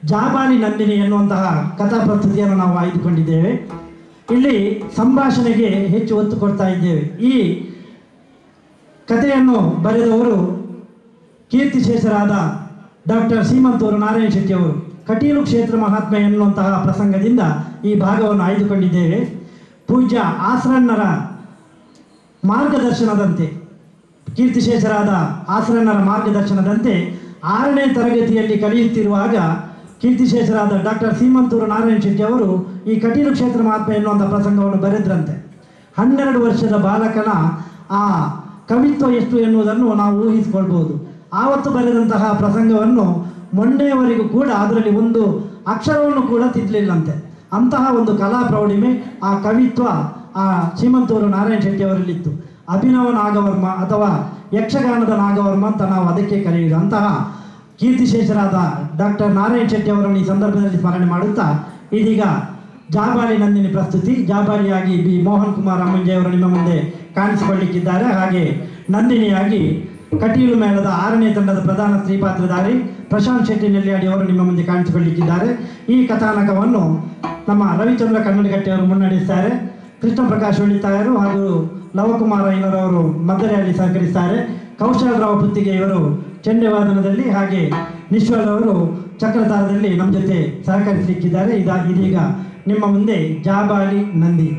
ಜಾಬಾಲಿ ನಂದಿನಿ ಎನ್ನುವಂತಹ ಕಥಾ ಪ್ರಸ್ತುತಿಯನ್ನು ನಾವು ಆಯ್ದುಕೊಂಡಿದ್ದೇವೆ ಇಲ್ಲಿ ಸಂಭಾಷಣೆಗೆ ಹೆಚ್ಚು ಒತ್ತು ಕೊಡ್ತಾ ಇದ್ದೇವೆ ಈ ಕಥೆಯನ್ನು ಬರೆದವರು ಕೀರ್ತಿಶೇಷರಾದ ಡಾಕ್ಟರ್ ಸೀಮಂತೂರು ನಾರಾಯಣ ಶೆಟ್ಟಿ ಅವರು ಕಟೀಲು ಕ್ಷೇತ್ರ ಮಹಾತ್ಮೆ ಎನ್ನುವಂತಹ ಪ್ರಸಂಗದಿಂದ ಈ ಭಾಗವನ್ನು ಆಯ್ದುಕೊಂಡಿದ್ದೇವೆ ಪೂಜ್ಯ ಆಸರಣ್ಣರ ಮಾರ್ಗದರ್ಶನದಂತೆ ಕೀರ್ತಿಶೇಷರಾದ ಆಸರಣ್ಣರ ಮಾರ್ಗದರ್ಶನದಂತೆ ಆರನೇ ತರಗತಿಯಲ್ಲಿ ಕಲಿಯುತ್ತಿರುವಾಗ ಕೀರ್ತಿಶೇಷರಾದ ಡಾಕ್ಟರ್ ಸೀಮಂತೂರು ನಾರಾಯಣ ಶೆಟ್ಟಿ ಅವರು ಈ ಕಟೀಲು ಕ್ಷೇತ್ರ ಮಹಾತ್ಮೆ ಎನ್ನುವಂಥ ಪ್ರಸಂಗವನ್ನು ಬರೆದ್ರಂತೆ ಹನ್ನೆರಡು ವರ್ಷದ ಬಾಲಕನ ಆ ಕವಿತ್ವ ಎಷ್ಟು ಎನ್ನುವುದನ್ನು ನಾವು ಊಹಿಸಿಕೊಳ್ಬೋದು ಆವತ್ತು ಬರೆದಂತಹ ಪ್ರಸಂಗವನ್ನು ಮೊನ್ನೆಯವರೆಗೂ ಕೂಡ ಅದರಲ್ಲಿ ಒಂದು ಅಕ್ಷರವನ್ನು ಕೂಡ ತಿದ್ದಲಿಲ್ಲಂತೆ ಅಂತಹ ಒಂದು ಕಲಾ ಪ್ರೌಢಿಮೆ ಆ ಕವಿತ್ವ ಆ ಶ್ರೀಮಂತೂರು ನಾರಾಯಣ ಶೆಟ್ಟಿ ಅವರಲ್ಲಿತ್ತು ಅಭಿನವ ನಾಗವರ್ಮ ಅಥವಾ ಯಕ್ಷಗಾನದ ನಾಗವರ್ಮ ಅಂತ ನಾವು ಅದಕ್ಕೆ ಕರೆಯುವುದು ಅಂತಹ ಕೀರ್ತಿಶೇಷರಾದ ಡಾಕ್ಟರ್ ನಾರಾಯಣ ಶೆಟ್ಟಿ ಅವರನ್ನು ಈ ಸಂದರ್ಭದಲ್ಲಿ ಸ್ಮರಣೆ ಮಾಡುತ್ತಾ ಇದೀಗ ಜಾಬಾಲಿ ನಂದಿನಿ ಪ್ರಸ್ತುತಿ ಜಾಬಾಲಿಯಾಗಿ ಬಿ ಮೋಹನ್ ಕುಮಾರ್ ಅಮ್ಮಂಜೆ ಅವರು ನಿಮ್ಮ ಮುಂದೆ ಕಾಣಿಸಿಕೊಳ್ಳಿಕ್ಕಿದ್ದಾರೆ ಹಾಗೆ ನಂದಿನಿಯಾಗಿ ಕಟೀಲು ಮೇಳದ ಆರನೇ ತಂಡದ ಪ್ರಧಾನ ಸ್ತ್ರೀಪಾತ್ರಧಾರಿ ಪ್ರಶಾಂತ್ ಶೆಟ್ಟಿ ನೆಲ್ಲಿಯಾಡಿ ಅವರು ನಿಮ್ಮ ಮುಂದೆ ಕಾಣಿಸಿಕೊಳ್ಳಿಕ್ಕಿದ್ದಾರೆ ಈ ಕಥಾನಕವನ್ನು ನಮ್ಮ ರವಿಚಂದ್ರ ಕನ್ನಡಗಟ್ಟಿ ಅವರು ಮುನ್ನಡೆಸ್ತಾರೆ ಕೃಷ್ಣ ಪ್ರಕಾಶ್ ಉಳಿತಾಯರು ಹಾಗೂ ಲವಕುಮಾರ ಐನರವರು ಮದ್ದರೆಯಲ್ಲಿ ಸಹಕರಿಸ್ತಾರೆ ಕೌಶಲರಾವ್ ಪುತ್ತಿಗೆ ಇವರು ಚೆಂಡೆವಾದನದಲ್ಲಿ ಹಾಗೆ ನಿಶ್ವಲ್ ಅವರು ಚಕ್ರತಾರದಲ್ಲಿ ನಮ್ಮ ಜೊತೆ ಸಹಕರಿಸಲಿಕ್ಕಿದ್ದಾರೆ ಇದ ಇದೀಗ ನಿಮ್ಮ ಮುಂದೆ ಜಾಬಾಲಿ ನಂದಿ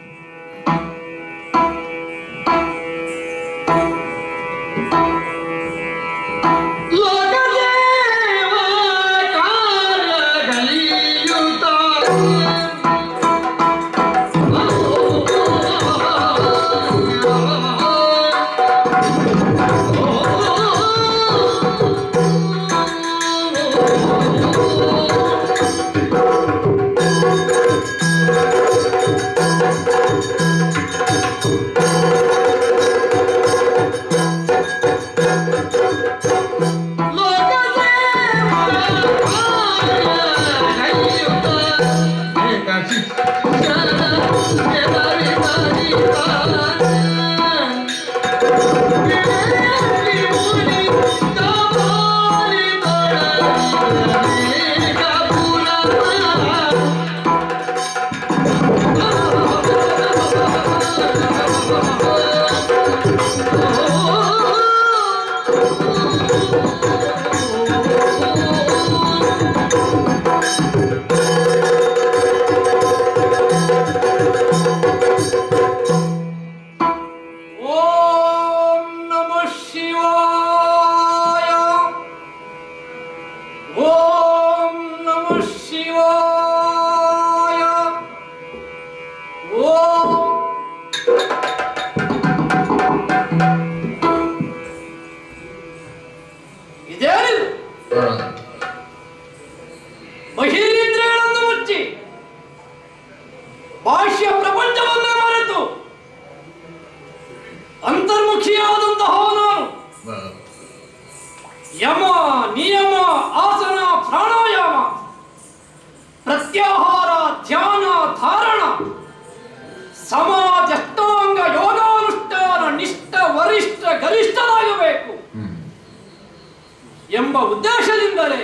ಓಂ ನಮಃ ಶಿವಾಯ ಓಂ ನಮಃ ಶಿವಾಯ ಓಂ ಇದೇನಿದು ಮಹಿಳೇಂದ್ರಗಳನ್ನು ಮುಚ್ಚಿ ಬಾಹ್ಯ ಪ್ರಪಂಚವನ್ನೇ ಮರೆತು ಅಂತರ್ಮುಖಿಯಾದಂತಹ ನಾನು ಯಮ ನಿಯಮ ಆಸನ ಪ್ರಾಣಾಯಾಮ ಪ್ರತ್ಯಾಹಾರ ಧ್ಯಾನ ಧಾರಣ ಸಮಾಜಷ್ಟಾಂಗ ಯೋಗಾನುಷ್ಠಾನ ನಿಷ್ಠ ವರಿಷ್ಠ ಗರಿಷ್ಠರಾಗಬೇಕು ಎಂಬ ಉದ್ದೇಶದಿಂದಲೇ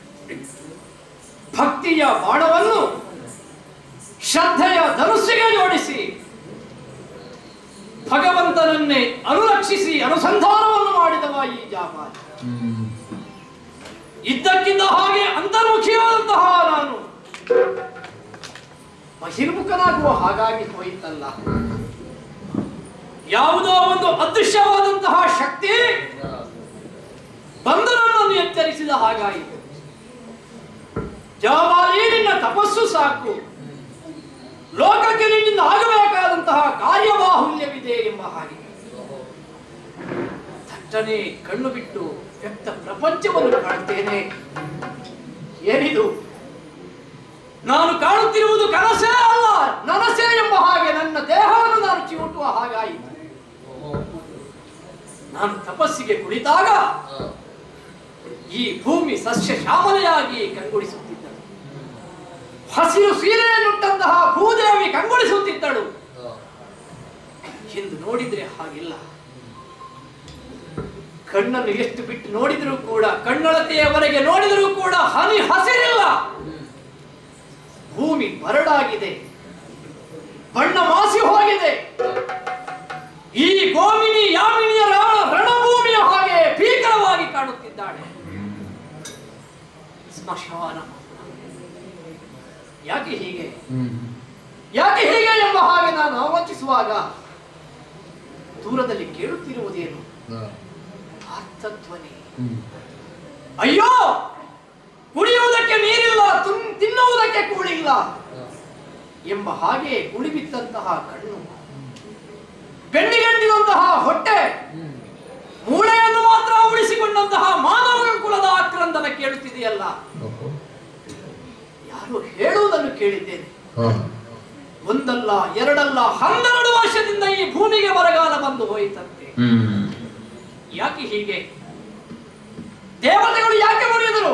ಭಕ್ತಿಯ ಬಾಣವನ್ನು ಶ್ರದ್ಧೆಯ ಧನುಸ್ಸಿಗೆ ಜೋಡಿಸಿ ಭಗವಂತನನ್ನೇ ಅನುರಕ್ಷಿಸಿ ಅನುಸಂಧಾನವನ್ನು ಮಾಡಿದವ ಈ ಜಾಬಾಲಿ ಇದ್ದಕ್ಕಿದ್ದ ಹಾಗೆ ಅಂತರ್ಮುಖಿಯಾದಂತಹ ನಾನು ಬಹಿರ್ಮುಖನಾಗುವ ಹಾಗಾಗಿ ಹೋಯಿತಲ್ಲ ಯಾವುದೋ ಒಂದು ಅದೃಶ್ಯವಾದಂತಹ ಶಕ್ತಿ ಬಂದು ನನ್ನನ್ನು ಎಚ್ಚರಿಸಿದ ಹಾಗಾಯಿತು ಜಾಬಾಲಿ ನಿನ್ನ ತಪಸ್ಸು ಸಾಕು ಲೋಕಕ್ಕೆ ನಿನ್ನಿಂದ ಆಗಬೇಕಾದಂತಹ ಕಾರ್ಯಬಾಹುಲ್ಯವಿದೆ ಎಂಬ ಹಾಗೆ ಥಟ್ಟನೆ ಕಣ್ಣು ಬಿಟ್ಟು ವ್ಯಕ್ತ ಪ್ರಪಂಚವನ್ನು ಕಾಣುತ್ತೇನೆ ಏನಿದು ನಾನು ಕಾಣುತ್ತಿರುವುದು ಕನಸೇ ಅಲ್ಲ ನನಸೇ ಎಂಬ ಹಾಗೆ ನನ್ನ ದೇಹವನ್ನು ನಾನು ಚಿವುಟುವ ಹಾಗಾಯಿತು ನಾನು ತಪಸ್ಸಿಗೆ ಕುಳಿತಾಗ ಈ ಭೂಮಿ ಸಸ್ಯ ಶ್ಯಾಮಲೆಯಾಗಿ ಕಂಗೊಳಿಸುತ್ತಿದ್ದಳು ಹಸಿರು ಸೀರೆಯನ್ನುಟ್ಟಂತಹ ಭೂದೇವಿ ಕಂಗೊಳಿಸುತ್ತಿದ್ದಳು ಎಂದು ನೋಡಿದ್ರೆ ಹಾಗಿಲ್ಲ ಕಣ್ಣನ್ನು ಎಷ್ಟು ಬಿಟ್ಟು ನೋಡಿದರೂ ಕೂಡ ಕಣ್ಣಳತೆಯವರೆಗೆ ನೋಡಿದರೂ ಕೂಡ ಹನಿ ಹಸಿರಿಲ್ಲ ಭೂಮಿ ಬರಡಾಗಿದೆ ಬಣ್ಣ ಮಾಸಿ ಹೋಗಿದೆ ಈ ಗೋಮಿನಿ ಯಾಮಿನಿಯ ರ- ರಣಭೂಮಿಯ ಹಾಗೆ ಭೀಕರವಾಗಿ ಕಾಣುತ್ತಿದ್ದಾಳೆ ಸ್ಮಶಾನ ಯಾಕೆ ಹೀಗೆ ಯಾಕೆ ಹೀಗೆ ಎಂಬ ಹಾಗೆ ನಾನು ಆಲೋಚಿಸುವಾಗ ದೂರದಲ್ಲಿ ಕೇಳುತ್ತಿರುವುದೇನು ಆರ್ತಧ್ವನಿ ಅಯ್ಯೋ ಕುಡಿಯುವುದಕ್ಕೆ ನೀರಿಲ್ಲ ತುನ್- ತಿನ್ನುವುದಕ್ಕೆ ಕೂಳಿಲ್ಲ ಎಂಬ ಹಾಗೆ ಕುಳಿಬಿತ್ತಂತಹ ಕಣ್ಣು ಬೆಣ್ಣಿಗಂಟಿದಂತಹ ಹೊಟ್ಟೆ ಮೂಳೆಯನ್ನು ಮಾತ್ರ ಉಳಿಸಿಕೊಂಡಂತಹ ಮಾನವ ಕುಲದ ಆಕ್ರಂದನ ಕೇಳುತ್ತಿದೆಯಲ್ಲ ಯಾರು ಹೇಳುವುದನ್ನು ಕೇಳಿದ್ದೇನೆ ಒಂದಲ್ಲ ಎರಡಲ್ಲ ಹನ್ನೆರಡು ವರ್ಷದಿಂದ ಈ ಭೂಮಿಗೆ ಬರಗಾಲ ಬಂದು ಹೋಯಿತಂತೆ ಯಾಕೆ ಹೀಗೆ ದೇವತೆಗಳು ಯಾಕೆ ಮುರಿದರು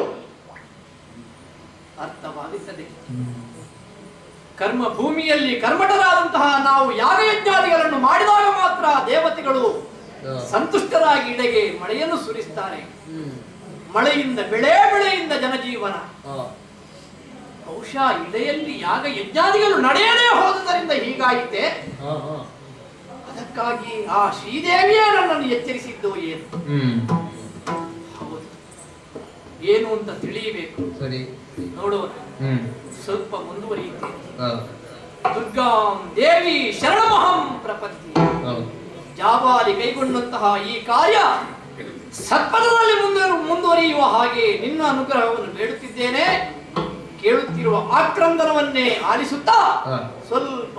ಅರ್ಥವಾಗುತ್ತದೆ ಕರ್ಮ ಭೂಮಿಯಲ್ಲಿ ಕರ್ಮಠರಾದಂತಹ ನಾವು ಯಾಗ ಯಜ್ಞಾದಿಗಳನ್ನು ಮಾಡಿದಾಗ ಮಾತ್ರ ದೇವತೆಗಳು ಸಂತುಷ್ಟರಾಗಿ ಇಡೆಗೆ ಮಳೆಯನ್ನು ಸುರಿಸ್ತಾರೆ ಮಳೆಯಿಂದ ಬೆಳೆ ಬೆಳೆಯಿಂದ ಜನಜೀವನ ಬಹುಶಃ ಇಡೆಯಲ್ಲಿ ಯಾಗ ಯಜ್ಞಾದಿಗಳು ನಡೆಯದೇ ಹೋದುದರಿಂದ ಹೀಗಾಯಿತೆ ಅದಕ್ಕಾಗಿ ಆ ಶ್ರೀದೇವಿಯೇ ನನ್ನನ್ನು ಎಚ್ಚರಿಸಿದ್ದು ಏನು ಹೌದು ಏನು ಅಂತ ತಿಳಿಯಬೇಕು ಸರಿ ನೋಡೋಣ ಹ್ಮ್ ಸ್ವಲ್ಪ ಮುಂದುವರಿಯುತ್ತೇನೆ ಹೌದು ದುರ್ಗಾಂ ದೇವಿ ಶರಣಮಹಂ ಪ್ರಪತ್ತಿ ಹೌದು ಜಾಬಾಲಿ ಕೈಗೊಂಡಂತಹ ಈ ಕಾರ್ಯ ಸತ್ಪಥದಲ್ಲಿ ಮುಂದೆ ಮುಂದುವರಿಯುವ ಹಾಗೆ ನಿನ್ನ ಅನುಗ್ರಹವನ್ನು ಬೇಡುತ್ತಿದ್ದೇನೆ ಕೇಳುತ್ತಿರುವ ಆಕ್ರಂದನವನ್ನೇ ಆಲಿಸುತ್ತಾ ಹಾ. ಸ್ವಲ್ಪ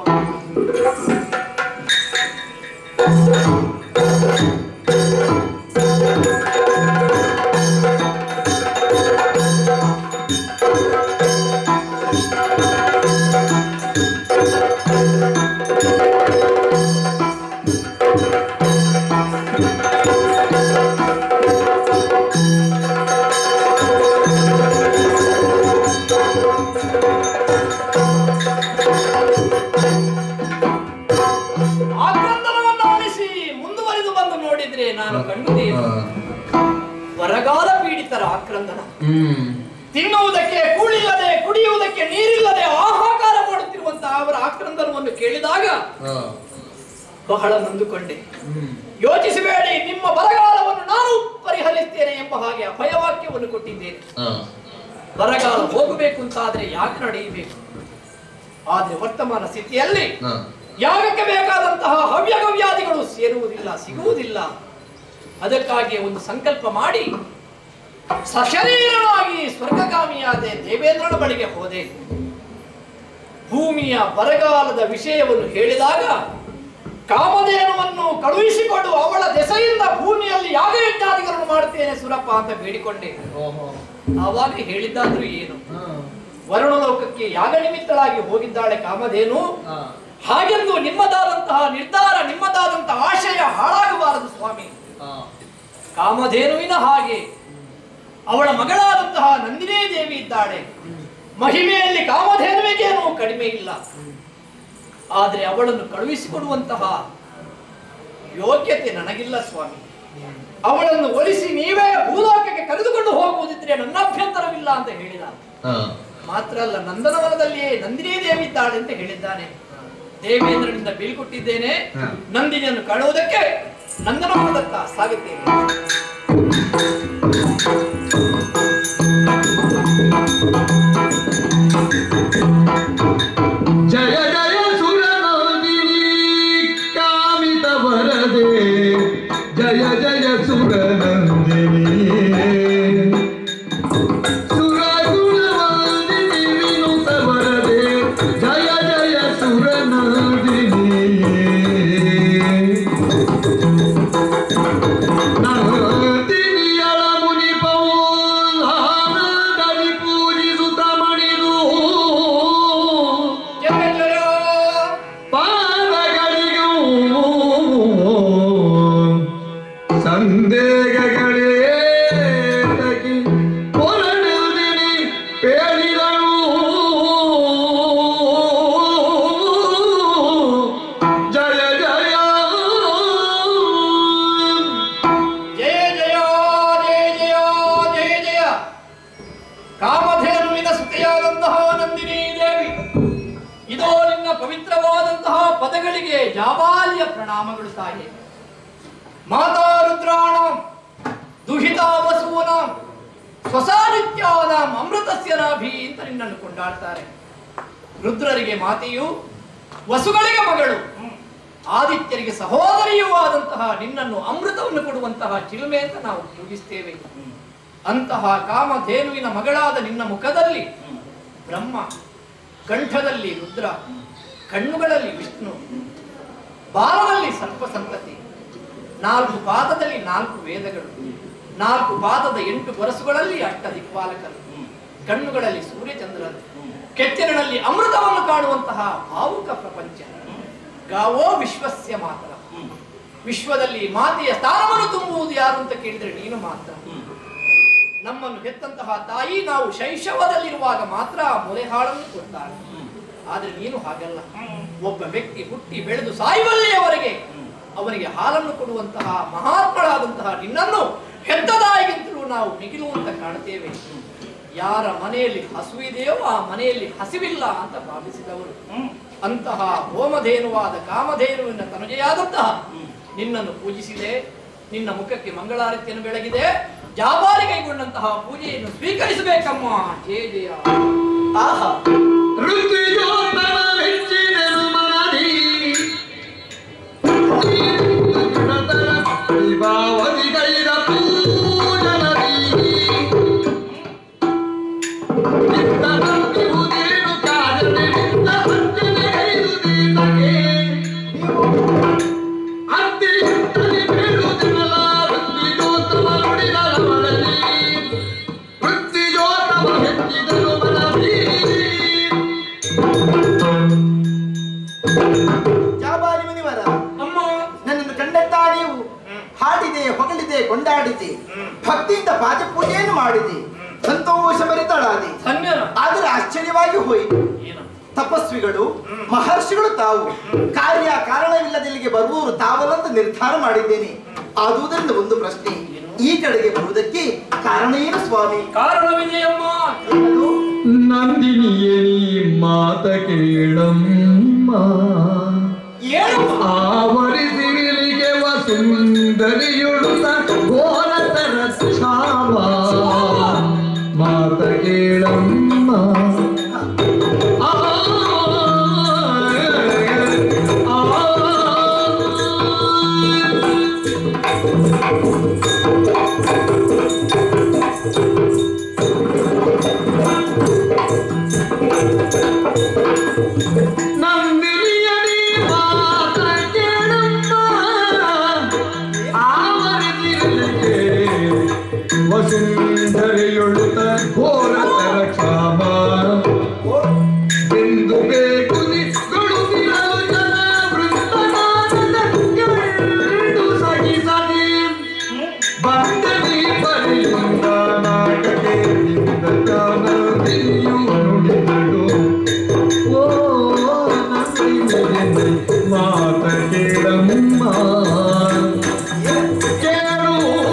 ಆಕ್ರಂದನವನ್ನು ಆಲಿಸಿ ಮುಂದುವರಿದು ಬಂದು ನೋಡಿದ್ರೆ ನಾನು ಕಂಡುದೇನು ಬರಗಾಲ ಪೀಡಿತರ ಆಕ್ರಂದನ ಹ್ಮ್ ತಿನ್ನುವುದಕ್ಕೆ ಕೂಳಿಲ್ಲದೆ ಕುಡಿಯುವುದಕ್ಕೆ ನೀರಿಲ್ಲದೆ ಆಹಾಕಾರ ಮಾಡುತ್ತಿರುವಂತಹ ಅವರ ಆಕ್ರಂದನವನ್ನು ಕೇಳಿದಾಗ ಹಾ. ಬಹಳ ನೊಂದುಕೊಂಡೆ ಹ್ಮ್ ಯೋಚಿಸಬೇಡಿ ನಿಮ್ಮ ಬರಗಾಲವನ್ನು ನಾನು ಪರಿಹರಿಸ್ತೇನೆ ಎಂಬ ಹಾಗೆ ಅಭಯವಾಕ್ಯವನ್ನು ಕೊಟ್ಟಿದ್ದೇನೆ ಹಾ. ಬರಗಾಲ ಹೋಗಬೇಕು ಅಂತಾದ್ರೆ ಯಾಕೆ ನಡೆಯಬೇಕು ಆದ್ರೆ ವರ್ತಮಾನ ಸ್ಥಿತಿಯಲ್ಲಿ ಹಾ. ಯಾಗಕ್ಕೆ ಬೇಕಾದಂತಹ ಹವ್ಯಗವ್ಯಾದಿಗಳು ಸೇರುವುದಿಲ್ಲ ಸಿಗುವುದಿಲ್ಲ ಅದಕ್ಕಾಗಿ ಒಂದು ಸಂಕಲ್ಪ ಮಾಡಿ ಸಶರೀರವಾಗಿ ಸ್ವರ್ಗಗಾಮಿಯಾದೆ ದೇವೇಂದ್ರನ ಬಳಿಗೆ ಹೋದೆ ಭೂಮಿಯ ಬರಗಾಲದ ವಿಷಯವನ್ನು ಹೇಳಿದಾಗ ಕಾಮಧೇನುವನ್ನು ಕಳುಹಿಸಿಕೊಂಡು ಅವಳ ದೆಸೆಯಿಂದ ಭೂಮಿಯಲ್ಲಿ ಯಾಗಯಜ್ಞಾದಿಗಳನ್ನು ಮಾಡುತ್ತೇನೆ ಸುರಪ್ಪ ಅಂತ ಬೇಡಿಕೊಂಡೆ ಓಹೋ. ಆವಾಗ ಹೇಳಿದ್ದಾದ್ರೂ ಏನು ಹಾ. ವರುಣಲೋಕಕ್ಕೆ ಯಾಗ ನಿಮಿತ್ತಳಾಗಿ ಹೋಗಿದ್ದಾಳೆ ಕಾಮಧೇನು ಹಾ. ಹಾಗೆಂದು ನಿಮ್ಮದಾದಂತಹ ನಿರ್ಧಾರ ನಿಮ್ಮದಾದಂತಹ ಆಶಯ ಹಾಳಾಗಬಾರದು ಸ್ವಾಮಿ ಹಾ. ಕಾಮಧೇನುವಿನ ಹಾಗೆ ಅವಳ ಮಗಳಾದಂತಹ ನಂದಿನೇ ದೇವಿ ಇದ್ದಾಳೆ ಮಹಿಮೆಯಲ್ಲಿ ಕಾಮಧೇನುವಿಗೇನೂ ಕಡಿಮೆ ಇಲ್ಲ ಆದ್ರೆ ಅವಳನ್ನು ಕಳುಹಿಸಿಕೊಡುವಂತಹ ಯೋಗ್ಯತೆ ನನಗಿಲ್ಲ ಸ್ವಾಮಿ ಅವಳನ್ನು ಒಲಿಸಿ ನೀವೇ ಭೂಲೋಕಕ್ಕೆ ಕರೆದುಕೊಂಡು ಹೋಗುವುದಿದ್ರೆ ನನ್ನ ಅಭ್ಯಂತರವಿಲ್ಲ ಅಂತ ಹೇಳಿದ ಹಾ. ಮಾತ್ರ ಅಲ್ಲ ನಂದನವನದಲ್ಲಿಯೇ ನಂದಿನಿ ದೇವಿ ಇದ್ದಾಳೆ ಅಂತ ಹೇಳಿದ್ದಾನೆ ದೇವೇಂದ್ರನಿಂದ ಬೀಳ್ಕೊಟ್ಟಿದ್ದೇನೆ ಹಾ. ನಂದಿನಿಯನ್ನು ಕಾಣುವುದಕ್ಕೆ ನಂದನವನದತ್ತ ಸಾಗುತ್ತೇನೆ ಜಯ ಜಯ ಸುರನಂದಿನಿ ಕಾಮಿತ ವರದೆ ಜಯ ಜಯ ಸುರನಂದಿನಿ ಸುರಗುಣವಂದಿನಿ ವಿನುತ ವರದೆ ಜಯ ಜಯ ಸುರನಂದಿನಿ ನಂದಿನಿಯಳ ಮುನಿಪವು ಆನಂದದಿ ಪೂಜಿಸುತ್ತಾ ಪದಗಳಿಗೆ ಜಾಬಾಲ್ಯ ಪ್ರಣಾಮಗಳು ತಾಯಿ ಮಾತಾ ರುದ್ರಾಣ ದುಹಿತಾ ವಸುವನ ಸ್ವಸಾನಿತ್ಯಾನ ಅಮೃತಸ್ಯ ನಾಭಿ ಅಂತ ನಿನ್ನನ್ನು ಕೊಂಡಾಡ್ತಾರೆ ರುದ್ರರಿಗೆ ಮಾತೆಯು ವಸುಗಳಿಗೆ ಮಗಳು ಆದಿತ್ಯರಿಗೆ ಸಹೋದರಿಯೂ ಆದಂತಹ ನಿನ್ನನ್ನು ಅಮೃತವನ್ನು ಕೊಡುವಂತಹ ಚಿಲುಮೆ ಅಂತ ನಾವು ಪೂಜಿಸ್ತೇವೆ ಅಂತಹ ಕಾಮಧೇನುವಿನ ಮಗಳಾದ ನಿನ್ನ ಮುಖದಲ್ಲಿ ಬ್ರಹ್ಮ ಕಂಠದಲ್ಲಿ ರುದ್ರ ಕಣ್ಣುಗಳಲ್ಲಿ ವಿಷ್ಣು ಬಾಲದಲ್ಲಿ ಸರ್ಪ ಸಂತತಿ ನಾಲ್ಕು ಪಾದದಲ್ಲಿ ನಾಲ್ಕು ವೇದಗಳು ನಾಲ್ಕು ಪಾದದ ಎಂಟು ಗೊರಸುಗಳಲ್ಲಿ ಅಷ್ಟ ದಿಕ್ಪಾಲಕರು ಕಣ್ಣುಗಳಲ್ಲಿ ಸೂರ್ಯಚಂದ್ರರು ಕೆಚ್ಚರಿನಲ್ಲಿ ಅಮೃತವನ್ನು ಕಾಣುವಂತಹ ಭಾವುಕ ಪ್ರಪಂಚ ಗಾವೋ ವಿಶ್ವಸ್ಯ ಮಾತ್ರ ವಿಶ್ವದಲ್ಲಿ ಮಾತೆಯ ಸ್ಥಾನವನ್ನು ತುಂಬುವುದು ಯಾರು ಅಂತ ಕೇಳಿದ್ರೆ ನೀನು ಮಾತ್ರ ನಮ್ಮನ್ನು ಹೆತ್ತಂತಹ ತಾಯಿ ನಾವು ಶೈಶವದಲ್ಲಿರುವಾಗ ಮಾತ್ರ ಮೊರೆಹಾಳನ್ನು ಕೊಡ್ತಾಳೆ ಆದ್ರೆ ನೀನು ಹಾಗಲ್ಲ ಒಬ್ಬ ವ್ಯಕ್ತಿ ಹುಟ್ಟಿ ಬೆಳೆದು ಸಾಯುವಲ್ಲಿಯವರೆಗೆ ಅವನಿಗೆ ಹಾಲನ್ನು ಕೊಡುವಂತಹ ಮಹಾತ್ಮಳಾದಂತಹ ನಿನ್ನನ್ನು ಹೆತ್ತ ತಾಯಿಗಿಂತಲೂ ನಾವು ಮಿಗಿಲು ಅಂತ ಕಾಣ್ತೇವೆ ಯಾರ ಮನೆಯಲ್ಲಿ ಹಸುವಿದೆಯೋ ಆ ಮನೆಯಲ್ಲಿ ಹಸಿವಿಲ್ಲ ಅಂತ ಭಾವಿಸಿದವರು ಅಂತಹ ಹೋಮಧೇನುವಾದ ಕಾಮಧೇನುವಿನ ತನುಜೆಯಾದಂತಹ ನಿನ್ನನ್ನು ಪೂಜಿಸಿದೆ ನಿನ್ನ ಮುಖಕ್ಕೆ ಮಂಗಳಾರತಿಯನ್ನು ಬೆಳಗಿದೆ ಜಾಬಾರಿ ಕೈಗೊಂಡಂತಹ ಪೂಜೆಯನ್ನು ಸ್ವೀಕರಿಸಬೇಕಮ್ಮ ಜಯ ಜಯ ಆಹಾ ಋತುಯೋತನ ಮೆಚ್ಚಿದನು ಮನದಿ ಗುಣತರ ವಿಭಾವದಿಗೈದ ಪೂಜನದಿ ಚಿತ್ತನಂಬಿಹುದೇನು ಕಾಜನೆ ನಿಂತ ಭಕ್ತನೆಗೈದುದೀತಗೆ ಅತ್ತಿತ್ತಲಿ ಬೀಳುವುದಿರಲ ಋತುಯೋತಮ ನುಡಿದಳವಳಲಿ ವೃತ್ತಿಯೋತಮ ಹೆಚ್ಚಿದನು ಮನದಿ ಜಾಬಾಲಿ ಮುನಿವರ ಅಮ್ಮ ನನ್ನನ್ನು ಕಂಡಂತ ನೀವು ಹಾಡಿದೆ ಹೊಗಳಿದೆ ಕೊಂಡಾಡಿದೆ ಭಕ್ತಿಯಿಂದ ಪಾದ ಪೂಜೆಯನ್ನು ಮಾಡಿದೆ ಸಂತೋಷ ಭರಿತಳಾದೆ ಧನ್ಯನ ಆದರೆ ಆಶ್ಚರ್ಯವಾಗಿ ಹೋಯಿತು ಏನು ತಪಸ್ವಿಗಳು ಮಹರ್ಷಿಗಳು ತಾವು ಕಾರ್ಯ ಕಾರಣವಿಲ್ಲದೆ ಇಲ್ಲಿಗೆ ಬರುವವರು ತಾವಲ್ಲಂತ ನಿರ್ಧಾರ ಮಾಡಿದ್ದೇನೆ ಆದುದರಿಂದ ಒಂದು ಪ್ರಶ್ನೆ ಈ ಕಡೆಗೆ ಬರುವುದಕ್ಕೆ ಕಾರಣ ಏನು ಸ್ವಾಮಿ ಕಾರಣವಿದೆಯಮ್ಮ ಏನದು? ನಂದಿನಿಯೇ ನೀ ಮಾತ ಕೇಳಮ್ಮ ಏನು ಆವರಿಸಿರಿಲಿಗೆ ವಸುಂದರಿಯುಳುತ್ತ ಘೋರತರ ಕ್ಷಾಮ ಮಾತ ಕೇಳಮ್ಮ ಆ, ಆ, ನಂದಿನಿಯಡಿ ಮಾತ ಕೇಳಮ್ಮ ಆವರಿಸಿರಲಿಗೆ ವಸುಂಧರೆಯೊಳುತ್ತ ಘೋರತರ ಕ್ಷಾಮ ಎಂದು ಬೇಕು ನಿಗಳು ಜನ ವೃತ್ತನಾದ ಗಂಡು ಸಹಿಸದೆ ಬಂದದಿ ಪರಿಯಿಂದ ನಾಟಕೆ ನಿಂದ ಜ್ಞಾನದಿಯು ನುಡಿದಳು ಓ ನಂದಿನಿಯೇ ಮಾತ ಕೇಳಮ್ಮ ಕೇಳು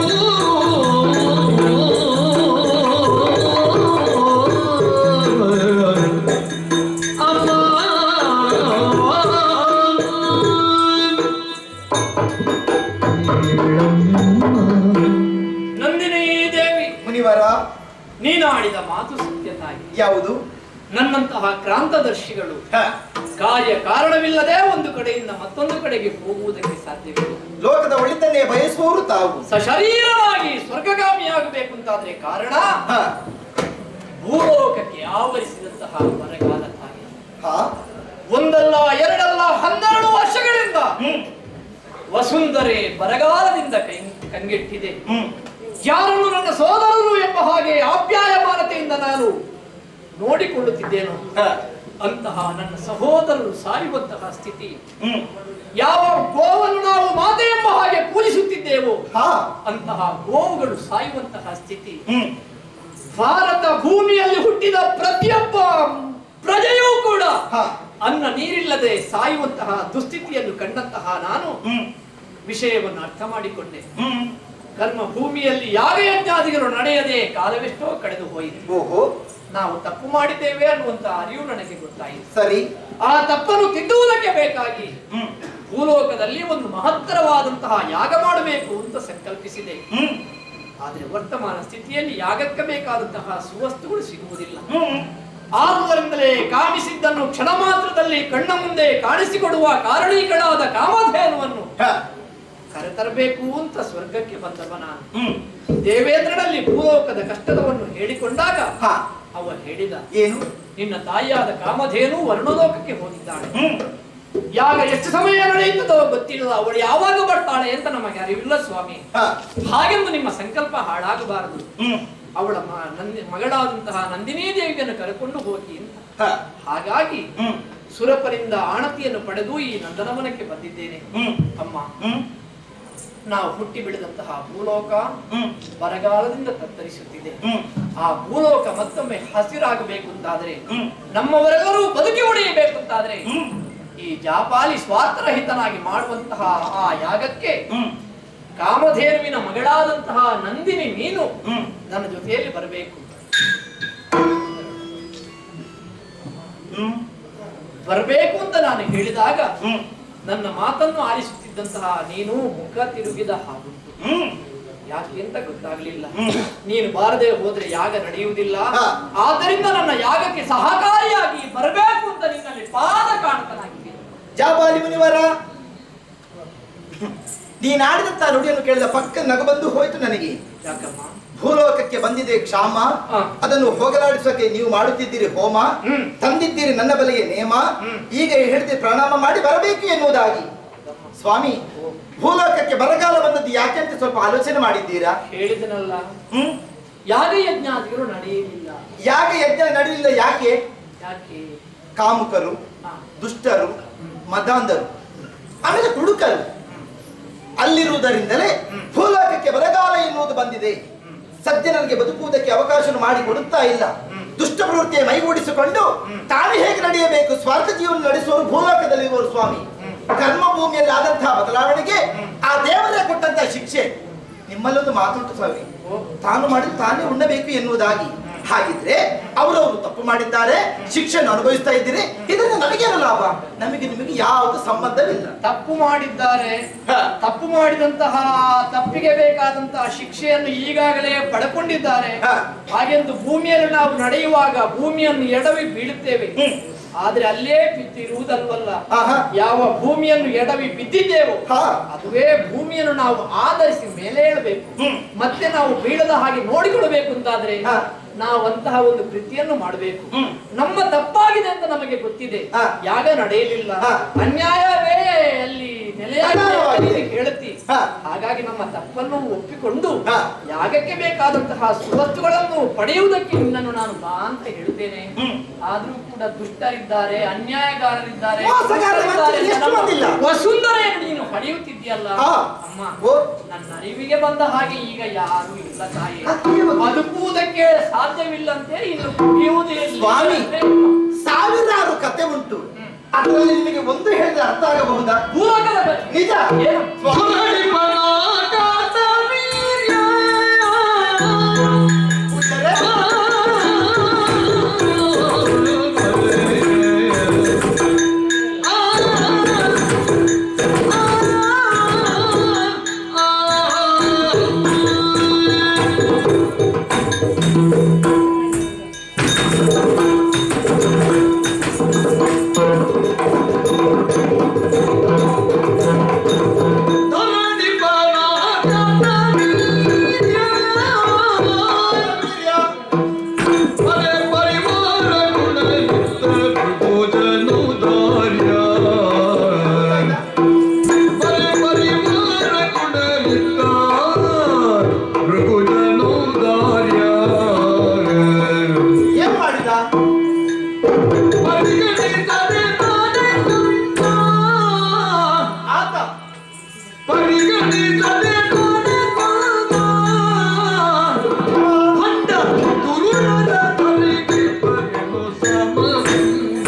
ಅಮ್ಮ ನಂದಿನಿ ದೇವಿ ಮುನಿವರ ನೀನಾಡಿದ ಮಾತು ಸತ್ಯ ತಾಯಿ ಯಾವುದು ನನ್ನಂತಹ ಕ್ರಾಂತದರ್ಶಿಗಳು ಹ, ಕಾರ್ಯ ಕಾರಣವಿಲ್ಲದೆ ಒಂದು ಕಡೆಯಿಂದ ಮತ್ತೊಂದು ಕಡೆಗೆ ಹೋಗುವುದಕ್ಕೆ ಸಾಧ್ಯವಿಲ್ಲ ಲೋಕದ ಒಳಿತನ್ನೇ ಬಯಸುವವರು ತಾವು ಸಶರೀರವಾಗಿ ಸ್ವರ್ಗಗಾಮಿಯಾಗಬೇಕು ಅಂತಾದ್ರೆ ಕಾರಣ ಹ, ಭೂಲೋಕಕ್ಕೆ ಆವರಿಸಿದಂತಹ ಬರಗಾಲ ತಾಯಿ ಹ, ಒಂದಲ್ಲ ಎರಡಲ್ಲ ಹನ್ನೆರಡು ವರ್ಷಗಳಿಂದ ವಸುಂಧರೆ ಬರಗಾಲದಿಂದ ಕೈ ಕಂಗೆಟ್ಟಿದೆ ಯಾರನ್ನು ನನ್ನ ಸೋದರರು ಎಂಬ ಹಾಗೆ ಆಪ್ಯಾಯಮಾನತೆಯಿಂದ ನಾನು ನೋಡಿಕೊಳ್ಳುತ್ತಿದ್ದೇನೋ ಹ, ಅಂತಹ ನನ್ನ ಸಹೋದರರು ಸಾಯುವಂತಹ ಸ್ಥಿತಿ ಹ್ಮ್, ಯಾವ ಗೋವನ್ನು ನಾವು ಮಾತೆ ಎಂಬ ಹಾಗೆ ಪೂಜಿಸುತ್ತಿದ್ದೇವೋ ಹ, ಅಂತಹ ಗೋವುಗಳು ಸಾಯುವಂತಹ ಸ್ಥಿತಿ ಹ್ಮ್, ಭಾರತ ಭೂಮಿಯಲ್ಲಿ ಹುಟ್ಟಿದ ಪ್ರತಿಯೊಬ್ಬ ಪ್ರಜೆಯೂ ಕೂಡ ಹ, ಅನ್ನ ನೀರಿಲ್ಲದೆ ಸಾಯುವಂತಹ ದುಸ್ಥಿತಿಯನ್ನು ಕಂಡಂತಹ ನಾನು ಹ್ಮ್, ವಿಷಯವನ್ನು ಅರ್ಥ ಮಾಡಿಕೊಂಡೆ ಹ್ಮ್. ಕರ್ಮ ಭೂಮಿಯಲ್ಲಿ ಯಾಗಯಜ್ಞಾದಿಗಳು ನಡೆಯದೆ ಕಾಲವೆಷ್ಟೋ ಕಳೆದು ಹೋಯಿತು ಓಹೋ ನಾವು ತಪ್ಪು ಮಾಡಿದ್ದೇವೆ ಅನ್ನುವಂತ ಅರಿವು ನನಗೆ ಗೊತ್ತಾಯಿತು ಸರಿ ಆ ತಪ್ಪನ್ನು ತಿದ್ದುವುದಕ್ಕೆ ಬೇಕಾಗಿ ಭೂಲೋಕದಲ್ಲಿ ಒಂದು ಮಹತ್ತರವಾದಂತಹ ಯಾಗ ಮಾಡಬೇಕು ಅಂತ ಸಂಕಲ್ಪಿಸಿದೆ ಆದ್ರೆ ವರ್ತಮಾನ ಸ್ಥಿತಿಯಲ್ಲಿ ಯಾಗಕ್ಕೆ ಬೇಕಾದಂತಹ ಸುವಸ್ತುಗಳು ಸಿಗುವುದಿಲ್ಲ ಆದುದರಿಂದಲೇ ಕಾಮಿಸಿದ್ದನ್ನು ಕ್ಷಣ ಮಾತ್ರದಲ್ಲಿ ಕಣ್ಣ ಮುಂದೆ ಕಾಣಿಸಿಕೊಡುವ ಕಾರಣೀಗಳಾದ ಕಾಮಧೇನುವನ್ನು ಹ, ಕರೆತರಬೇಕು ಅಂತ ಸ್ವರ್ಗಕ್ಕೆ ಬಂದವ ನಾನು ದೇವೇಂದ್ರನಲ್ಲಿ ಭೂಲೋಕದ ಕಷ್ಟದವನ್ನು ಹೇಳಿಕೊಂಡಾಗ ಹ, ಅವ ಹೇಳಿದ ಏನು ನಿನ್ನ ತಾಯಿಯಾದ ಕಾಮಧೇನು ವರ್ಣಲೋಕಕ್ಕೆ ಹೋಗಿದ್ದಾಳೆ ಯಾಗ ಎಷ್ಟು ಸಮಯ ನಡೆಯುತ್ತದೋ ಗೊತ್ತಿಲ್ಲ ಅವಳು ಯಾವಾಗ ಬರ್ತಾಳೆ ಅಂತ ನಮಗೆ ಅರಿವಿಲ್ಲ ಸ್ವಾಮಿ ಹ, ಹಾಗೆಂದು ನಿಮ್ಮ ಸಂಕಲ್ಪ ಹಾಳಾಗಬಾರದು ಅವಳ ಮ- ನಂದಿ ಮಗಳಾದಂತಹ ನಂದಿನಿ ದೇವಿಯನ್ನು ಕರೆಕೊಂಡು ಹೋಗಿ ಅಂತ ಹ, ಹಾಗಾಗಿ ಸುರಪರಿಂದ ಆಣತಿಯನ್ನು ಪಡೆದು ಈ ನಂದನವನಕ್ಕೆ ಬಂದಿದ್ದೇನೆ ಅಮ್ಮ ನಾವು ಹುಟ್ಟಿ ಬೆಳೆದಂತಹ ಭೂಲೋಕ ಬರಗಾಲದಿಂದ ತತ್ತರಿಸುತ್ತಿದೆ ಆ ಭೂಲೋಕ ಮತ್ತೊಮ್ಮೆ ಹಸಿರಾಗಬೇಕು ಅಂತಾದ್ರೆ ನಮ್ಮವರೆಲ್ಲರೂ ಬದುಕಿ ಉಳಿಯಬೇಕು ಅಂತಾದ್ರೆ ಈ ಜಾಪಾಲಿ ಸ್ವಾರ್ಥರಹಿತನಾಗಿ ಮಾಡುವಂತಹ ಆ ಯಾಗಕ್ಕೆ ಕಾಮಧೇನುವಿನ ಮಗಳಾದಂತಹ ನಂದಿನಿ ನೀನು ನನ್ನ ಜೊತೆಯಲ್ಲಿ ಬರಬೇಕು ಬರಬೇಕು ಅಂತ ನಾನು ಹೇಳಿದಾಗ ನನ್ನ ಮಾತನ್ನು ಆಲಿಸುತ್ತಿದ್ದಂತಹ ನೀನು ಮುಖ ತಿರುಗಿದ ಹಾಗುಂಟು ಯಾಕೆ ಅಂತ ಗೊತ್ತಾಗ್ಲಿಲ್ಲ ನೀನು ಬಾರದೆ ಹೋದ್ರೆ ಯಾಗ ನಡೆಯುವುದಿಲ್ಲ ಹಾ. ಆದ್ದರಿಂದ ನನ್ನ ಯಾಗಕ್ಕೆ ಸಹಕಾರಿಯಾಗಿ ಬರಬೇಕು ಅಂತ ನಿನ್ನಲ್ಲಿ ಪಾದ ಕಾಣ್ತನಾಗಿದ್ದೇನೆ ಜಾಬಾಲಿ ಮುನಿವರ ನೀನಾಡಿದಂತ ನುಡಿಯನ್ನು ಕೇಳಿದ ಪಕ್ಕ ನಗು ಬಂದು ಹೋಯ್ತು ನನಗೆ ಯಾಕಮ್ಮ ಭೂಲೋಕಕ್ಕೆ ಬಂದಿದೆ ಕ್ಷಾಮ ಹ. ಅದನ್ನು ಹೋಗಲಾಡಿಸೋಕೆ ನೀವು ಮಾಡುತ್ತಿದ್ದೀರಿ ಹೋಮ ಹ್ಮ್. ತಂದಿದ್ದೀರಿ ನನ್ನ ಬಲಿಗೆ ನೇಮ ಹ್ಮ್. ಈಗ ಹೇಳಿದೆ ಪ್ರಣಾಮ ಮಾಡಿ ಬರಬೇಕು ಎನ್ನುವುದಾಗಿ ಸ್ವಾಮಿ ಭೂಲೋಕಕ್ಕೆ ಬರಗಾಲ ಬಂದದ್ದು ಯಾಕೆ ಅಂತ ಸ್ವಲ್ಪ ಆಲೋಚನೆ ಮಾಡಿದ್ದೀರಾ ಹೇಳಿದನಲ್ಲ ಹ್ಮ್ ಯಾಗ ಯಜ್ಞಾದಿಗಳು ನಡೆಯಲಿಲ್ಲ ಯಾಗ ಯಜ್ಞ ನಡೆಯಲಿಲ್ಲ ಯಾಕೆ ಯಾಕೆ ಕಾಮುಕರು ಹಾ. ದುಷ್ಟರು ಮದಾಂಧರು ಆಮೇಲೆ ಕುಡುಕರು ಅಲ್ಲಿರುವುದರಿಂದಲೇ ಭೂಲೋಕಕ್ಕೆ ಬರಗಾಲ ಎನ್ನುವುದು ಬಂದಿದೆ ಸಜ್ಜನರಿಗೆ ಬದುಕುವುದಕ್ಕೆ ಅವಕಾಶ ಮಾಡಿ ಕೊಡುತ್ತಾ ಇಲ್ಲ ದುಷ್ಟ ಪ್ರವೃತ್ತಿಯ ಮೈಗೂಡಿಸಿಕೊಂಡು ತಾನು ಹೇಗೆ ನಡೆಯಬೇಕು ಸ್ವಾರ್ಥ ಜೀವನ ನಡೆಸುವವರು ಭೂಲೋಕದಲ್ಲಿರುವರು ಸ್ವಾಮಿ ಕರ್ಮ ಭೂಮಿಯಲ್ಲಿ ಆದಂತಹ ಬದಲಾವಣೆಗೆ ಆ ದೇವರೇ ಕೊಟ್ಟಂತಹ ಶಿಕ್ಷೆ ನಿಮ್ಮಲ್ಲೊಂದು ಮಾತುಂಟು ಸ್ವಾಮಿ ತಾನು ಮಾಡಿದ್ದು ತಾನೇ ಉಣ್ಣಬೇಕು ಎನ್ನುವುದಾಗಿ ಹಾಗಿದ್ರೆ ಅವರವರು ತಪ್ಪು ಮಾಡಿದ್ದಾರೆ ಶಿಕ್ಷೆಯನ್ನು ಅನುಭವಿಸ್ತಾ ಇದ್ದೀರಿ ಇದರಿಂದ ನಮಗೇನು ಲಾಭ ನಮಗೆ ನಿಮಗೆ ಯಾವುದು ಸಂಬಂಧವಿಲ್ಲ ತಪ್ಪು ಮಾಡಿದ್ದಾರೆ ಹ. ತಪ್ಪು ಮಾಡಿದಂತಹ ತಪ್ಪಿಗೆ ಬೇಕಾದಂತಹ ಶಿಕ್ಷೆಯನ್ನು ಈಗಾಗಲೇ ಪಡ್ಕೊಂಡಿದ್ದಾರೆ ಹ. ಹಾಗೆಂದು ಭೂಮಿಯಲ್ಲಿ ನಾವು ನಡೆಯುವಾಗ ಭೂಮಿಯನ್ನು ಎಡವಿ ಬೀಳುತ್ತೇವೆ ಹ್ಮ್. ಆದ್ರೆ ಅಲ್ಲೇ ಬಿದ್ದಿರುವುದಲ್ವಲ್ಲ ಆಹಾ. ಯಾವ ಭೂಮಿಯನ್ನು ಎಡವಿ ಬಿದ್ದಿದ್ದೇವೋ ಹಾ. ಅದುವೇ ಭೂಮಿಯನ್ನು ನಾವು ಆಧರಿಸಿ ಮೇಲೆ ಏಳಬೇಕು ಹ್ಮ್. ಮತ್ತೆ ನಾವು ಬೀಳದ ಹಾಗೆ ನೋಡಿಕೊಳ್ಳಬೇಕು ಅಂತಾದ್ರೆ ಹಾ. ನಾವಂತಹ ಒಂದು ಕೃತಿಯನ್ನು ಮಾಡಬೇಕು ಹ್ಮ್. ನಮ್ಮ ತಪ್ಪಾಗಿದೆ ಅಂತ ನಮಗೆ ಗೊತ್ತಿದೆ ಹಾ. ಯಾಗ ನಡೆಯಲಿಲ್ಲ ಹಾ. ಅನ್ಯಾಯವೇ ಅಲ್ಲಿ ನೆಲೆಯಾಗಿದೆ ಅಂತ ಅನ್ಯಾಯವಾಗಿದೆ. ನೀನು ಹೇಳುತ್ತಿ ಹಾ. ಹಾಗಾಗಿ ನಮ್ಮ ತಪ್ಪನ್ನು ಒಪ್ಪಿಕೊಂಡು ಹಾ. ಯಾಗಕ್ಕೆ ಬೇಕಾದಂತಹ ಸುವಸ್ತುಗಳನ್ನು ಪಡೆಯುವುದಕ್ಕೆ ನಿನ್ನನ್ನು ನಾನು ಬಾ ಅಂತ ಹೇಳ್ತೇನೆ ಹ್ಮ್. ಆದ್ರೂ ಕೂಡ ದುಷ್ಟರಿದ್ದಾರೆ ಅನ್ಯಾಯಗಾರರಿದ್ದಾರೆ ಮೋಸಗಾರರು ದುಷ್ಟರಿದ್ದಾರೆ ಮಾತ್ರ ಎಷ್ಟು ನಮ್ಮ ಮಂದಿಲ್ಲ? ವಸುಂಧರೆಯನ್ನು ನೀನು ಪಡೆಯುತ್ತಿದ್ದೀಯಲ್ಲ ಹಾ. ಅಮ್ಮ ಓ. ನನ್ನ ಅರಿವಿಗೆ ಬಂದ ಹಾಗೆ ಈಗ ಯಾರು ಇಲ್ಲ ತಾಯಿ ಅದೇನು? ಬದುಕುವುದಕ್ಕೆ ಸಾಧ್ಯವಿಲ್ಲಂತೆ ಇನ್ನು ಕುಡಿಯುವುದೇ ಇಲ್ಲ. ಸ್ವಾಮಿ. ಸಾವಿರಾರು ಕತೆ ಉಂಟು ಅದರಲ್ಲಿ ನಿಮಗೆ ಒಂದು ಹೇಳಿದ್ರೆ ಅರ್ಥ ಆಗಬಹುದಾ ಭೂಲೋಕದ ಬಗ್ಗೆ. ನಿಜ ಏನು? ಸುರಳಿ ಪರಾಕಾತ ವೀರ್ಯ. ಉಂಟರೆ? ಧರಣಿ ಪರಾಕಾತ ವೀರ್ಯ. ಪರೆ ಪರಿವಾರ ಗುಣಯುಕ್ತ ಭುಜನುದಾರ್ಯ. ಪರೆ ಪರಿವಾರ ಗುಣಯುಕ್ತ ಭೃಗುಜನುದಾರ್ಯ. ಏನ್ ಮಾಡಿದ ಪರಿಗಣಿಸದೆ ತಾನೇ ತಂದ. ಆತ ಪರಿಗಣಿಸದೆ ತಾನೇ ತಂದ. ಹೊಂಡ ದುರುಳದ ತಲೆಗೆ ಬರೆದು ಸಮವಿಲ್ಲ.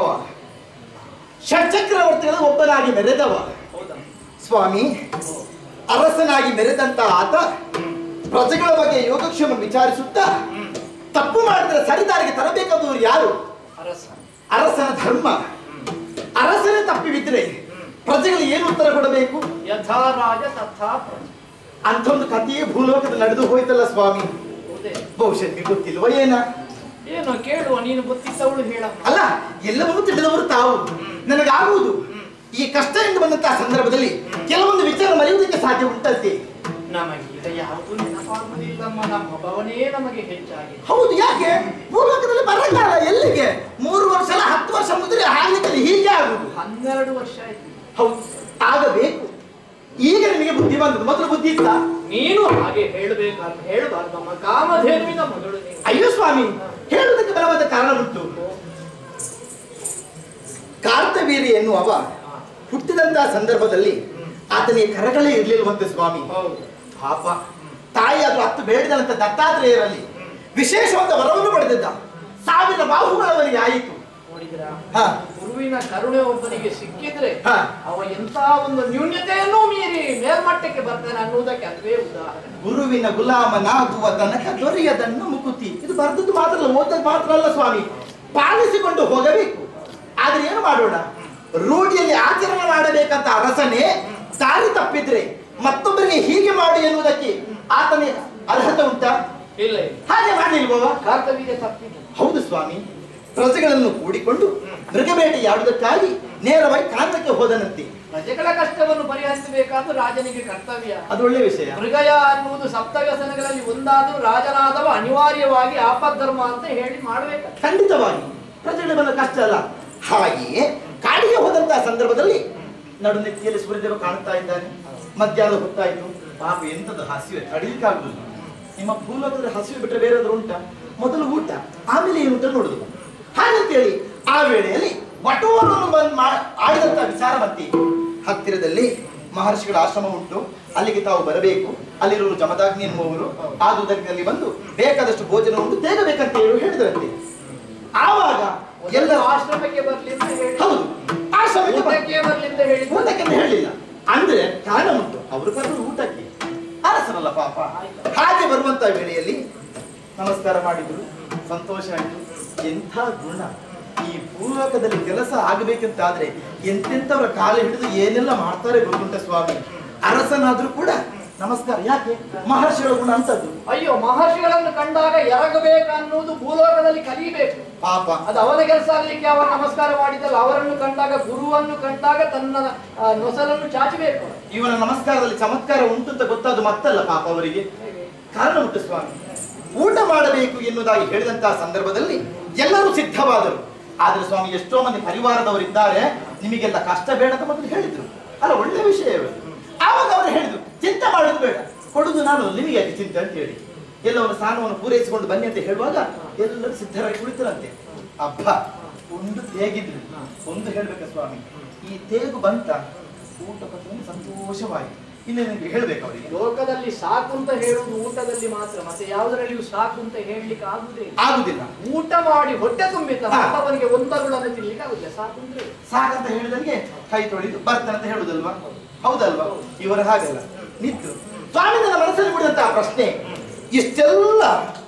ಎಂಬವ ಷಟ್ಚಕ್ರವರ್ತಿಗಳ ಒಬ್ಬನಾಗಿ ಮೆರೆದವ ಹೌದಾ ಸ್ವಾಮಿ ಅರಸನಾಗಿ ಮೆರೆದಂತ ಆತ ಪ್ರಜೆಗಳ ಬಗ್ಗೆ ಯೋಗಕ್ಷೇಮ ವಿಚಾರಿಸುತ್ತಾ ತಪ್ಪು ಮಾಡಿದ್ರೆ ಸರಿದಾರಿಗೆ ತರಬೇಕಾದವರು ಯಾರು ಅರಸ ಅರಸನ ಧರ್ಮ ಅರಸನೇ ತಪ್ಪಿಬಿದ್ರೆ ಪ್ರಜೆಗಳು ಏನು ಉತ್ತರ ಕೊಡಬೇಕು ಯಥಾ ರಾಜ ತಥಾ ಪ್ರಜೆ ಅಂತ ಒಂದು ಕಥೆಯೇ ಭೂಲೋಕದಲ್ಲಿ ನಡೆದು ಹೋಯ್ತಲ್ಲ ಸ್ವಾಮಿ ಹೌದೇ ಬಹುಶಃ ನಿಮಗೆ ಗೊತ್ತಿಲ್ವ ಏನ ಏನು ಕೇಳುವ ನೀನು ಗೊತ್ತಿದ್ದವಳು ಹೇಳ ಅಲ್ಲ ಎಲ್ಲವನ್ನೂ ತಿಳಿದವರು ತಾವು ನನಗಾಗುವುದು ಈ ಕಷ್ಟ ಎಂದು ಬಂದಂತಹ ಸಂದರ್ಭದಲ್ಲಿ ಕೆಲವೊಂದು ವಿಚಾರ ಮರೆಯುವುದಕ್ಕೆ ಸಾಧ್ಯ ಉಂಟಂತೆ ನಮಗೆ ಈಗ ಯಾವುದು ನೆನಪಾಗುವುದಿಲ್ಲಮ್ಮ ನಮ್ಮ ಭವನೇ ನಮಗೆ ಹೆಚ್ಚಾಗಿ ಹೌದು ಯಾಕೆ ಭೂಲೋಕದಲ್ಲಿ ಬರಗಾಲ ಎಲ್ಲಿಗೆ ಮೂರು ವರ್ಷ ಅಲ್ಲ ಹತ್ತು ವರ್ಷ ಮುದ್ರೆ ಆಗ್ಲಿಕ್ಕೆ ಹೀಗೆ ಆಗುದು ಹನ್ನೆರಡು ವರ್ಷ ಆಯ್ತು ಹೌದು ಆಗಬೇಕು ಈಗ ನಿಮಗೆ ಬುದ್ಧಿ ಬಂದದ್ದು ಮೊದಲು ಬುದ್ಧಿ ಇತ್ತ ನೀನು ಹಾಗೆ ಹೇಳಬೇಕಾದ ಹೇಳಬಾರ್ದಮ್ಮ ಕಾಮಧೇನುವಿನ ಮಗಳು ನೀನು ಅಯ್ಯೋ ಸ್ವಾಮಿ ಹೇಳುವುದಕ್ಕೆ ಬಲವಾದ ಕಾರಣ ಉಂಟು ಕಾರ್ತವೀರ್ಯ ಎನ್ನುವವ ಹುಟ್ಟಿದಂತಹ ಸಂದರ್ಭದಲ್ಲಿ ಆತನಿಗೆ ಕರಗಳೇ ಇರ್ಲಿಲ್ವಂತೆ ಸ್ವಾಮಿ ಹೌದು ಪಾಪ ತಾಯಿ ಅದು ಹತ್ತು ಬೇಡಿದಂತ ದತ್ತಾತ್ರೇಯರಲ್ಲಿ ವಿಶೇಷವಾದ ವರವನ್ನು ಪಡೆದಿದ್ದ ಸಾವಿರ ಬಾಹುಗಳವನಿಗೆ ಆಯಿತು ನೋಡಿದ್ರ ಹಾ ಗುರುವಿನ ಕರುಣೆ ಒಬ್ಬನಿಗೆ ಸಿಕ್ಕಿದ್ರೆ ಹಾ. ಅವ ಎಂತ ಒಂದು ನ್ಯೂನ್ಯತೆಯನ್ನು ಮೀರಿ ಮೇಲ್ಮಟ್ಟಕ್ಕೆ ಬರ್ತಾನೆ ಅನ್ನುವುದಕ್ಕೆ ಅದುವೇ ಉದಾಹರಣೆ ಗುರುವಿನ ಗುಲಾಮನಾಗುವ ತನಕ ದೊರೆಯದನ್ನು ಮುಕುತಿ ಇದು ಬರೆದದ್ದು ಮಾತ್ರ ಅಲ್ಲ ಓದದ್ದು ಮಾತ್ರ ಅಲ್ಲ ಸ್ವಾಮಿ ಪಾಲಿಸಿಕೊಂಡು ಹೋಗಬೇಕು ಆದ್ರೆ ಏನು ಮಾಡೋಣ ರೂಢಿಯಲ್ಲಿ ಆಚರಣೆ ಮಾಡಬೇಕಂತ ಅರಸನೇ ದಾರಿ ತಪ್ಪಿದ್ರೆ ಮತ್ತೊಬ್ಬರಿಗೆ ಹೀಗೆ ಮಾಡಿ ಎನ್ನುವುದಕ್ಕೆ ಆತನಿಗೆ ಅರ್ಹತೆ ಉಂಟಾ ಇಲ್ಲ ಇಲ್ಲ. ಹಾಗೆ ಮಾಡಲಿಲ್ವವ ಕರ್ತವ್ಯ ತಪ್ಪಿದೆ ಹೌದು ಸ್ವಾಮಿ ಪ್ರಜೆಗಳನ್ನು ಕೂಡಿಕೊಂಡು ಮೃಗಬೇಟೆಯಾಡುವುದಕ್ಕಾಗಿ ನೇರವಾಗಿ ಕಾಂತಕ್ಕೆ ಹೋದನಂತೆ ಪ್ರಜೆಗಳ ಕಷ್ಟವನ್ನು ಪರಿಹರಿಸಬೇಕಾದ ರಾಜನಿಗೆ ಕರ್ತವ್ಯ ಅದು ಒಳ್ಳೆ ವಿಷಯ ಮೃಗಯ ಅನ್ನುವುದು ಸಪ್ತವ್ಯಸನಗಳಲ್ಲಿ ಒಂದಾದರೂ ರಾಜನಾದವ ಅನಿವಾರ್ಯವಾಗಿ ಆಪద్ధರ್ಮ ಅಂತ ಹೇಳಿ ಮಾಡಬೇಕು ಖಂಡಿತವಾಗಿ ಪ್ರಜೆಗಳಿಗೆ ಬಂದ ಕಷ್ಟ ಅಲ್ಲ ಹಾಗೆಯೇ ಕಾಡಿಗೆ ಹೋದಂತಹ ಸಂದರ್ಭದಲ್ಲಿ ನಡುನೆತ್ತಿಯಲ್ಲಿ ಸೂರ್ಯದೇವ ಕಾಣ್ತಾ ಇದ್ದಾನೆ ಮಧ್ಯಾಹ್ನ ಹೊತ್ತಾಯ್ತು ಪಾಪ ಎಂತದ್ದು ಹಸಿವೆ ತಡೀಲಿಕ್ಕಾಗುದಿಲ್ಲ ನಿಮ್ಮ ಭೂಲೋಕದಲ್ಲಿ ಹಸಿವೆ ಬಿಟ್ಟರೆ ಬೇರೆಯಾದ್ರೂ ಉಂಟ ಮೊದಲು ಊಟ ಆಮೇಲೆ ಏನು ಊಟ ನೋಡುದು ಹಾಗಂತೇಳಿ ಆ ವೇಳೆಯಲ್ಲಿ ವಟುವನ್ನು ಬಂದು ಮಾ ಆಡಿದಂತ ವಿಚಾರ ಬಂತಿ ಹತ್ತಿರದಲ್ಲಿ ಮಹರ್ಷಿಗಳ ಆಶ್ರಮ ಉಂಟು ಅಲ್ಲಿಗೆ ತಾವು ಬರಬೇಕು ಅಲ್ಲಿರುವ ಜಮದಾಗ್ನಿ ಎನ್ನುವವರು ಆದುದರಿಂದ ಅಲ್ಲಿ ಬಂದು ಬೇಕಾದಷ್ಟು ಭೋಜನ ಉಂಟು ತೇಗಬೇಕಂತ ಹೇಳಿ ಹೇಳಿದ್ರಂತೆ ಆವಾಗ ಎಲ್ಲ ಎಲ್ಲ ಆಶ್ರಮಕ್ಕೆ ಬರ್ಲಿ ಅಂತ ಹೇಳಿ ಹೌದು ಆಶ್ರಮಕ್ಕೆ ಬಂದ ಊಟಕ್ಕೆ ಬರ್ಲಿ ಅಂತ ಹೇಳಿ ಊಟಕ್ಕೆ ಅಂತ ಹೇಳಿಲ್ಲ ಅಂದ್ರೆ ಕಾರಣ ಉಂಟು ಅವರು ಕರೆದು ಊಟಕ್ಕೆ ಅರಸರಲ್ಲ ಪಾಪ ಹಾಗೆ ಬರುವಂತ ವೇಳೆಯಲ್ಲಿ ನಮಸ್ಕಾರ ಮಾಡಿದ್ರು ಸಂತೋಷ ಆಯ್ತು ಎಂಥ ಗುಣ ಈ ಭೂಲೋಕದಲ್ಲಿ ಕೆಲಸ ಆಗಬೇಕಂತಾದ್ರೆ ಎಂತೆಂಥವರ ಕಾಲ ಹಿಡಿದು ಏನೆಲ್ಲ ಮಾಡ್ತಾರೆ ಗೊತ್ತುಂಟ ಸ್ವಾಮಿ ಅರಸನಾದ್ರೂ ಕೂಡ ನಮಸ್ಕಾರ ಯಾಕೆ ಮಹರ್ಷಿಗಳ ಗುಣ ಅಂತದ್ದು ಅಯ್ಯೋ ಮಹರ್ಷಿಗಳನ್ನು ಕಂಡಾಗ ಎರಗಬೇಕನ್ನುವುದು ಭೂಲೋಕದಲ್ಲಿ ಕಲಿಬೇಕು ಪಾಪ ಅದು ಅವನ ಕೆಲಸ ಆಗ್ಲಿಕ್ಕೆ ಅವರ ನಮಸ್ಕಾರ ಮಾಡಿದಲ್ಲ ಅವರನ್ನು ಕಂಡಾಗ ಗುರುವನ್ನು ಕಂಡಾಗ ತನ್ನ ಆ, ನೊಸಲನ್ನು ಚಾಚಬೇಕು ಇವನ ನಮಸ್ಕಾರದಲ್ಲಿ ಚಮತ್ಕಾರ ಉಂಟು ಅಂತ ಗೊತ್ತಾದ ಮತ್ತಲ್ಲ ಪಾಪ ಅವರಿಗೆ ಕಾರಣ ಉಂಟು ಸ್ವಾಮಿ ಊಟ ಮಾಡಬೇಕು ಎನ್ನುವುದಾಗಿ ಹೇಳಿದಂತಹ ಸಂದರ್ಭದಲ್ಲಿ ಎಲ್ಲರೂ ಸಿದ್ಧವಾದರು ಆದ್ರೆ ಸ್ವಾಮಿ ಎಷ್ಟೋ ಮಂದಿ ಪರಿವಾರದವರಿದ್ದಾರೆ ನಿಮಗೆಲ್ಲ ಕಷ್ಟ ಬೇಡ ಅಂತ ಮೊದಲು ಹೇಳಿದ್ರು ಅಲ್ಲ ಒಳ್ಳೆ ವಿಷಯವೇ ಆವಾಗ ಅವರು ಹೇಳಿದ್ರು ಚಿಂತೆ ಮಾಡೋದು ಬೇಡ ಕೊಡುದು ನಾನು ನಿಮಗೆ ಯಾಕೆ ಚಿಂತೆ ಅಂತ ಹೇಳಿ ಎಲ್ಲವನ್ನು ಸ್ನಾನವನ್ನು ಪೂರೈಸಿಕೊಂಡು ಬನ್ನಿ ಅಂತ ಹೇಳುವಾಗ ಎಲ್ಲರೂ ಸಿದ್ಧರಾಗಿ ಕುಳಿತರಂತೆ ಅಬ್ಬ ಒಂದು ತೇಗಿದ್ರು ಒಂದು ಹೇಳ್ಬೇಕ ಸ್ವಾಮಿ ಈ ತೇಗು ಬಂತ ಊಟ ಕೊಟ್ಟರೆ ಸಂತೋಷವಾಯಿತು ಇನ್ನು ನಿಮಗೆ ಹೇಳ್ಬೇಕು ಅವರಿಗೆ ಲೋಕದಲ್ಲಿ ಸಾಕು ಅಂತ ಹೇಳುವುದು ಊಟದಲ್ಲಿ ಮಾತ್ರ ಮತ್ತೆ ಯಾವುದರಲ್ಲಿಯೂ ಸಾಕು ಅಂತ ಹೇಳಲಿಕ್ಕೆ ಆಗುದೇ ಇಲ್ಲ. ಆಗುದಿಲ್ಲ ಊಟ ಮಾಡಿ ಹೊಟ್ಟೆ ತುಂಬಿತ ಹಾ. ಅವನಿಗೆ ಒಂದರುಳನ್ನು ತಿನ್ಲಿಕ್ಕೆ ಆಗುದಿಲ್ಲ ಸಾಕು ಅಂದ್ರೆ ಸಾಕಂತ ಹೇಳಿದಂಗೆ ಕೈ ತೊಳೆದು ಬರ್ತಾನೆ ಅಂತ ಹೇಳುದಲ್ವಾ ಹೌದಲ್ವಾ ಇವರು ಹಾಗಲ್ಲ ನಿಂತು ಸ್ವಾಮಿ ನನ್ನ ಮನಸ್ಸಲ್ಲಿ ಬಿಡುವಂತಹ ಪ್ರಶ್ನೆ ಇಷ್ಟೆಲ್ಲ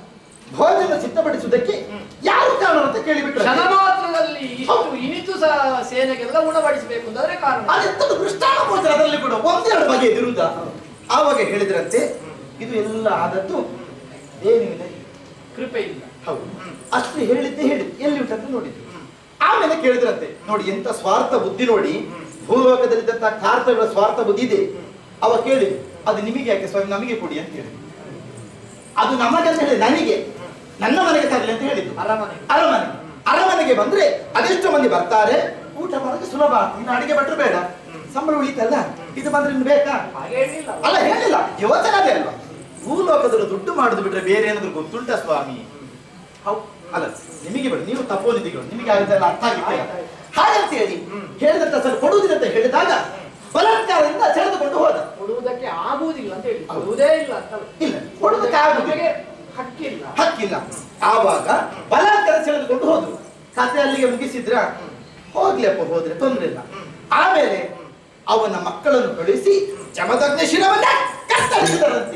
ಭೋಜನ ಸಿದ್ಧಪಡಿಸುವುದಕ್ಕೆ ಯಾರು ಕಾರಣ ಅಂತ ಕೇಳಿಬಿಟ್ರು ಕ್ಷಣ ಮಾತ್ರದಲ್ಲಿ ಇಷ್ಟು ಇನಿತು ಸಹ ಸೇನೆಗೆಲ್ಲ ಉಣಬಡಿಸಬೇಕು ಅಂತಂದ್ರೆ ಕಾರಣ ಅದೆಂತದ್ದು ಮೃಷ್ಟಾನ್ನ ಭೋಜನ ಅದರಲ್ಲಿ ಕೂಡ ಒಂದೆರಡು ಬಗೆ ಇರುವುದ ಆವಾಗ ಹೇಳಿದ್ರಂತೆ ಇದು ಎಲ್ಲ ಆದದ್ದು ಏನಿದೆ ಕೃಪೆ ಇಲ್ಲ ಹೌದು ಅಷ್ಟು ಹೇಳಿದ್ದೆ ಹೇಳಿ ಎಲ್ಲಿ ಉಂಟಂತ ನೋಡಿದ್ರು ಆಮೇಲೆ ಕೇಳಿದ್ರಂತೆ ನೋಡಿ ಎಂತ ಸ್ವಾರ್ಥ ಬುದ್ಧಿ ನೋಡಿ ಭೂಲೋಕದಲ್ಲಿದ್ದಂತಹ ಕಾರ್ತವ್ಯ ಸ್ವಾರ್ಥ ಬುದ್ಧಿ ಇದೆ ಅವ ಕೇಳಿ ಅದು ನಿಮಗೆ ಯಾಕೆ ಸ್ವಾಮಿ ನಮಗೆ ಕೊಡಿ ಅಂತ ಹೇಳಿ ಅದು ನಮಗೆ ಅಂತ ಹೇಳಿ ನನಗೆ ನನ್ನ ಮನೆಗೆ ತರಲಿ ಅಂತ ಹೇಳಿದ್ದು ಅರಮನೆ ಅರಮನೆ ಅರಮನೆಗೆ ಬಂದ್ರೆ ಅದೆಷ್ಟು ಮಂದಿ ಬರ್ತಾರೆ ಊಟ ಮಾಡೋದು ಸುಲಭ ಇನ್ನು ಅಡಿಗೆ ಭಟ್ರು ಬೇಡ ಸಂಬಳ ಉಳಿತಲ್ಲ ಇದು ಬಂದ್ರೆ ಇನ್ನು ಬೇಕಾ ಹಾಗೆ ಹೇಳಿಲ್ಲ ಅಲ್ಲ ಹೇಳಿಲ್ಲ ಯೋಚನೆ ಅದೇ ಅಲ್ವಾ ಭೂಲೋಕದಲ್ಲಿ ದುಡ್ಡು ಮಾಡುದು ಬಿಟ್ರೆ ಬೇರೆ ಏನಾದ್ರು ಗೊತ್ತುಂಟ ಸ್ವಾಮಿ ಹೌ ಅಲ್ಲ ನಿಮಗೆ ಬೇಡ ನೀವು ತಪ್ಪೋನಿದ್ದೀಗಳು ನಿಮಗೆ ಅದೆಲ್ಲ ಅರ್ಥ ಆಗಿಲ್ಲ ಆಯ್ತು, ಆಯ್ತು. ಹಾಗಂತ ಹೇಳಿ ಹೇಳಿದಂತ ಸರ್ ಕೊಡುವುದಿಲ್ಲ ಅಂತ ಹೇಳಿದಾಗ ಬಲಾತ್ಕಾರದಿಂದ ಸೆಳೆದುಕೊಂಡು ಹೋದ ಕೊಡುವುದಕ್ಕೆ ಆಗುವುದಿಲ್ಲ ಅಂತ ಹೇಳಿ ಹೌದು. ಕೊಡುವುದೇ ಇಲ್ಲ ಅಂತ ಇಲ್ಲ ಕೊಡುವುದಕ್ಕೆ ಆಗುದಿಲ್ಲ ನಮಗೆ ಹಕ್ಕಿಲ್ಲ ಹಕ್ಕಿಲ್ಲ ಆವಾಗ ಬಲಾತ್ಕಾರ ಸೆಳೆದುಕೊಂಡು ಹೋದ್ರು ಕತೆ ಅಲ್ಲಿಗೆ ಮುಗಿಸಿದ್ರ ಹೋಗ್ಲಪ್ಪ ಹೋದ್ರೆ ತೊಂದ್ರೆ ಇಲ್ಲ ಆಮೇಲೆ ಅವನ ಮಕ್ಕಳನ್ನು ಕಳುಹಿಸಿ ಜಮದಗ್ನ ಶಿರವನ್ನ ಕತ್ತರಿಸಿದರಂತೆ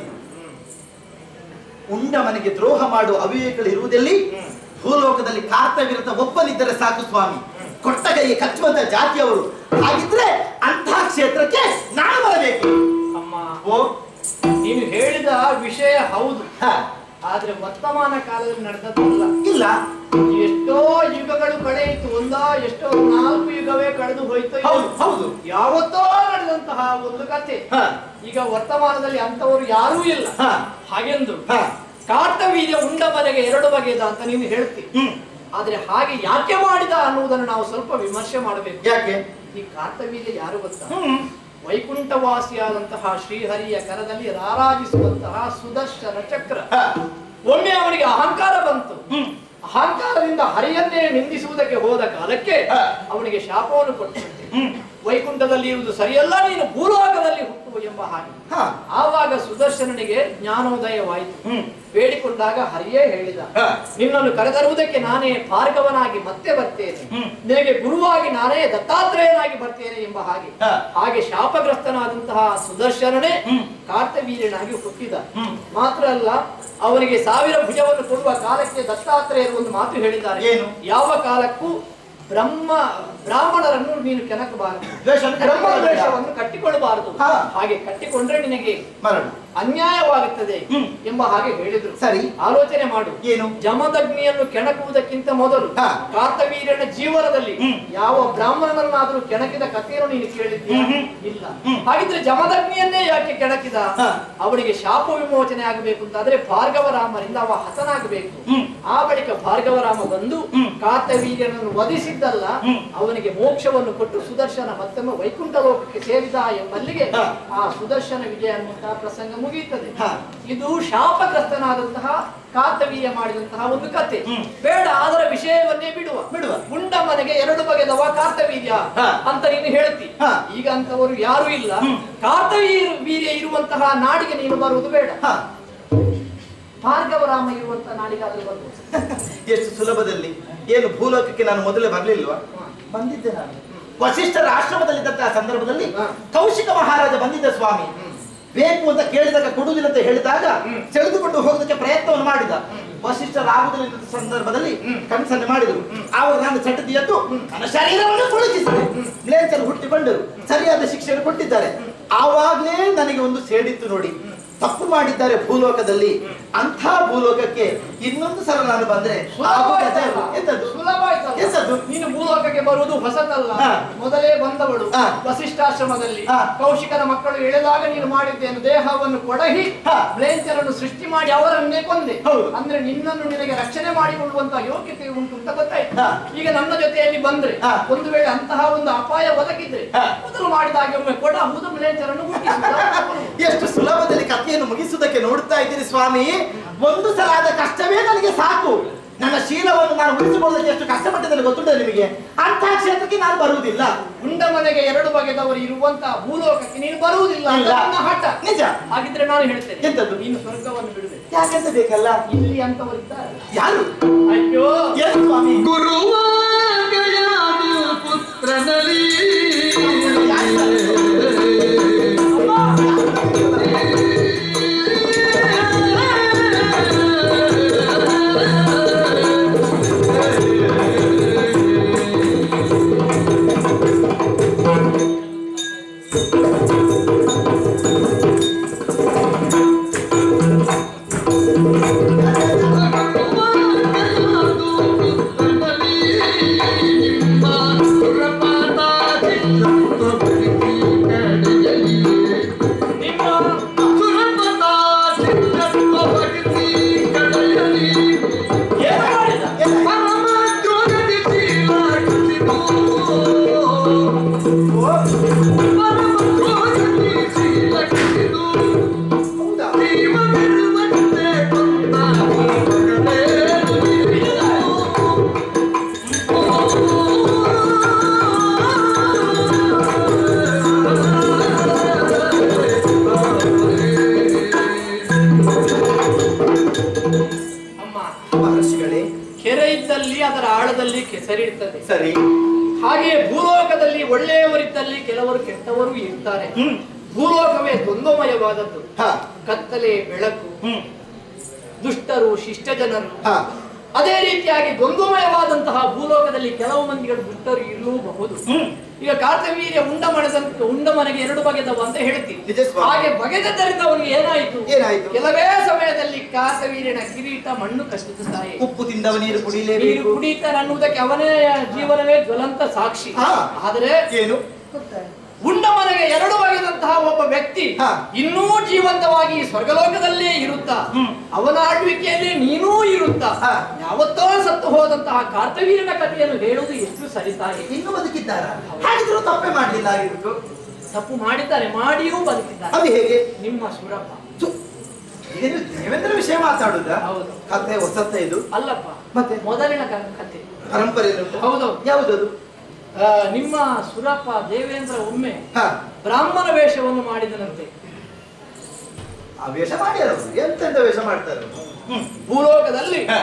ಉಂಡ ಮನೆಗೆ ದ್ರೋಹ ಮಾಡುವ ಅವಿವೇಕಗಳು ಇರುವುದೆಲ್ಲಿ ಭೂಲೋಕದಲ್ಲಿ ಕಾರ್ತವಿರತ ಒಬ್ಬನಿದ್ದರೆ ಸಾಕು ಸ್ವಾಮಿ ಕೊಟ್ಟ ಕೈಗೆ ಕಚ್ಚುವಂತ ಜಾತಿಯವರು ಹಾಗಿದ್ರೆ ಅಂತಹ ಕ್ಷೇತ್ರಕ್ಕೆ ನಾನು ಬರಬೇಕು ಅಮ್ಮ ಓ ನೀನು ಹೇಳಿದ ವಿಷಯ ಹೌದು ಹ, ಆದ್ರೆ ವರ್ತಮಾನ ಕಾಲದಲ್ಲಿ ನಡೆದದ್ದಲ್ಲ ಇಲ್ಲ ಎಷ್ಟೋ ಯುಗಗಳು ಕಳೆಯಿತು ಒಂದ ಎಷ್ಟೋ ನಾಲ್ಕು ಯುಗವೇ ಕಳೆದು ಹೋಯ್ತು ಹೌದು ಹೌದು ಯಾವತ್ತೋ ನಡೆದಂತಹ ಒಂದು ಕಥೆ ಹ, ಈಗ ವರ್ತಮಾನದಲ್ಲಿ ಅಂತವರು ಯಾರೂ ಇಲ್ಲ ಹ, ಹಾಗೆಂದು ಹ, ಕಾರ್ತವೀರ್ಯ ಉಂಡ ಬಗೆಗೆ ಎರಡು ಬಗೆದ ಅಂತ ನೀನು ಹೇಳ್ತಿ ಹ್ಮ್ ಆದ್ರೆ ಹಾಗೆ ಯಾಕೆ ಮಾಡಿದ ಅನ್ನುವುದನ್ನು ನಾವು ಸ್ವಲ್ಪ ವಿಮರ್ಶೆ ಮಾಡಬೇಕು ಯಾಕೆ ಈ ಕಾರ್ತವೀರ್ಯ ಯಾರು ಗೊತ್ತಾ ಹ್ಮ್ ವೈಕುಂಠವಾಸಿಯಾದಂತಹ ಶ್ರೀಹರಿಯ ಕರದಲ್ಲಿ ರಾರಾಜಿಸುವಂತಹ ಸುದರ್ಶನ ಚಕ್ರ ಹ, ಒಮ್ಮೆ ಅವನಿಗೆ ಅಹಂಕಾರ ಬಂತು ಹ್ಮ್ ಅಹಂಕಾರದಿಂದ ಹರಿಯನ್ನೇ ನಿಂದಿಸುವುದಕ್ಕೆ ಹೋದ ಕಾಲಕ್ಕೆ ಹ. ಅವನಿಗೆ ಶಾಪವನ್ನು ಕೊಟ್ಟಂತೆ ಹ್ಮ್ ವೈಕುಂಠದಲ್ಲಿ ಇರುವುದು ಸರಿಯಲ್ಲ ನೀನು ಭೂಲೋಕದಲ್ಲಿ ಹುಟ್ಟುವ ಎಂಬ ಹಾಗೆ ಹ, ಆವಾಗ ಸುದರ್ಶನನಿಗೆ ಜ್ಞಾನೋದಯವಾಯಿತು ಹ್ಮ್ ಬೇಡಿಕೊಂಡಾಗ ಹರಿಯೇ ಹೇಳಿದ ಹ. ನಿನ್ನನ್ನು ಕರೆತರುವುದಕ್ಕೆ ನಾನೇ ಭಾರ್ಗವನಾಗಿ ಮತ್ತೆ ಬರ್ತೇನೆ ಹ್ಮ್. ನಿನಗೆ ಗುರುವಾಗಿ ನಾನೇ ದತ್ತಾತ್ರೇಯನಾಗಿ ಬರ್ತೇನೆ ಎಂಬ ಹಾಗೆ ಹ. ಹಾಗೆ ಶಾಪಗ್ರಸ್ತನಾದಂತಹ ಸುದರ್ಶನನೇ ಹ್ಮ್. ಕಾರ್ತವೀರ್ಯನಾಗಿ ಹುಟ್ಟಿದ ಹ್ಮ್. ಮಾತ್ರ ಅಲ್ಲ ಅವನಿಗೆ ಸಾವಿರ ಭುಜವನ್ನು ಕೊಡುವ ಕಾಲಕ್ಕೆ ದತ್ತಾತ್ರೇಯರು ಒಂದು ಮಾತು ಹೇಳಿದ್ದಾರೆ ಏನು? ಯಾವ ಕಾಲಕ್ಕೂ ಬ್ರಹ್ಮ ಬ್ರಾಹ್ಮಣರನ್ನು ನೀನು ಕೆಣಕಬಾರದು ದ್ವೇಷವನ್ನು ಬ್ರಹ್ಮ ಕಟ್ಟಿಕೊಳ್ಳಬೇಡ. ದ್ವೇಷವನ್ನು ಕಟ್ಟಿಕೊಳ್ಳಬಾರದು ಹಾ. ಹಾಗೆ ಕಟ್ಟಿಕೊಂಡ್ರೆ ನಿನಗೆ ಮರಣ ಅನ್ಯಾಯವಾಗುತ್ತದೆ ಹ್ಮ್. ಎಂಬ ಹಾಗೆ ಹೇಳಿದ್ರು ಸರಿ ಆಲೋಚನೆ ಮಾಡು ಏನು ಜಮದಗ್ನಿಯನ್ನು ಕೆಣಕುವುದಕ್ಕಿಂತ ಮೊದಲು ಹಾ. ಕಾರ್ತವೀರ್ಯನ ಜೀವನದಲ್ಲಿ ಹ್ಮ್. ಯಾವ ಬ್ರಾಹ್ಮಣನನ್ನಾದರೂ ಕೆಣಕಿದ ಕಥೆಯನ್ನು ನೀನು ಕೇಳಿದ್ದೀಯಾ ಹ್ಮ್, ಹ್ಮ್. ಇಲ್ಲ ಹ್ಮ್. ಹಾಗಿದ್ರೆ ಜಮದಗ್ನಿಯನ್ನೇ ಯಾಕೆ ಕೆಣಕಿದ ಹಾ. ಅವನಿಗೆ ಶಾಪ ವಿಮೋಚನೆ ಆಗಬೇಕು ಅಂತಾದ್ರೆ ಭಾರ್ಗವರಾಮರಿಂದ ಅವ ಹತನಾಗಬೇಕು ಹ್ಮ್. ಆ ಬಳಿಕ ಭಾರ್ಗವರಾಮ ಬಂದು ಹ್ಮ್. ಕಾರ್ತವೀರ್ಯನನ್ನು ವಧಿಸಿದ್ದಲ್ಲ ಹ್ಮ್. ಅವನಿಗೆ ಮೋಕ್ಷವನ್ನು ಕೊಟ್ಟು ಸುದರ್ಶನ ಮತ್ತೊಮ್ಮೆ ವೈಕುಂಠ ಲೋಕಕ್ಕೆ ಸೇರಿದ ಎಂಬಲ್ಲಿಗೆ ಹಾ. ಆ ಸುದರ್ಶನ ವಿಜಯ ಅನ್ನುವಂತಹ ಪ್ರಸಂಗ ಮುಗಿಯುತ್ತದೆ ಹಾ. ಇದು ಶಾಪಗ್ರಸ್ತನಾದಂತಹ ಕಾರ್ತವೀರ್ಯ ಮಾಡಿದಂತಹ ಒಂದು ಕತೆ ಹ್ಮ್. ಬೇಡ ಅದರ ವಿಷಯವನ್ನೇ ಬಿಡುವ ಬಿಡುವ. ಉಂಡ ಮನೆಗೆ ಎರಡು ಬಗೆದವ ಕಾರ್ತವೀರ್ಯ ಹಾ. ಅಂತ ನೀನು ಹೇಳ್ತಿ ಹಾ. ಈಗ ಅಂತವರು ಯಾರು ಇಲ್ಲ ಹ್ಮ್. ಕಾರ್ತವೀರ್ ವೀರ್ಯ ಇರುವಂತಹ ನಾಡಿಗೆ ನೀನು ಬರುವುದು ಬೇಡ ಹ, ಭಾರ್ಗವರಾಮ ಇರುವಂತಹ ನಾಡಿಗಾದ್ರೂ ಬರ್ಬೋದು ಎಷ್ಟು ಸುಲಭದಲ್ಲಿ ಏನು ಭೂಲೋಕಕ್ಕೆ ನಾನು ಮೊದಲೇ ಬರ್ಲಿಲ್ವಾ ಬಂದಿದ್ದೆ ನಾನು ವಸಿಷ್ಠರ ಆಶ್ರಮದಲ್ಲಿದ್ದಂತಹ ಸಂದರ್ಭದಲ್ಲಿ ಹ. ಕೌಶಿಕ ಮಹಾರಾಜ ಬಂದಿದ್ದ ಸ್ವಾಮಿ ಬೇಕು ಅಂತ ಕೇಳಿದಾಗ ಕೊಡುವುದಿಲ್ಲ ಅಂತ ಹೇಳಿದಾಗ ಸೆಳೆದುಕೊಂಡು ಹೋಗೋದಕ್ಕೆ ಪ್ರಯತ್ನವನ್ನು ಮಾಡಿದ ವಸಿಷ್ಠರ ಆಗುದಿಲ್ಲ ಇದ್ದ ಸಂದರ್ಭದಲ್ಲಿ ಕನಸನ್ನು ಮಾಡಿದರು ಆವಾಗ ನಾನು ಚಟದಿ ಎದ್ದು ನನ್ನ ಶರೀರವನ್ನು ತುಳುಕಿಸಿದೆ ಮ್ಲೇಚ್ಛರು ಹುಟ್ಟಿಕೊಂಡರು ಸರಿಯಾದ ಶಿಕ್ಷೆಯನ್ನು ಕೊಟ್ಟಿದ್ದಾರೆ ಆವಾಗಲೇ ನನಗೆ ಒಂದು ಸೇಡಿತ್ತು ನೋಡಿ ತಪ್ಪು ಮಾಡಿದ್ದಾರೆ ಭೂಲೋಕದಲ್ಲಿ ಅಂಥ ಭೂಲೋಕಕ್ಕೆ ಇನ್ನೊಂದು ಸಲ ನಾನು ಬಂದ್ರೆ ಆಗುತ್ತದೆ ಅಲ್ಲ. ಎಂತದ್ದು ಸುಲಭ ಆಯ್ತಲ್ಲ? ಎಂತದ್ದು? ನೀನು ಭೂಲೋಕಕ್ಕೆ ಬರುವುದು ಹೊಸತಲ್ಲ ಹಾ. ಮೊದಲೇ ಬಂದವಳು ಹಾ. ವಸಿಷ್ಠಾಶ್ರಮದಲ್ಲಿ ಹಾ. ಕೌಶಿಕನ ಮಕ್ಕಳು ಎಳೆದಾಗ ನೀನು ಮಾಡಿದ್ದೇನು ದೇಹವನ್ನು ಕೊಡಹಿ ಹಾ. ಬ್ಲೇಂಚರನ್ನು ಸೃಷ್ಟಿ ಮಾಡಿ ಅವರನ್ನೇ ಕೊಂದೆ ಹೌದು. ಅಂದ್ರೆ ನಿನ್ನನ್ನು ನಿನಗೆ ರಕ್ಷಣೆ ಮಾಡಿಕೊಳ್ಳುವಂತ ಯೋಗ್ಯತೆ ಉಂಟು ಅಂತ ಗೊತ್ತಾಯ್ತು ಹಾ. ಈಗ ನನ್ನ ಜೊತೆಯಲ್ಲಿ ಬಂದ್ರೆ ಹಾ. ಒಂದು ವೇಳೆ ಅಂತಹ ಒಂದು ಅಪಾಯ ಒದಗಿದ್ರೆ ಹಾ. ಮೊದಲು ಮಾಡಿದಾಗೆ ಒಮ್ಮೆ ಕೊಡ ಹುದು ಬ್ಲೇಂಚರನ್ನು ಹುಟ್ಟಿಸುವುದು. ಎಷ್ಟು ಸುಲಭದಲ್ಲಿ ಕಥೆಯನ್ನು ಮುಗಿಸುವುದಕ್ಕೆ ನೋಡ್ತಾ ಇದ್ದೀನಿ ಸ್ವಾಮಿ ಒಂದು ಸಲ ಆದ ಕಷ್ಟವೇ ನನಗೆ ಸಾಕು ನನ್ನ ಶೀಲವನ್ನು ನಾನು ಉಳಿಸಿಕೊಳ್ಳೋದಕ್ಕೆ ಎಷ್ಟು ಕಷ್ಟಪಟ್ಟಿದ್ದೇನೆ ಗೊತ್ತುಂಟ ನಿಮಗೆ ಅಂತಹ ಕ್ಷೇತ್ರಕ್ಕೆ ನಾನು ಬರುವುದಿಲ್ಲ ಉಂಡ ಮನೆಗೆ ಎರಡು ಬಗೆದವರು ಇರುವಂತಹ ಭೂಲೋಕಕ್ಕೆ ನೀನು ಬರುವುದಿಲ್ಲ ಅಂತ ಇಲ್ಲ. ನನ್ನ ಹಠ ನಿಜ ಹಾಗಿದ್ರೆ ನಾನು ಹೇಳ್ತೇನೆ ಎಂತದ್ದು? ನೀನು ಸ್ವರ್ಗವನ್ನು ಬಿಡುವೆ ಯಾಕೆಂತ ಬೇಕಲ್ಲ ಇಲ್ಲಿ ಅಂತವರಿದ್ದಾರೆ ಯಾರು ಅಯ್ಯೋ ಏನು ಸ್ವಾಮಿ ಗುರುವಾಗಯಾದು ಪುತ್ರನಲ್ಲಿ ನಿಮ್ಮ ಏನು ಮಾಡಿದ ಹೌದಾ ಅಮ್ಮ ಮಹರ್ಷಿಗಳೇ ಕೆರೆ ಇದ್ದಲ್ಲಿ ಅದರ ಆಳದಲ್ಲಿ ಕೆಸರಿರ್ತದೆ ಸರಿ ಹಾಗೆ ಹಾಗೆಯೇ ಭೂಲೋಕದಲ್ಲಿ ಒಳ್ಳೆಯವರಿದ್ದಲ್ಲಿ ಕೆಲವರು ಕೆಟ್ಟವರು ಇರ್ತಾರೆ ಭೂಲೋಕವೇ ದ್ವಂದ್ವಮಯವಾದದ್ದು ಹಾ ಕತ್ತಲೆ ಬೆಳಕು ದುಷ್ಟರು ಶಿಷ್ಟ ಜನರು ಹಾ ಅದೇ ರೀತಿಯಾಗಿ ದ್ವಂದ್ವಮಯವಾದಂತಹ ಭೂಲೋಕದಲ್ಲಿ ಕೆಲವು ಮಂದಿಗಳು ದುಷ್ಟರು ಇರಲೂಬಹುದು ಈಗ ಕಾರ್ತವೀರ್ಯ ಉಂಡ ಮನೆದಂತ ಉಂಡ ಮನೆಗೆ ಎರಡು ಬಗೆದವ ಅಂತ ಹೇಳ್ತೀವಿ ನಿಜ ಸ್ವಾಮಿ. ಹಾಗೆ ಬಗೆದದ್ದರಿಂದ ಅವನಿಗೆ ಏನಾಯಿತು ಏನಾಯ್ತು? ಕೆಲವೇ ಸಮಯದಲ್ಲಿ ಕಾರ್ತವೀರ್ಯನ ಕಿರೀಟ ಮಣ್ಣು ಕಸಿದುತ್ತಾಯಿ ಉಪ್ಪು ತಿಂದವ ನೀರು ನೀರು ಕುಡಿಲೇಬೇಕು ಕುಡಿತಾನೆ ಅನ್ನುವುದಕ್ಕೆ ಅವನೇ ಜೀವನವೇ ಜ್ವಲಂತ ಸಾಕ್ಷಿ ಹಾ. ಆದರೆ ಏನು ಉಂಡ ಮನೆಗೆ ಎರಡು ಬಗೆದಂತಹ ಒಬ್ಬ ವ್ಯಕ್ತಿ ಹಾ. ಇನ್ನೂ ಜೀವಂತವಾಗಿ ಸ್ವರ್ಗಲೋಕದಲ್ಲೇ ಇರುತ್ತಾ ಅವನ ಆಳ್ವಿಕೆಯಲ್ಲಿ ನೀನೂ ಇರುತ್ತಾ ಹಾ. ಯಾವತ್ತೋ ಸತ್ತು ಹೋದಂತಹ ಕಾರ್ತವೀರನ ಕಥೆಯನ್ನು ಹೇಳುವುದು ಎಷ್ಟು ಸರಿತಾಯಿ ಇನ್ನು ಬದುಕಿದ್ದಾರ ಹಾಗಿದ್ರು ತಪ್ಪೇ ಮಾಡ್ಲಿಲ್ಲ ಆಗಿರ್ಬೇಕು ತಪ್ಪು ಮಾಡಿದ್ದಾರೆ ಮಾಡಿಯೂ ಬದುಕಿದ್ದಾರೆ ಅದು ಹೇಗೆ ನಿಮ್ಮ ಸುರಪ್ಪ ಛು, ಈಗ ನೀವು ದೇವೇಂದ್ರ ವಿಷಯ ಮಾತಾಡುದ ಹೌದು. ಕತೆ ಹೊಸತ್ತ ಇದು ಅಲ್ಲಪ್ಪ ಮತ್ತೆ? ಮೊದಲಿನ ಕ- ಕಥೆ ಪರಂಪರೆಯಲ್ಲಿ ಉಂಟು ಹೌದು. ಯಾವುದದು ಆ, ನಿಮ್ಮ ಸುರಪ್ಪ ದೇವೇಂದ್ರ ಒಮ್ಮೆ ಹಾ ಬ್ರಾಹ್ಮಣ ವೇಷವನ್ನು ಮಾಡಿದನಂತೆ ಆ ವೇಷ ಮಾಡ್ಯಾರ ಅವ್ರು. ಎಂತೆಂತ ವೇಷ ಮಾಡ್ತಾರೆ ಅವ್ರು. ಭೂಲೋಕದಲ್ಲಿ ಹಾ.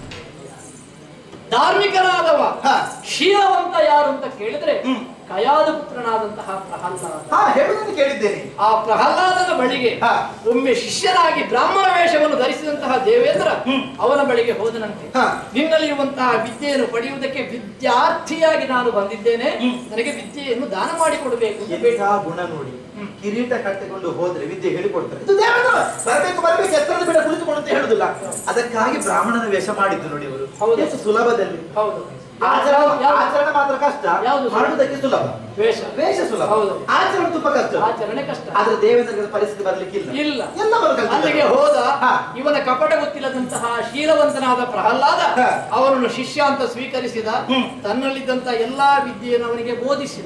ಧಾರ್ಮಿಕನಾದವ ಹಾ. ಶೀಲವಂತ ಯಾರು ಅಂತ ಕೇಳಿದ್ರೆ ಹ್ಮ್. ಕಯಾದ ಪುತ್ರನಾದಂತಹ ಪ್ರಹ್ಲಾದ ಹಾ ಹೇಳುವುದನ್ನು ಕೇಳಿದ್ದೇನೆ ಆ ಪ್ರಹ್ಲಾದನ ಬಳಿಗೆ ಹಾ. ಒಮ್ಮೆ ಶಿಷ್ಯನಾಗಿ ಬ್ರಾಹ್ಮಣ ವೇಷವನ್ನು ಧರಿಸಿದಂತಹ ದೇವೇಂದ್ರ ಅವನ ಬಳಿಗೆ ಹೋದನಂತೆ ಹಾ. ನಿನ್ನಲ್ಲಿರುವಂತಹ ವಿದ್ಯೆಯನ್ನು ಪಡೆಯುವುದಕ್ಕೆ ವಿದ್ಯಾರ್ಥಿಯಾಗಿ ನಾನು ಬಂದಿದ್ದೇನೆ ನನಗೆ ವಿದ್ಯೆಯನ್ನು ದಾನ ಮಾಡಿಕೊಡಬೇಕು ಅಂತ ಬೇಡಿ- ಎಂಥ ಗುಣ ನೋಡಿ ಕಿರೀಟ ಕಟ್ಟಿಕೊಂಡು ಹೋದ್ರೆ ವಿದ್ಯೆ ಹೇಳಿಕೊಡ್ತಾರೆ ಇದು ದೇವೇಂದ್ರ ಬರ್ಬೇಕು ಬರ್ಬೇಕು ಎತ್ತರದ ಬಿಡ ಕುಳಿತುಕೊಂಡು ಅಂತ ಹೇಳುದಿಲ್ಲ ಅದಕ್ಕಾಗಿ ಬ್ರಾಹ್ಮಣನ ವೇಷ ಮಾಡಿದ್ದು ನೋಡಿ ಅವರು ಹೌದು. ಎಷ್ಟು ಸುಲಭದಲ್ಲಿ ಹೌದು ಆಚರಣೆ ಯಾವುದು? ಆಚರಣೆ ಮಾತ್ರ ಕಷ್ಟ ಯಾವುದು ಸುಲಭ? ಮಾಡುವುದಕ್ಕೆ ಸುಲಭ ವೇಷ ವೇಷ ಸುಲಭ ಹೌದು. ಆಚರಣೆ ತುಂಬಾ ಕಷ್ಟ ಆಚರಣೆ ಕಷ್ಟ ಆದ್ರೆ ದೇವೇಂದ್ರ ಪರಿಸ್ಥಿತಿ ಬರ್ಲಿಕ್ಕಿಲ್ಲ ಇಲ್ಲ ಎಲ್ಲವರು ಅಲ್ಲಿಗೆ ಹೋದ ಹಾ. ಇವನ ಕಪಟ ಗೊತ್ತಿಲ್ಲದಂತಹ ಶೀಲವಂತನಾದ ಪ್ರಹ್ಲಾದ ಹಾ. ಅವನನ್ನು ಶಿಷ್ಯ ಅಂತ ಸ್ವೀಕರಿಸಿದ ತನ್ನಲ್ಲಿದ್ದಂತ ಎಲ್ಲಾ ವಿದ್ಯೆಯನ್ನು ಅವನಿಗೆ ಬೋಧಿಸಿದ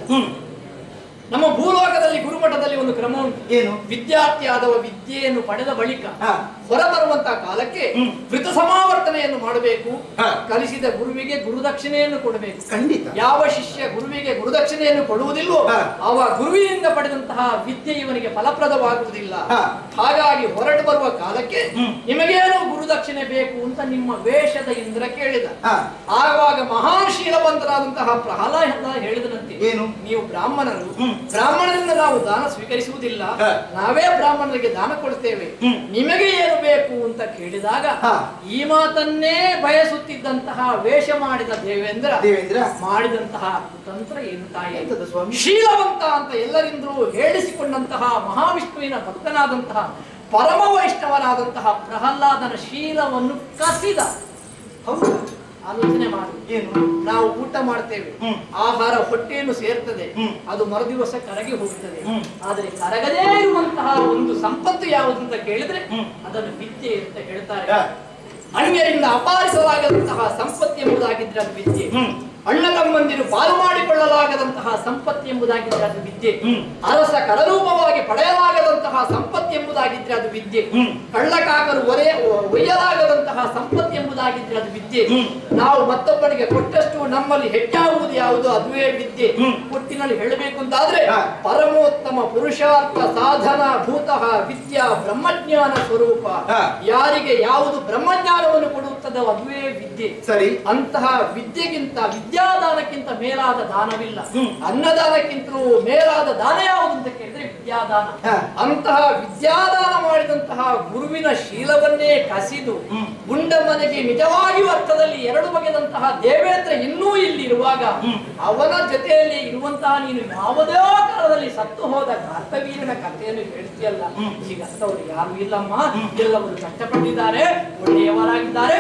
ನಮ್ಮ ಭೂಲೋಕದಲ್ಲಿ ಗುರುಮಠದಲ್ಲಿ ಒಂದು ಕ್ರಮ ಉಂಟು ಏನು ವಿದ್ಯಾರ್ಥಿ ಆದವ ವಿದ್ಯೆಯನ್ನು ಪಡೆದ ಬಳಿಕ ಹಾ. ಹೊರಬರುವಂತಹ ಕಾಲಕ್ಕೆ ವೃತ ಸಮಾವರ್ತನೆಯನ್ನು ಮಾಡಬೇಕು ಹಾ. ಕಲಿಸಿದ ಗುರುವಿಗೆ ಗುರುದಕ್ಷಿಣೆಯನ್ನು ಕೊಡಬೇಕು ಖಂಡಿತ ಯಾವ ಶಿಷ್ಯ ಗುರುವಿಗೆ ಗುರುದಕ್ಷಿಣೆಯನ್ನು ಕೊಡುವುದಿಲ್ಲವೋ ಹಾ. ಅವ ಗುರುವಿನಿಂದ ಪಡೆದಂತಹ ವಿದ್ಯೆ ಇವನಿಗೆ ಫಲಪ್ರದವಾಗುವುದಿಲ್ಲ ಹಾ. ಹಾಗಾಗಿ ಹೊರಟು ಬರುವ ಕಾಲಕ್ಕೆ ನಿಮಗೇನು ಗುರುದಕ್ಷಿಣೆ ಬೇಕು ಅಂತ ನಿಮ್ಮ ವೇಷದ ಇಂದ್ರ ಕೇಳಿದ ಹಾ. ಆವಾಗ ಮಹಾನ್ ಶೀಲವಂತರಾದಂತಹ ಪ್ರಹ್ಲಾದ ಹೇಳಿದನಂತೆ ಏನು? ನೀವು ಬ್ರಾಹ್ಮಣರು ಬ್ರಾಹ್ಮಣರಿಂದ ನಾವು ದಾನ ಸ್ವೀಕರಿಸುವುದಿಲ್ಲ ಹಾ. ನಾವೇ ಬ್ರಾಹ್ಮಣರಿಗೆ ದಾನ ಕೊಡ್ತೇವೆ ನಿಮಗೆ ಏನು ಬೇಕು ಅಂತ ಕೇಳಿದಾಗ ಹಾ. ಈ ಮಾತನ್ನೇ ಬಯಸುತ್ತಿದ್ದಂತಹ ವೇಷ ಮಾಡಿದ ದೇವೇಂದ್ರ ದೇವೇಂದ್ರ ಮಾಡಿದಂತಹ ಕುತಂತ್ರ ಏನು ತಾಯಿ ಎಂತದು ಸ್ವಾಮಿ ಶೀಲವಂತ ಅಂತ ಎಲ್ಲರಿಂದಲೂ ಹೇಳಿಸಿಕೊಂಡಂತಹ ಮಹಾವಿಷ್ಣುವಿನ ಭಕ್ತನಾದಂತಹ ಪರಮ ವೈಷ್ಣವನಾದಂತಹ ಪ್ರಹ್ಲಾದನ ಶೀಲವನ್ನು ಕಸಿದ ಹೌದು ಆಲೋಚನೆ ಮಾಡಿ ಏನು ನಾವು ಊಟ ಮಾಡ್ತೇವೆ ಆಹಾರ ಹೊಟ್ಟೆಯನ್ನು ಸೇರ್ತದೆ ಅದು ಮರುದಿವಸ ಕರಗಿ ಹೋಗುತ್ತದೆ ಆದರೆ ಕರಗದೇ ಇರುವಂತಹ ಒಂದು ಸಂಪತ್ತು ಯಾವುದು ಅಂತ ಕೇಳಿದ್ರೆ ಅದನ್ನು ವಿದ್ಯೆ ಅಂತ ಹೇಳ್ತಾರೆ ಹಾ. ಅನ್ಯರಿಂದ ಅಪಾರಿಸಲಾಗದಂತಹ ಸಂಪತ್ತು ಎಂಬುದಾಗಿದ್ರೆ ಅದು ವಿದ್ಯೆ ಅಣ್ಣ ತಮ್ಮಂದಿರು ಪಾಲು ಮಾಡಿಕೊಳ್ಳಲಾಗದಂತಹ ಸಂಪತ್ತು ಎಂಬುದಾಗಿದ್ರೆ ಅದು ವಿದ್ಯೆ ಅರಸ ಕರರೂಪವಾಗಿ ಪಡೆಯಲಾಗದಂತಹ ಸಂಪತ್ತು ಎಂಬುದಾಗಿದ್ರೆ ಅದು ವಿದ್ಯೆ ಕಳ್ಳಕಾಕರು ಒರೆ ಒಯ್ಯಲಾಗದಂತಹ ಸಂಪತ್ತು ಎಂಬುದಾಗಿದ್ರೆ ಅದು ವಿದ್ಯೆ ನಾವು ಮತ್ತೊಬ್ಬನಿಗೆ ಕೊಟ್ಟಷ್ಟು ನಮ್ಮಲ್ಲಿ ಹೆಚ್ಚಾಗುವುದು ಯಾವುದು ಅದುವೇ ವಿದ್ಯೆ ಒಟ್ಟಿನಲ್ಲಿ ಹೇಳಬೇಕು ಅಂತಾದ್ರೆ ಹಾ. ಪರಮೋತ್ತಮ ಪುರುಷಾರ್ಥ ಸಾಧನ ಭೂತಃ ವಿದ್ಯಾ ಬ್ರಹ್ಮಜ್ಞಾನ ಸ್ವರೂಪ ಹಾ. ಯಾರಿಗೆ ಯಾವುದು ಬ್ರಹ್ಮಜ್ಞಾನವನ್ನು ಕೊಡುತ್ತದೋ ಅದುವೇ ವಿದ್ಯೆ ಸರಿ ಅಂತಹ ವಿದ್ಯೆಗಿಂತ ವಿದ್ಯಾದಾನಕ್ಕಿಂತ ಮೇಲಾದ ದಾನವಿಲ್ಲ ಅನ್ನದಾನಕ್ಕಿಂತಲೂ ಮೇಲಾದ ದಾನ ಯಾವುದು ಅಂತ ಕೇಳಿದ್ರೆ ವಿದ್ಯಾದಾನ ಹಾ. ಅಂತಹ ವಿದ್ಯಾದಾನ ಮಾಡಿದಂತಹ ಗುರುವಿನ ಶೀಲವನ್ನೇ ಕಸಿದು ಗುಂಡ ಮನೆಗೆ ನಿಜವಾಗಿಯೂ ಅರ್ಥದಲ್ಲಿ ಎರಡು ಬಗೆದಂತಹ ದೇವೇಂದ್ರ ಇನ್ನೂ ಇಲ್ಲಿ ಇರುವಾಗ ಅವನ ಜೊತೆಯಲ್ಲಿ ಇರುವಂತಹ ನೀನು ಯಾವುದೇ ಕಾಲದಲ್ಲಿ ಸತ್ತು ಹೋದ ಕಾರ್ತವೀರನ ಕಥೆಯನ್ನು ಹೇಳ್ತೀಯಲ್ಲ ಈಗ ಅಂತವರು ಯಾರು ಇಲ್ಲಮ್ಮ ಎಲ್ಲವರು ಕಷ್ಟಪಟ್ಟಿದ್ದಾರೆ ಒಳ್ಳೆಯವರಾಗಿದ್ದಾರೆ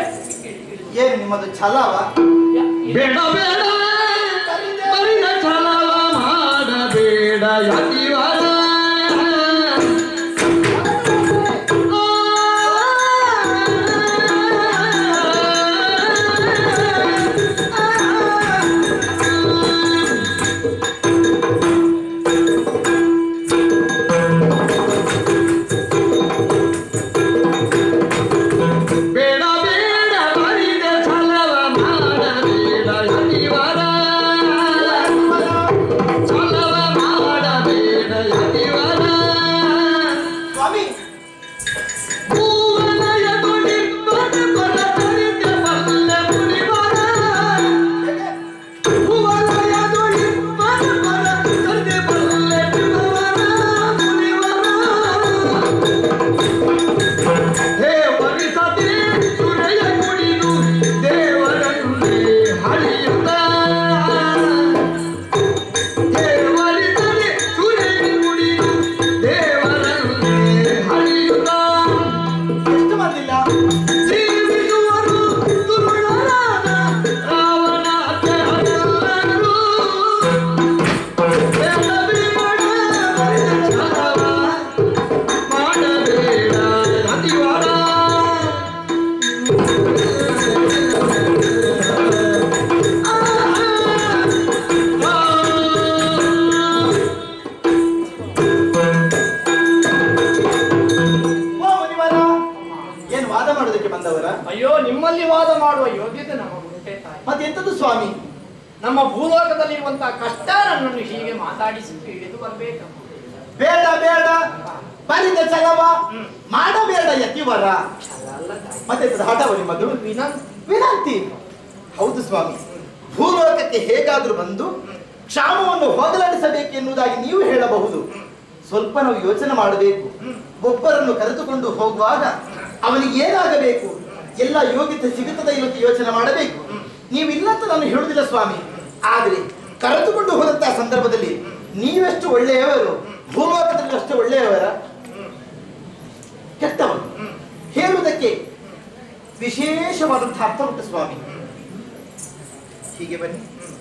ಏನು ನಿಮ್ಮದು ಛಲವ ಯಾ- ಬೇಡ ಬೇಡ ಬರಿಯ ಛಲವ ಮಾಡಬೇಡ ಯತಿವರ ಬೇಡ ಬೇಡ ಬರಿದ ಛಲವ ಮಾಡಬೇಡ ಯತಿವರ ಛಲವ ಮಾಡಬೇಡ ಸ್ವಾಮಿ ನಮ್ಮ ಭೂಲೋಕದಲ್ಲಿರುವಂತಹ ಕಷ್ಟ ನನ್ನನ್ನು ಹೀಗೆ ಮಾತಾಡಿಸಿ ಹಿಡಿದು ಬರಬೇಕು ಬೇಡ ಬೇಡ ಬರಿದ ಚಲವ ಮಾಡಬೇಡ ಯತಿವರ ಅಲ್ಲ ಮತ್ತೆ ಇದು ಹಠವ ನಿಮ್ಮದು ವಿನಂತಿ ವಿನಂತಿ ಹೌದು ಸ್ವಾಮಿ ಭೂಲೋಕಕ್ಕೆ ಹೇಗಾದ್ರೂ ಬಂದು ಕ್ಷಾಮವನ್ನು ಹೋಗಲಾಡಿಸಬೇಕೆನ್ನುವುದಾಗಿ ನೀವು ಹೇಳಬಹುದು ಸ್ವಲ್ಪ ನಾವು ಯೋಚನೆ ಮಾಡಬೇಕು ಒಬ್ಬರನ್ನು ಕರೆದುಕೊಂಡು ಹೋಗುವಾಗ ಅವನಿಗೆ ಏನಾಗಬೇಕು ಎಲ್ಲ ಯೋಗ್ಯತೆ ಸಿಗುತ್ತದೆ ಇವತ್ತು ಯೋಚನೆ ಮಾಡಬೇಕು ನೀವು ಇಲ್ಲ ಅಂತ ನಾನು ಹೇಳುವುದಿಲ್ಲ ಸ್ವಾಮಿ ಆದ್ರೆ ಕರೆದುಕೊಂಡು ಹೋದಂತಹ ಸಂದರ್ಭದಲ್ಲಿ ನೀವೆಷ್ಟು ಒಳ್ಳೆಯವರು ಭೂಲೋಕದಲ್ಲಿ ಅಷ್ಟು ಒಳ್ಳೆಯವರ ಕೆಟ್ಟವರು ಹೇಳುವುದಕ್ಕೆ ವಿಶೇಷವಾದಂತಹ ಅರ್ಥ ಉಂಟು ಸ್ವಾಮಿ ಹೀಗೆ ಬನ್ನಿ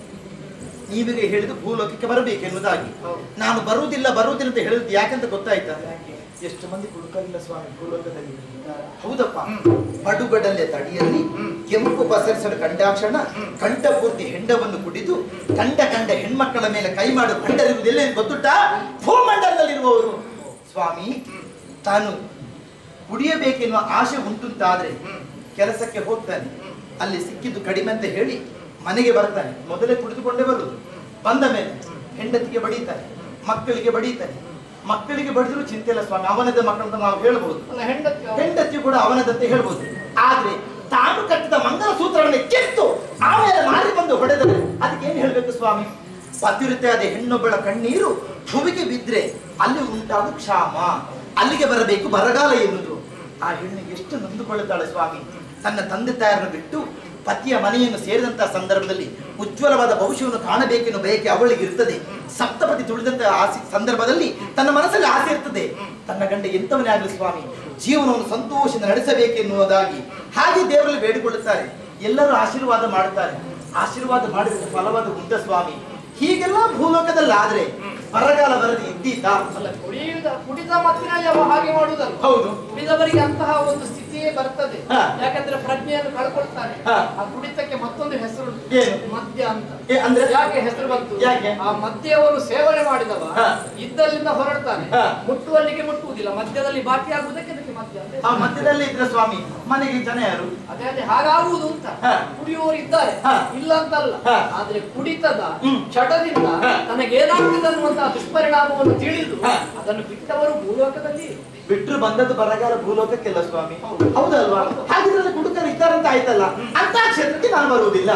ನೀವೀಗ ಹೇಳಿದ ಭೂಲೋಕಕ್ಕೆ ಬರಬೇಕೆನ್ನುವುದಾಗಿ ನಾನು ಬರುವುದಿಲ್ಲ ಬರುವುದಿಲ್ಲ ಅಂತ ಹೇಳಿದ್ದು ಯಾಕಂತ ಗೊತ್ತಾಯ್ತಾ ಎಷ್ಟು ಮಂದಿ ಹುಡುಕಾಗಿಲ್ಲ ಸ್ವಾಮಿ ಭೂಲೋಕದಲ್ಲಿ ಹೌದಪ್ಪ ಪಡುಗಡಲೆ ತಡಿಯಲ್ಲಿ ಕೆಂಪು ಪಸರಿಸಲು ಕಂಡಾಕ್ಷಣ ಕಂಠ ಪೂರ್ತಿ ಹೆಂಡವನ್ನು ಕುಡಿದು ಕಂಡ ಕಂಡ ಹೆಣ್ಮಕ್ಕಳ ಮೇಲೆ ಕೈ ಮಾಡು ಕಂಡರಿರುವುದಿಲ್ಲ ಎಂದು ಗೊತ್ತುಂಟಾ ಭೂಮಂಡಲದಲ್ಲಿರುವವರು ಸ್ವಾಮಿ ತಾನು ಕುಡಿಯಬೇಕೆನ್ನುವ ಆಸೆ ಉಂಟುಂತಾದ್ರೆ ಕೆಲಸಕ್ಕೆ ಹೋಗ್ತಾನೆ ಅಲ್ಲಿ ಸಿಕ್ಕಿದ್ದು ಕಡಿಮೆ ಅಂತ ಹೇಳಿ ಮನೆಗೆ ಬರ್ತಾನೆ ಮೊದಲೇ ಕುಡಿದುಕೊಂಡೇ ಬರುದು ಬಂದ ಮೇಲೆ ಹೆಂಡತಿಗೆ ಬಡೀತಾನೆ ಮಕ್ಕಳಿಗೆ ಬಡೀತಾನೆ ಮಕ್ಕಳಿಗೆ ಬಡಿದ್ರು ಚಿಂತೆ ಇಲ್ಲ ಸ್ವಾಮಿ ಅವನದೇ ಮಕ್ಕಳಂತ ನಾವು ಹೇಳ್ಬಹುದು ಅಲ್ಲ ಹೆಂಡತಿ ಹೆಂಡತಿ ಕೂಡ ಅವನದಂತೆ ಹೇಳ್ಬೋದು ಆದ್ರೆ ತಾನು ಕಟ್ಟಿದ ಮಂಗಲ ಸೂತ್ರವನ್ನೇ ಕಿತ್ತು ಆಮೇಲೆ ಮಾರಿ ಬಂದು ಹೊಡೆದರೆ ಅದಕ್ಕೆ ಏನ್ ಹೇಳ್ಬೇಕು ಸ್ವಾಮಿ ಪತಿರುತ್ತಾದ ಹೆಣ್ಣೊಬ್ಬಳ ಕಣ್ಣೀರು ಭುವಿಗೆ ಬಿದ್ರೆ ಅಲ್ಲಿ ಉಂಟಾದ ಕ್ಷಾಮ ಅಲ್ಲಿಗೆ ಬರಬೇಕು ಬರಗಾಲ ಎನ್ನುವುದು ಆ ಹೆಣ್ಣಿಗೆ ಎಷ್ಟು ನೊಂದುಕೊಳ್ಳುತ್ತಾಳೆ ಸ್ವಾಮಿ ತನ್ನ ತಂದೆ ತಾಯರನ್ನು ಬಿಟ್ಟು ಪತಿಯ ಮನೆಯನ್ನು ಸೇರಿದಂತಹ ಸಂದರ್ಭದಲ್ಲಿ ಉಜ್ವಲವಾದ ಭವಿಷ್ಯವನ್ನು ಕಾಣಬೇಕೆನ್ನುವ ಬಯಕೆ ಅವಳಿಗೆ ಇರ್ತದೆ ಸಪ್ತಪತಿ ತುಳಿದಂತಹ ಆಸೆ ಸಂದರ್ಭದಲ್ಲಿ ತನ್ನ ಮನಸ್ಸಲ್ಲಿ ಆಸೆ ಇರ್ತದೆ ತನ್ನ ಗಂಡ ಎಂತವನೇ ಆಗಲಿ ಸ್ವಾಮಿ ಜೀವನವನ್ನು ಸಂತೋಷದಿಂದ ನಡೆಸಬೇಕೆನ್ನುವುದಾಗಿ ಹಾಗೆ ದೇವರಲ್ಲಿ ಬೇಡಿಕೊಳ್ಳುತ್ತಾರೆ ಎಲ್ಲರೂ ಆಶೀರ್ವಾದ ಮಾಡುತ್ತಾರೆ ಆಶೀರ್ವಾದ ಮಾಡಿದ ಫಲವಾದ ಉಂಟ ಸ್ವಾಮಿ ಹೀಗೆಲ್ಲ ಭೂಲೋಕದಲ್ಲಿ ಆದ್ರೆ ಬರಗಾಲ ಬರದೆ ಇದ್ದೀತಾ ಅಲ್ಲ ಕುಡಿಯುವುದ ಕುಡಿದ ಮತ್ತಿನಲ್ಲಿ ಅವ ಹಾಗೆ ಮಾಡುವುದಲ್ಲ ಹೌದು ಕುಡಿದವರಿಗೆ ಅಂತಹ ಒಂದು ಸ್ಥಿತಿಯೇ ಬರ್ತದೆ ಹಾ. ಯಾಕಂದ್ರೆ ಪ್ರಜ್ಞೆಯನ್ನು ಕಳ್ಕೊಳ್ತಾನೆ ಹಾ. ಆ ಕುಡಿತಕ್ಕೆ ಮತ್ತೊಂದು ಹೆಸರು ಉಂಟು. ಏನು? ಮದ್ಯ ಅಂತ ಏ, ಅಂದ್ರೆ? ಯಾಕೆ ಹೆಸರು ಬಂತು ಯಾಕೆ? ಆ ಮದ್ಯವನ್ನು ಸೇವನೆ ಮಾಡಿದವ ಹಾ. ಇದ್ದಲ್ಲಿಂದ ಹೊರಡ್ತಾನೆ ಹಾ. ಮುಟ್ಟುವಲ್ಲಿಗೆ ಮುಟ್ಟುವುದಿಲ್ಲ ಮಧ್ಯದಲ್ಲಿ ಬಾಕಿ ಆಗುವುದಕ್ಕೆ ಅದಕ್ಕೆ ಮದ್ಯ ಅಂತ ಆ ಮಧ್ಯದಲ್ಲಿ ಇದ್ರೆ ಸ್ವಾಮಿ ಮನೆಗೆ ಜನ ಯಾರು ಅದೇ ಅದೇ ಹಾಗಾಗುವುದು ಅಂತ ಹಾ. ಕುಡಿಯುವವರು ಇದ್ದಾರೆ ಹಾ. ಇಲ್ಲ ಅಂತಲ್ಲ ಹಾ. ಆದ್ರೆ ಕುಡಿತದ ಹ್ಮ್. ಚಟದಿಂದ ಹಾ. ತನಗೇನಾಗ್ತದೆ ಅನ್ನುವಂತಹ ದುಷ್ಪರಿಣಾಮವನ್ನು ತಿಳಿದು ಹಾ. ಅದನ್ನು ಬಿಟ್ಟವರು ಭೂಲೋಕದಲ್ಲಿ ಬಿಟ್ರು ಬಂದದ್ದು ಬರಗಾಲ ಭೂಲೋಕಕ್ಕೆಲ್ಲ ಸ್ವಾಮಿ ಹೌದಲ್ವಾ ಹಾಗಿದ್ರೆ ಕುಡುಕರು ಇದ್ದಾರಂತ ಆಯ್ತಲ್ಲ ಅಂತ ಕ್ಷೇತ್ರಕ್ಕೆ ನಾನು ಬರುವುದಿಲ್ಲ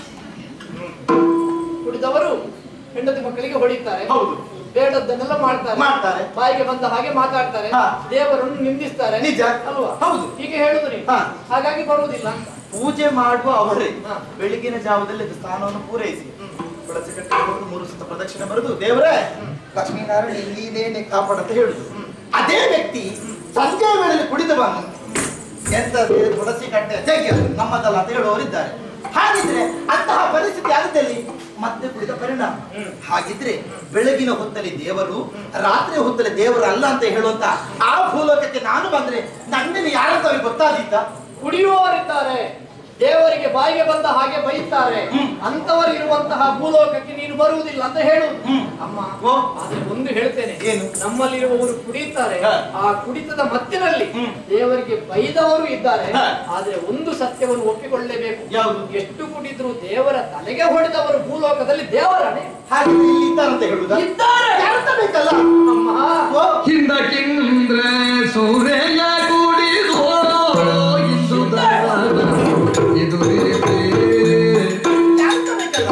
ಕುಡಿದವರು ಹೆಂಡತಿ ಮಕ್ಕಳಿಗೆ ಹೊಡಿತಾರೆ ಹೌದು. ಬೇಡದ್ದನ್ನೆಲ್ಲ ಮಾಡ್ತಾರೆ ಮಾಡ್ತಾರೆ. ಬಾಯಿಗೆ ಬಂದ ಹಾಗೆ ಮಾತಾಡ್ತಾರೆ ಹಾ. ದೇವರನ್ನು ನಿಂದಿಸ್ತಾರೆ ನಿಜ. ಅಲ್ವಾ ಹೌದು. ಹೀಗೆ ಹೇಳುದು ನೀವು ಹಾ. ಹಾಗಾಗಿ ಬರುವುದಿಲ್ಲ ಅಂತ ಪೂಜೆ ಮಾಡುವ ಅವರೇ ಹಾ. ಬೆಳಗಿನ ಜಾವದಲ್ಲಿ ಅದು ಸ್ನಾನವನ್ನು ಪೂರೈಸಿ ತುಳಸಿ ಕಟ್ಟೆ ಹೋಗಿ ಮೂರು ಸುತ್ತ ಪ್ರದಕ್ಷಿಣೆ ಬರುದು ದೇವರೇ ಲಕ್ಷ್ಮೀನಾರಾಯಣ ಇಲ್ಲಿನೇನೆ ಕಾಪಾಡ ಅಂತ ಹೇಳುದು ಅದೇ ವ್ಯಕ್ತಿ ಸಂಜೆ ವೇಳೆಯಲ್ಲಿ ಕುಡಿದು ಬಂದು ಎಂತ ತುಳಸಿ ಕಟ್ಟೆ ಹೇಗೆ ಅದು ನಮ್ಮದಲ್ಲ ಅಂತ ಹೇಳುವವರಿದ್ದಾರೆ ಹಾಗಿದ್ರೆ ಅಂತಹ ಪರಿಸ್ಥಿತಿ ಆಗದಲ್ಲಿ ಮತ್ತೆ ಕುಡಿದ ಪರಿಣಾಮ ಹಾಗಿದ್ರೆ ಬೆಳಗಿನ ಹೊತ್ತಲ್ಲಿ ದೇವರು ರಾತ್ರಿ ಹೊತ್ತಲ್ಲಿ ದೇವರು ಅಲ್ಲ ಅಂತ ಹೇಳುವಂತ ಆ ಭೂಲೋಕಕ್ಕೆ ನಾನು ಬಂದ್ರೆ ನನ್ನಲ್ಲಿ ಯಾರಂತ ಅವ್ರಿಗೆ ಗೊತ್ತಾದೀತ ಕುಡಿಯುವವರಿದ್ದಾರೆ ದೇವರಿಗೆ ಬಾಯಿಗೆ ಬಂದ ಹಾಗೆ ಬೈತಾರೆ ಅಂತವರು ಇರುವಂತಹ ಭೂಲೋಕಕ್ಕೆ ನೀನು ಬರುವುದಿಲ್ಲ ಅಂತ ಹೇಳುವುದು ಹ್ಮ್. ಅಮ್ಮ ಓ. ಆದ್ರೆ ಒಂದು ಹೇಳ್ತೇನೆ ಏನು? ನಮ್ಮಲ್ಲಿರುವವರು ಕುಡಿಯುತ್ತಾರೆ ಹಾ. ಆ ಕುಡಿತದ ಮತ್ತಿನಲ್ಲಿ ಹ್ಮ್. ದೇವರಿಗೆ ಬೈದವರು ಇದ್ದಾರೆ ಹಾ. ಆದ್ರೆ ಒಂದು ಸತ್ಯವನ್ನು ಒಪ್ಪಿಕೊಳ್ಳಲೇಬೇಕು ಯಾವುದು? ಎಷ್ಟು ಕುಡಿದ್ರು ದೇವರ ತಲೆಗೆ ಹೊಡೆದವರು ಭೂಲೋಕದಲ್ಲಿ ದೇವರನೇ ಹಾಗೆ ಇಲ್ಲಿ ಇದ್ದಾರಂತ ಹೇಳುದಾ ಇದ್ದಾರೆ ಯಾರಂತ ಬೇಕಲ್ಲ ಅಮ್ಮ ಓ, ಹಿಂದಕ್ಕಿಂದ್ರೆ ಸೂರ್ಯ ಕೂಡಿದು ಇಂದು ಇದು ರೀತಿ ಯಾರಂತ ಬೇಕಲ್ಲ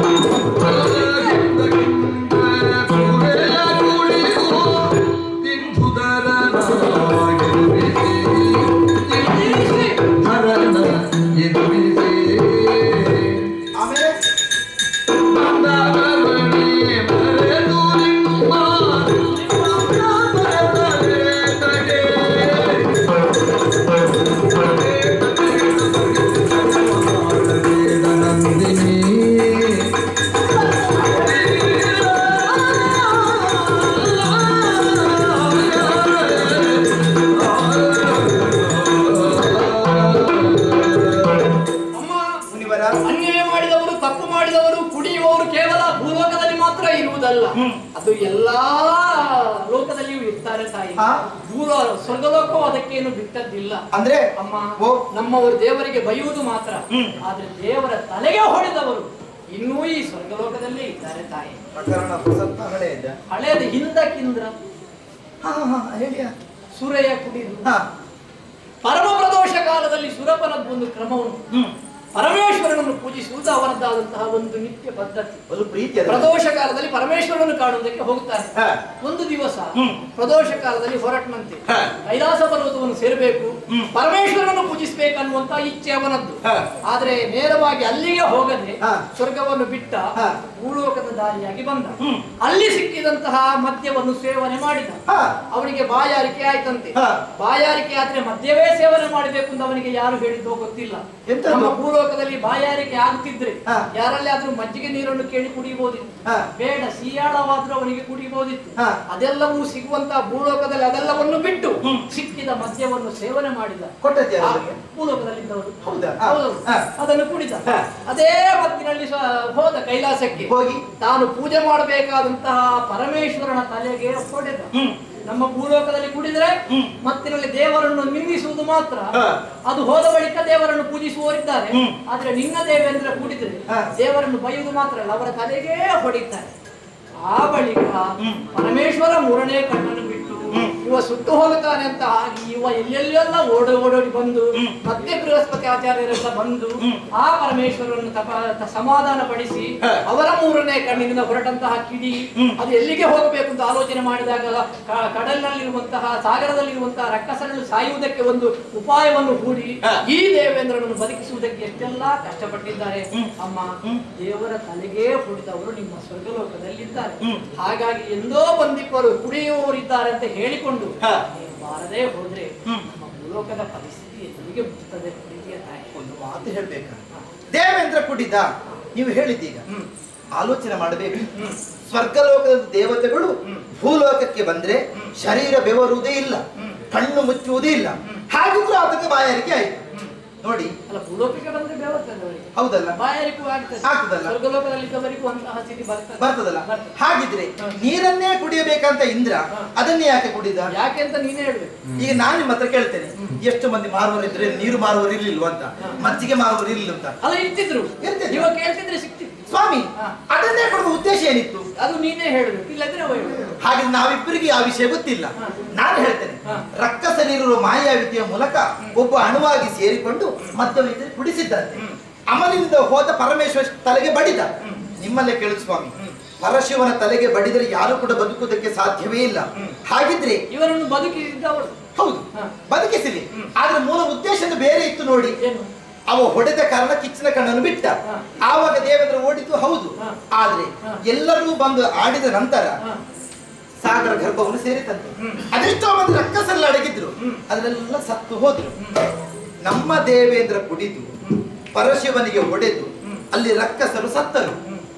ಸೂರ್ಯ ಕೂಡಿದು ಎನ್ನುವವರು ಕೇವಲ ಭೂಲೋಕದಲ್ಲಿ ಮಾತ್ರ ಇರುವುದಲ್ಲ ಅದು ಎಲ್ಲಾ ಲೋಕದಲ್ಲಿಯೂ ಇರ್ತಾರೆ ತಾಯಿ ಹಾ. ಭೂಲೋ ಸ್ವರ್ಗಲೋಕವು ಅದಕ್ಕೇನು ಬಿಟ್ಟದ್ದಿಲ್ಲ ಅಂದ್ರೆ ಅಮ್ಮ ಓ ನಮ್ಮವರು ದೇವರಿಗೆ ಬೈಯುವುದು ಮಾತ್ರ ಆದ್ರೆ ದೇವರ ತಲೆಗೆ ಹೊಡೆದವರು ಇನ್ನೂ ಈ ಸ್ವರ್ಗಲೋಕದಲ್ಲೇ ಇದ್ದಾರೆ ತಾಯಿ ಪ್ರಕರಣ ಸ್ವಲ್ಪ ಹಳೆ ಇದೆ ಹಳೆಯದು ಹಿಂದಕ್ಕಿಂದ್ರ ಹಾ ಹಾ ಹೇಳಿ ಸುರೆಯ ಕುಡಿದು ಹಾ ಪರಮ ಪ್ರದೋಷ ಕಾಲದಲ್ಲಿ ಸುರಪನದ್ದು ಒಂದು ಕ್ರಮವನ್ನು ಪರಮೇಶ್ವರನನ್ನು ಪೂಜಿಸುವುದು ಅವರದ್ದಾದಂತಹ ಒಂದು ನಿತ್ಯ ಪದ್ಧತಿ ಒಂದು ಪ್ರೀತಿ ಅದರಲ್ಲಿ. ಪ್ರದೋಷ ಕಾಲದಲ್ಲಿ ಪರಮೇಶ್ವರನನ್ನು ಕಾಣುವುದಕ್ಕೆ ಹೋಗುತ್ತಾರೆ ಹಾ. ಒಂದು ದಿವಸ ಪ್ರದೋಷ ಕಾಲದಲ್ಲಿ ಹೊರಟನಂತೆ ಹಾ. ಕೈಲಾಸ ಪರ್ವತವನ್ನು ಸೇರಬೇಕು ಪರಮೇಶ್ವರನನ್ನು ಪೂಜಿಸಬೇಕನ್ನುವಂತ ಇಚ್ಛೆ ಅವನದ್ದು ಹಾ. ಆದ್ರೆ ನೇರವಾಗಿ ಅಲ್ಲಿಗೆ ಹೋಗದೆ ಹಾ. ಸ್ವರ್ಗವನ್ನು ಬಿಟ್ಟ ಹಾ. ಭೂಲೋಕದ ದಾರಿಯಾಗಿ ಬಂದ ಅಲ್ಲಿ ಸಿಕ್ಕಿದಂತಹ ಮದ್ಯವನ್ನು ಸೇವನೆ ಮಾಡಿದ ಹಾ. ಅವನಿಗೆ ಬಾಯಾರಿಕೆ ಆಯ್ತಂತೆ ಹಾ. ಬಾಯಾರಿಕೆ ಆದ್ರೆ ಮದ್ಯವೇ ಸೇವನೆ ಮಾಡಬೇಕು ಅಂತ ಅವನಿಗೆ ಯಾರು ಹೇಳಿದ್ದೋ ಗೊತ್ತಿಲ್ಲ ಎಂತದ್ದು? ನಮ್ಮ ಭೂಲೋಕದಲ್ಲಿ ಬಾಯಾರಿಕೆ ಆಗುತ್ತಿದ್ರೆ ಹಾ. ಯಾರಲ್ಲಿ ಆದ್ರೂ ಮಜ್ಜಿಗೆ ನೀರನ್ನು ಕೇಳಿ ಕುಡಿಬಹುದಿತ್ತು ಹಾ. ಬೇಡ ಸಿಯಾಳವಾದ್ರೂ ಅವನಿಗೆ ಕುಡಿಬಹುದಿತ್ತು ಹಾ. ಅದೆಲ್ಲವೂ ಸಿಗುವಂತ ಭೂಲೋಕದಲ್ಲಿ ಅದೆಲ್ಲವನ್ನು ಬಿಟ್ಟು ಸಿಕ್ಕಿದ ಮದ್ಯವನ್ನು ಸೇವನೆ ಮಾಡಿದ ಕೊಟ್ಟದ್ದು ಯಾರು ಆ ಅವನಿಗೆ? ಭೂಲೋಕದಲ್ಲಿದ್ದವರು ಹೌದಾ? ಹಾ. ಹೌದು. ಹಾ. ಅದನ್ನು ಕುಡಿದ ಹಾ. ಅದೇ ಮತ್ತಿನಲ್ಲಿ ಸ್ವ- ಹೋದ ಕೈಲಾಸಕ್ಕೆ ಹೋಗಿ ತಾನು ಪೂಜೆ ಮಾಡಬೇಕಾದಂತಹ ಪರಮೇಶ್ವರನ ತಲೆಗೆ ಹೊಡೆದ ನಮ್ಮ ಭೂಲೋಕದಲ್ಲಿ ಕುಡಿದ್ರೆ ಮತ್ತಿನಲ್ಲಿ ದೇವರನ್ನು ನಿಂದಿಸುವುದು ಮಾತ್ರ ಹಾ. ಅದು ಹೋದ ಬಳಿಕ ದೇವರನ್ನು ಪೂಜಿಸುವವರಿದ್ದಾರೆ ಆದ್ರೆ ನಿನ್ನ ದೇವೇಂದ್ರ ಕುಡಿದ್ರೆ ಹಾ. ದೇವರನ್ನು ಬೈಯುವುದು ಮಾತ್ರ ಅಲ್ಲ ಅವರ ತಲೆಗೆ ಹೊಡಿತಾರೆ ಆ ಬಳಿಕ ಪರಮೇಶ್ವರ ಮೂರನೇ ಕಣ್ಣನ್ನು ಬಿಟ್ಟು ಇವ ಸುಟ್ಟು ಹೋಗುತ್ತಾನೆ ಅಂತ ಆಗಿ ಇವ ಎಲ್ಲೆಲ್ಲೆಲ್ಲ ಓಡಿ ಓಡೋಡಿ ಬಂದು ಮತ್ತೆ ಬೃಹಸ್ಪತಿ ಆಚಾರ್ಯರೆಲ್ಲ ಬಂದು ಆ ಪರಮೇಶ್ವರನ್ನು ತಪ ತ- ಸಮಾಧಾನ ಪಡಿಸಿ ಅವರ ಮೂರನೇ ಕಣ್ಣಿನಿಂದ ಹೊರಟಂತಹ ಕಿಡಿ ಅದು ಎಲ್ಲಿಗೆ ಹೋಗಬೇಕು ಅಂತ ಆಲೋಚನೆ ಮಾಡಿದಾಗ ಕ- ಕಡಲಿನಲ್ಲಿರುವಂತಹ ಸಾಗರದಲ್ಲಿರುವಂತಹ ರಕ್ಕಸರನ್ನು ಸಾಯುವುದಕ್ಕೆ ಒಂದು ಉಪಾಯವನ್ನು ಹೂಡಿ ಈ ದೇವೇಂದ್ರನನ್ನು ಬದುಕಿಸುವುದಕ್ಕೆ ಎಷ್ಟೆಲ್ಲ ಕಷ್ಟಪಟ್ಟಿದ್ದಾರೆ ಅಮ್ಮ ದೇವರ ತಲೆಗೆ ಹೊಡೆದವರು ನಿಮ್ಮ ಸ್ವರ್ಗಲೋಕದಲ್ಲಿದ್ದಾರೆ ಹಾಗಾಗಿ ಎಂದೋ ಬಂದಿಬ್ಬರು ಕುಡಿಯುವವರಿದ್ದಾರೆ ಅಂತ ಹೇಳಿಕೊಂಡು ಹಾ. ನೀವು ಬಾರದೇ ಹೋದ್ರೆ ನಮ್ಮ ಭೂಲೋಕದ ಪರಿಸ್ಥಿತಿ ಎದುರಿಗೆ ಮುಟ್ಟುತ್ತದೆ ಪ್ರೀತಿಯ ತಾಯಿ ಒಂದು ಮಾತು ಹೇಳ್ಬೇಕಾ ದೇವೇಂದ್ರ ಕುಡಿದ ನೀವು ಹೇಳಿದ್ದೀಗ ಆಲೋಚನೆ ಮಾಡಬೇಕು ಸ್ವರ್ಗಲೋಕದ ದೇವತೆಗಳು ಭೂಲೋಕಕ್ಕೆ ಬಂದ್ರೆ ಶರೀರ ಬೆವರುವುದೇ ಇಲ್ಲ ಕಣ್ಣು ಮುಚ್ಚುವುದೇ ಇಲ್ಲ ಹಾಗಿದ್ರೂ ಅದಕ್ಕೆ ಬಾಯಾರಿಕೆ ಆಯ್ತು ನೋಡಿ ಅಲ್ಲ ಭೂಲೋಕಕ್ಕೆ ಬಂದ್ರೆ ಬೇವರ್ತದೆ ಅವರಿಗೆ ಹೌದಲ್ಲ ಬಾಯಾರಿಗೂ ಆಗ್ತದೆ ಆಗ್ತದಲ್ಲ? ಸ್ವರ್ಗಲೋಕದಲ್ಲಿದ್ದವರಿಗೂ ಅಂತಹ ಸ್ಥಿತಿ ಬರ್ತದೆ ಬರ್ತದಲ್ಲ ಬರ್ತದೆ. ಹಾಗಿದ್ರೆ ನೀರನ್ನೇ ಕುಡಿಯಬೇಕಂತ ಇಂದ್ರ ಅದನ್ನೇ ಯಾಕೆ ಕುಡಿದ ಯಾಕೆ ಅಂತ ನೀನೇ ಹೇಳ್ಬೇಕು ಈಗ ನಾನು ನಿಮ್ಮ ಹತ್ರ ಕೇಳ್ತೇನೆ ಎಷ್ಟು ಮಂದಿ ಮಾರುವವರು ಇದ್ರೆ ನೀರು ಮಾರುವವರು ಇರ್ಲಿಲ್ವ ಅಂತ ಮಜ್ಜಿಗೆ ಮಾರುವವರು ಇರ್ಲಿಲ್ಲ ಅಂತ ಅಲ್ಲ ಇರ್ತಿದ್ರು ಇರ್ತಿದ್ರು. ಇವಾಗ ಕೇಳ್ತಿದ್ರೆ ಸಿಕ್ತಿತ್ತು ಸ್ವಾಮಿ ಹಾ. ಅದನ್ನೇ ಕೊಡುವ ಉದ್ದೇಶ ಏನಿತ್ತು ಅದು ನೀನೇ ಹೇಳ್ಬೇಕು ಇಲ್ಲದ್ರೆ ಅವ ಹೇಳ್ಬೇಕು ಹಾಗೆ ನಾವಿಬ್ಬರಿಗೆ ಆ ವಿಷಯ ಗೊತ್ತಿಲ್ಲ ಹಾ. ನಾನು ಹೇಳ್ತೇನೆ ಹಾ. ರಕ್ಕಸನಿರುವ ಮಾಯಾವಿತಿಯ ಮೂಲಕ ಒಬ್ಬ ಅಣುವಾಗಿ ಸೇರಿಕೊಂಡು ಮದ್ದವಿದ್ರೆ ಕುಡಿಸಿದ್ದಂತೆ ಅಮಲಿನಿಂದ ಹೋದ ಪರಮೇಶ್ವರ ತಲೆಗೆ ಬಡಿದ ನಿಮ್ಮಲ್ಲೇ ಕೇಳು ಸ್ವಾಮಿ ಪರಶಿವನ ತಲೆಗೆ ಬಡಿದರೆ ಯಾರು ಕೂಡ ಬದುಕುವುದಕ್ಕೆ ಸಾಧ್ಯವೇ ಇಲ್ಲ ಹಾಗಿದ್ರೆ ಇವರನ್ನು ಬದುಕಿಸಿದ್ದವರು ಹೌದು ಹಾ. ಬದುಕಿಸಲಿ ಆದ್ರೆ ಮೂಲ ಉದ್ದೇಶ ಬೇರೆ ಇತ್ತು ನೋಡಿ ಏನು ಅವ ಹೊಡೆದ ಕಾರಣ ಕಿಚ್ಚನ ಕಣ್ಣನ್ನು ಬಿಟ್ಟ ಹಾ. ಆವಾಗ ದೇವೇಂದ್ರ ಓಡಿದ್ದು ಹೌದು ಹಾ. ಆದ್ರೆ ಹಾ. ಎಲ್ಲರೂ ಬಂದು ಆಡಿದ ನಂತರ ಹಾ. ಸಾಗರ ಗರ್ಭವನ್ನು ಸೇರಿತಂತೆ ಅದೆಷ್ಟೋ ಮಂದಿ ರಕ್ಕಸಲ್ಲ ಅಡಗಿದ್ರು ಅದರೆಲ್ಲ ಸತ್ತು ಹೋದ್ರು ನಮ್ಮ ದೇವೇಂದ್ರ ಕುಡಿದು ಪರಶಿವನಿಗೆ ಹೊಡೆದು ಅಲ್ಲಿ ರಕ್ಕಸರು ಸತ್ತರು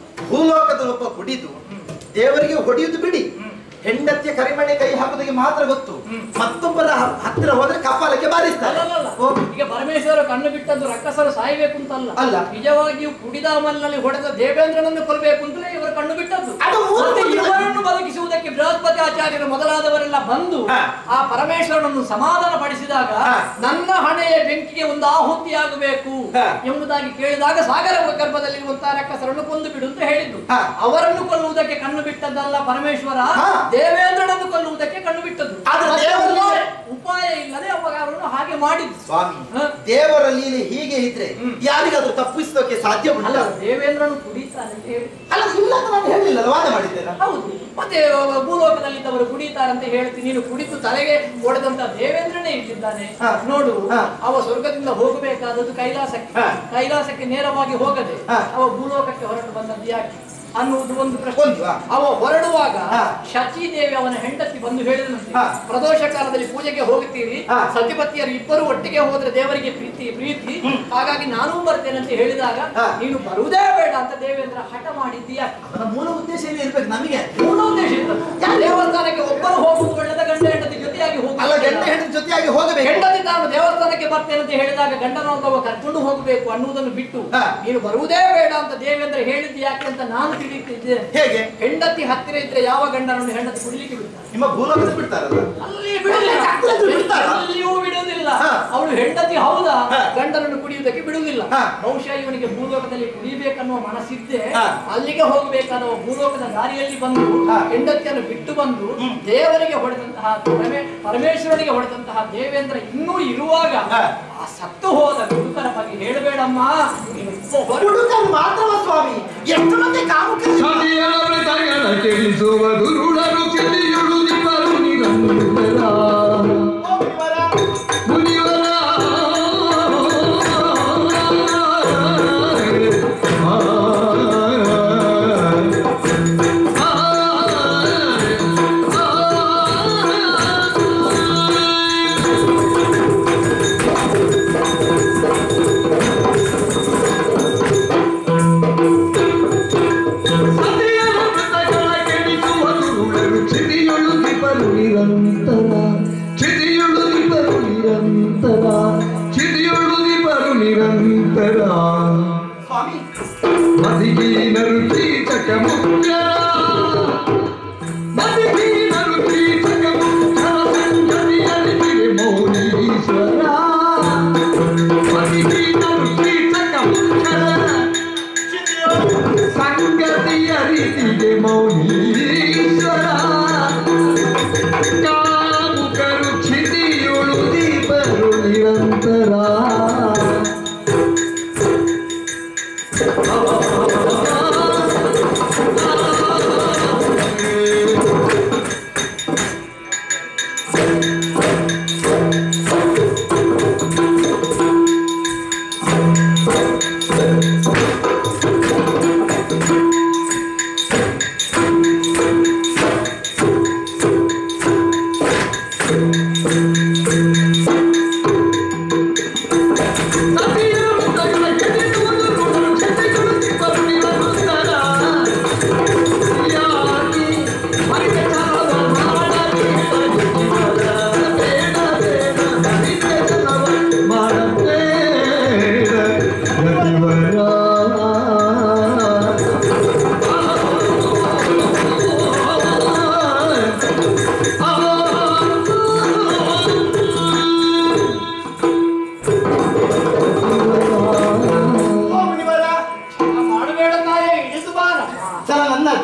ಭೂಲೋಕದ ಒಬ್ಬ ಕುಡಿದು ದೇವರಿಗೆ ಹೊಡೆಯುವುದು ಬಿಡಿ ಹೆಂಡತಿಯ ಕರಿಮಣೆ ಕೈ ಹಾಕುವುದಕ್ಕೆ ಮಾತ್ರ ಗೊತ್ತು ಮತ್ತೊಬ್ಬರ ಹ- ಹತ್ತಿರ ಹೋದ್ರೆ ಕಪಾಲಕ್ಕೆ ಬಾರಿಸ್ತಾರೆ ಅಲ್ಲಲ್ಲ ಓ, ಈಗ ಪರಮೇಶ್ವರ ಕಣ್ಣು ಬಿಟ್ಟದ್ದು ರಕ್ಕಸರು ಸಾಯಬೇಕು ಅಂತ ಅಲ್ಲ ಅಲ್ಲ. ನಿಜವಾಗಿಯೂ ಕುಡಿದ ಅಮಲಿನಲ್ಲಿ ಹೊಡೆದ ದೇವೇಂದ್ರನನ್ನು ಕೊಲ್ಲಬೇಕು ಅಂತಲೇ ಇವರು ಕಣ್ಣು ಬಿಟ್ಟದ್ದು ಅದು ಮೂರು ಮತ್ತೆ ಮಂದಿ- ಇವರನ್ನು ಬದುಕಿಸುವುದಕ್ಕೆ ಬೃಹಸ್ಪತಿ ಆಚಾರ್ಯರು ಮೊದಲಾದವರೆಲ್ಲ ಬಂದು ಹಾ. ಆ ಪರಮೇಶ್ವರನನ್ನು ಸಮಾಧಾನ ಪಡಿಸಿದಾಗ ಹಾ. ನನ್ನ ಹಣೆಯ ಬೆಂಕಿಗೆ ಒಂದು ಆಹುತಿಯಾಗಬೇಕು ಹಾ. ಎಂಬುದಾಗಿ ಕೇಳಿದಾಗ ಸಾಗರ ಗರ್ಭದಲ್ಲಿರುವಂತಹ ರಕ್ಕಸರನ್ನು ಕೊಂದು ಬಿಡು ಅಂತ ಹೇಳಿದ್ದು ಹಾ. ಅವರನ್ನು ಕೊಲ್ಲುವುದಕ್ಕೆ ಕಣ್ಣು ಬಿಟ್ಟದ್ದಲ್ಲ ಪರಮೇಶ್ವರ ಹಾ. ದೇವೇಂದ್ರನನ್ನು ಕೊಲ್ಲುವುದಕ್ಕೆ ಕಣ್ಣು ಬಿಟ್ಟದ್ದು ಆದ್ರೆ ಮತ್ತೆ ದೇವರು- ಉಪಾಯ- ಉಪಾಯ ಇಲ್ಲದೆ ಅವಾಗ ಅವರನ್ನು ಹಾಗೆ ಮಾಡಿದ್ದು ಸ್ವಾಮಿ ಹಾ. ದೇವರ ಲೀಲೆ ಹೀಗೆ ಇದ್ರೆ ಯಾರಿಗಾದ್ರೂ ತಪ್ಪಿಸೋಕೆ ಸಾಧ್ಯ ಉಂಟ ಅಲ್ಲ ದೇವೇಂದ್ರನು ಕುಡಿತಾನೆ ಅಂತ ಹೇಳಿ ಅಲ್ಲ ಇಲ್ಲ ಅಂತ ನಾನು ಹೇಳಿಲ್ಲ ವಾದ ಮಾಡಿದ್ದೇನೆ ಹೌದು ಮತ್ತೆ ಭೂಲೋಕದಲ್ಲಿದ್ದವರು ಕುಡಿತಾರೆ ಅಂತ ಹೇಳ್ತೀನಿ ನೀನು ಕುಡಿತು ತಲೆಗೆ ಹೊಡೆದಂತ ದೇವೇಂದ್ರನೇ ಇಟ್ಟಿದ್ದಾನೆ ಹಾ. ನೋಡು ಹಾ. ಅವ ಸ್ವರ್ಗದಿಂದ ಹೋಗಬೇಕಾದದ್ದು ಕೈಲಾಸಕ್ಕೆ ಹಾ. ಕೈಲಾಸಕ್ಕೆ ನೇರವಾಗಿ ಹೋಗದೆ ಹಾ. ಅವ ಭೂಲೋಕಕ್ಕೆ ಹೊರಟು ಬಂದದ್ದು ಯಾಕೆ ಅನ್ನುವುದು ಒಂದು ಪ್ರಶ್ನೆ ಒಂದು, ಹಾ. ಅವ ಹೊರಡುವಾಗ ಹಾ. ಶಚಿದೇವಿ ಅವನ ಹೆಂಡತಿ ಬಂದು ಹೇಳಿದಂತೆ ಹಾ. ಪ್ರದೋಷ ಕಾಲದಲ್ಲಿ ಪೂಜೆಗೆ ಹೋಗುತ್ತೀರಿ ಹಾ. ಸತಿಪತಿಯರು ಇಬ್ಬರು ಒಟ್ಟಿಗೆ ಹೋದ್ರೆ ದೇವರಿಗೆ ಪ್ರೀತಿ ಪ್ರೀತಿ ಹಾಗಾಗಿ ನಾನೂ ಬರ್ತೇನೆ ಅಂತ ಹೇಳಿದಾಗ ಹಾ. ನೀನು ಬರುವುದೇ ಬೇಡ ಅಂತ ದೇವೇಂದ್ರ ಹಠ ಮಾಡಿದ್ದೀಯ ಯಾಕೆ ಅವನ ಮೂಲ ಉದ್ದೇಶ ಏನು ಇರ್ಬೇಕು ನಮಗೆ ಮೂಲ ಉದ್ದೇಶ ಇತ್ತು. ದೇವಸ್ಥಾನಕ್ಕೆ ಒಬ್ಬರು ಹೋಗುವುದು ಒಳ್ಳೆದ ಗಂಡ ಹೆಂಡತಿ ಜೊತೆಯಾಗಿ ಹೋಗುವುದು ಅಲ್ಲ ಗಂಡ ಹೆಂಡತಿ ಜೊತೆಯಾಗಿ ಹೋಗಬೇಕು ಹೆಂಡತಿ ನಾನು ದೇವಸ್ಥಾನಕ್ಕೆ ಬರ್ತೇನೆ ಅಂತ ಹೇಳಿದಾಗ ಗಂಡನೊಬ್ಬ ಕರ್ಕೊಂಡು ಹೋಗಬೇಕು ಅನ್ನುವುದನ್ನು ಬಿಟ್ಟು ಹಾ. ನೀನು ಬರುವುದೇ ಬೇಡ ಅಂತ ದೇವೇಂದ್ರ ಹೇಳಿದ್ದು ಯಾಕೆ ಅಂತ ನಾನು ತಿಳಿಯುತ್ತಿದ್ದೇನೆ ಹೇಗೆ ಹೆಂಡತಿ ಹತ್ತಿರ ಇದ್ರೆ ಯಾವ ಗಂಡನನ್ನು ಹೆಂಡತಿ ಕುಡಿಲಿಕ್ಕೆ ಬಿಡ್ತಾರೆ ನಿಮ್ಮ ಭೂಲೋಕದಲ್ಲಿ ಬಿಡ್ತಾರಲ್ಲ ಅಲ್ಲಿ ಬಿಡುವುದಿಲ್ಲ ಹತ್ತಿರ ಇದ್ರೆ ಬಿಡ್ತಾರಾ? ಅಲ್ಲಿಯೂ ಬಿಡುವುದಿಲ್ಲ ಹಾ. ಅವಳು ಹೆಂಡತಿ ಹೌದಾ ಹಾ. ಗಂಡನನ್ನು ಕುಡಿಯುವುದಕ್ಕೆ ಬಿಡುವುದಿಲ್ಲ ಹಾ. ಬಹುಶಃ ಇವನಿಗೆ ಭೂಲೋಕದಲ್ಲಿ ಕುಡಿಬೇಕನ್ನುವ ಮನಸ್ಸಿದ್ದೆ ಹಾ. ಅಲ್ಲಿಗೆ ಹೋಗಬೇಕಾದ ಭೂಲೋಕದ ದಾರಿಯಲ್ಲಿ ಬಂದು ಹಾ. ಹೆಂಡತಿಯನ್ನು ಬಿಟ್ಟು ಬಂದು ದೇವರಿಗೆ ಹೊಡೆದಂತಹ ಪರಮೇ ಪರಮೇಶ್ವರನಿಗೆ ಹೊಡೆದಂತಹ ದೇವೇಂದ್ರ ಇನ್ನೂ ಇರುವಾಗ ಹಾ. ಆ ಸತ್ತು ಹೋದ ಗುರುಕರ ಬಗ್ಗೆ ಹೇಳಬೇಡಮ್ಮ ನೀನು ಹೊರ- ಹುಡುಗರು ಮಾತ್ರವ ಸ್ವಾಮಿ ಎಷ್ಟು ಮಂದಿ ಕಾಮುಕರು ಸತಿಯರ ಮೃತಗಳ ಕೆಡಿಸುವ ದುರುಳರು ತಿಳಿಯುಳುದಿಬ್ಬರು ನಿರಂತರ ಮುನಿವರ ಸತಿಯರ ಮೃತಗಳ ಕೆಡಿಸುವ ದುರುಳರು ಚಿದಿಯುಳುದಿಬ್ಬರು ನಿರಂತರ ಚಿದಿಯುಳುದಿಬ್ಬರು ನಿರಂತರ ಚಿದಿಯುಳುದಿಬ್ಬರು ನಿರಂತರ ಸ್ವಾಮಿ ಮದಿಗೀನರು ಕೀಚಕ ಮುಖ್ಯ ಮದಿಗೀನರು ಕೀಚಕ ಮುಖ್ಯ ಸಂಗತಿಯರಿತಿರೆ ಮೌನೀಶ್ವರ ಮದಿಗೀನರು ಕೀಚಕ ಮುಖ್ಯ ಸಂಗತಿಯರಿತಿಗೆ ಮೌನೀಶ್ವರ ಕಾಮುಕರು ಚಿದಿಯುಳು ದೀಪರು ನಿರಂತರ ಓ ಮುನಿವರ ಮಾಡಬೇಡ ತಾಯೇ ಇಳಿದು ಬಾರ ಸಲ ನನ್ನದ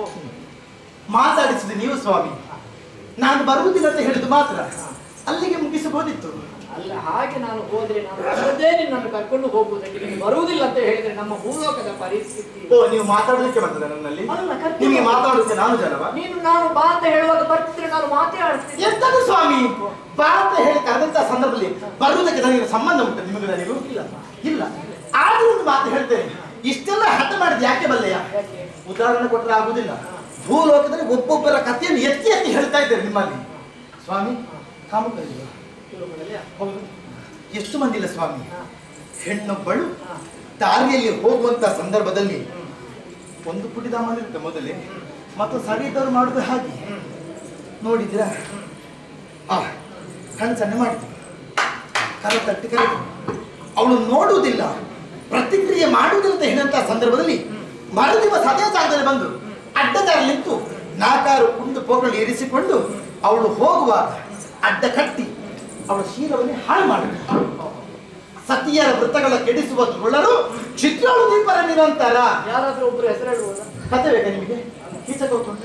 ಮಾತಾಡಿಸಿದ ನೀವು ಸ್ವಾಮಿ ನಾನು ಬರುವುದಿಲ್ಲ ಅಂತ ಹೇಳಿದ್ದು ಮಾತ್ರ ಅಲ್ಲಿಗೆ ಮುಗಿಸಬಹುದಿತ್ತು ಅಲ್ಲ ಹಾಗೆ ನಾನು ಹೋದ್ರೆ ನಾನು ಬರದೇ ನಿನ್ನನ್ನು ಕರ್ಕೊಂಡು ಹೋಗುವುದಕ್ಕೆ ನೀನು ಬರುವುದಿಲ್ಲ ಅಂತ ಹೇಳಿದ್ರೆ ನಮ್ಮ ಭೂಲೋಕದ ಪರಿಸ್ಥಿತಿ ಓ ನೀವು ಮಾತಾಡಲಿಕ್ಕೆ ಬರ್ತದೆ ನನ್ನಲ್ಲಿ ಅಲ್ಲ, ಕರ್ಕೊಂಡು ನಿಮಗೆ ಮಾತಾಡುತ್ತೆ ನಾನು ಜನವ ನೀನು ನಾನು ಬಾ ಅಂತ ಹೇಳುವಾಗ ಬರ್ತಿದ್ರೆ ನಾನು ಮಾತೇ ಆಡ್ತೀನಿ ಎಂತದು ಸ್ವಾಮಿ ಭಾರತ ಹೇಳಿ ಕರೆದಂತ ಸಂದರ್ಭದಲ್ಲಿ ಬರುವುದಕ್ಕೆ ನನಗೆ ಸಂಬಂಧ ಉಂಟು ನಿಮಗೆ ನನಗೂ ಇಲ್ಲ ಇಲ್ಲ ಆದ್ರೂ ಒಂದು ಮಾತು ಹೇಳ್ತೇನೆ ಇಷ್ಟೆಲ್ಲ ಹಠ ಮಾಡಿದ ಯಾಕೆ ಬಲ್ಲೆಯ ಯಾಕೆ? ಉದಾಹರಣೆ ಕೊಟ್ಟರೆ ಆಗುದಿಲ್ಲ ಭೂಲೋಕದಲ್ಲಿ ಒಬ್ಬೊಬ್ಬರ ಕಥೆಯನ್ನು ಎತ್ತಿ ಎತ್ತಿ ಹೇಳ್ತಾ ಇದ್ದಾರೆ ನಿಮ್ಮಲ್ಲಿ ಸ್ವಾಮಿ ಕಾಮುಕರಿಲ್ಲ ಭೂಲೋಕದಲ್ಲಿ ಹೌದು ಎಷ್ಟು ಮಂದಿ ಇಲ್ಲ ಸ್ವಾಮಿ ಹಾ. ಹೆಣ್ಣೊಬ್ಬಳು ಹಾ. ದಾರಿಯಲ್ಲಿ ಹೋಗುವಂತ ಸಂದರ್ಭದಲ್ಲಿ ಒಂದು ಪುಟಿದಾಮ ಇರುತ್ತೆ ಮೊದಲೇ ಮತ್ತು ಸರಿದವರು ಮಾಡುದು ಹಾಗೆ ನೋಡಿದ್ರ ಆ ಕಣ್ಣು ಸಣ್ಣ ಮಾಡಿದ್ರು ಕರ ತಟ್ಟಿ ಕರೆದು ಅವಳು ನೋಡುವುದಿಲ್ಲ ಪ್ರತಿಕ್ರಿಯೆ ಮಾಡುವುದಿಲ್ಲ ಅಂತ ಹೇಳಿದಂತ ಸಂದರ್ಭದಲ್ಲಿ ಮರುದಿವಸ ಅದೇ ಜಾಗದಲ್ಲಿ ಬಂದು ಅಡ್ಡದಾರಿ ನಿಂತು ನಾಲ್ಕಾರು ಕುಂದು ಪೋಗಳು ಇರಿಸಿಕೊಂಡು ಅವಳು ಹೋಗುವಾಗ ಅಡ್ಡ ಕಟ್ಟಿ ಅವಳ ಶೀಲವನ್ನೇ ಹಾಳು ಮಾಡಿದ್ರು ಸತಿಯರ ವೃತ್ತಗಳ ಕೆಡಿಸುವ ದುರುಳರು ಚಿತ್ರಾಳು ದೀಪರ ನಿರಂತರ ಯಾರಾದ್ರೂ ಒಬ್ರು ಹೆಸರು ಹೇಳ್ಬೋದಾ ಕತೆ ಬೇಕಾ ನಿಮಗೆ ಕೀಚಕ ಗೊತ್ತುಂಟ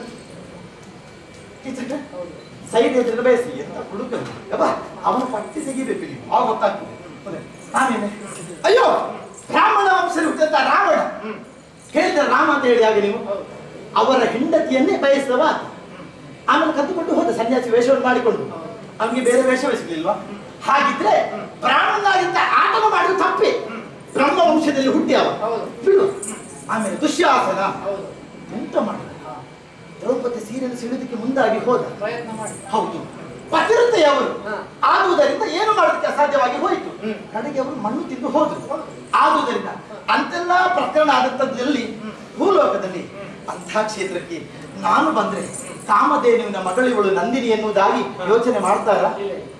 ಕೀಚಕ ಸೈಡ್ ಎದುರು ಬಯಸಿ ಎಂತ ಹುಡುಕ ಯಬ್ಬ ಅವನ ಪಟ್ಟಿ ತೆಗಿಬೇಕು ನೀವು ಆಗ ಗೊತ್ತಾಗ್ತದೆ ಹೌದೇ? ಆಮೇಲೆ ಅಯ್ಯೋ ಬ್ರಾಹ್ಮಣ ವಂಶದಲ್ಲಿ ಹುಟ್ಟಿದಂತ ರಾವಣ ಕೇಳಿದ ರಾಮ ಅಂತ ಹೇಳಿ ಹಾಗೆ ನೀವು ಅವರ ಹೆಂಡತಿಯನ್ನೇ ಬಯಸಿದವ ಆತ. ಆಮೇಲೆ ಕದ್ದುಕೊಂಡು ಹೋದ ಸನ್ಯಾಸಿ ವೇಷವನ್ನು ಮಾಡಿಕೊಂಡು ಅವನಿಗೆ ಬೇರೆ ವೇಷವೇ ಸಿಗ್ಲಿಲ್ವಾ ಹಾಗಿದ್ರೆ ಬ್ರಾಹ್ಮಣನಾಗಿದ್ದ ಆಟವ ಮಾಡಿದ ತಪ್ಪೆ ಬ್ರಹ್ಮ ವಂಶದಲ್ಲಿ ಹುಟ್ಟಿ ಅವ ಹೌದು. ಬಿಡು ಆಮೇಲೆ ದುಶ್ಯಾಸನ ಹೌದು ಎಂತ ಮಾಡಿದ ದ್ರೌಪದಿ ಸೀರೆಯನ್ನು ಸಿಡಿದಕ್ಕೆ ಮುಂದಾಗಿ ಹೋದ ಪ್ರಯತ್ನ ಮಾಡಿ ಹೌದು ಪತಿರತೆಯವರು ಹಾ. ಆದುದರಿಂದ ಏನು ಮಾಡೋದಕ್ಕೆ ಅಸಾಧ್ಯವಾಗಿ ಹೋಯಿತು ಹ್ಮ್. ಕಡೆಗೆ ಅವರು ಮಣ್ಣು ತಿಂದು ಹೋದ್ರು ಆದುದರಿಂದ ಅಂತೆಲ್ಲ ಪ್ರಕರಣ ಆದಂತದ್ದಲ್ಲಿ ಭೂಲೋಕದಲ್ಲಿ ಅಂತಹ ಕ್ಷೇತ್ರಕ್ಕೆ ನಾನು ಬಂದ್ರೆ ಕಾಮಧೇನುವಿನ ಮಗಳಿವಳು ನಂದಿನಿ ಎನ್ನುವುದಾಗಿ ಯೋಚನೆ ಮಾಡ್ತಾರಾ ಇಲ್ಲ.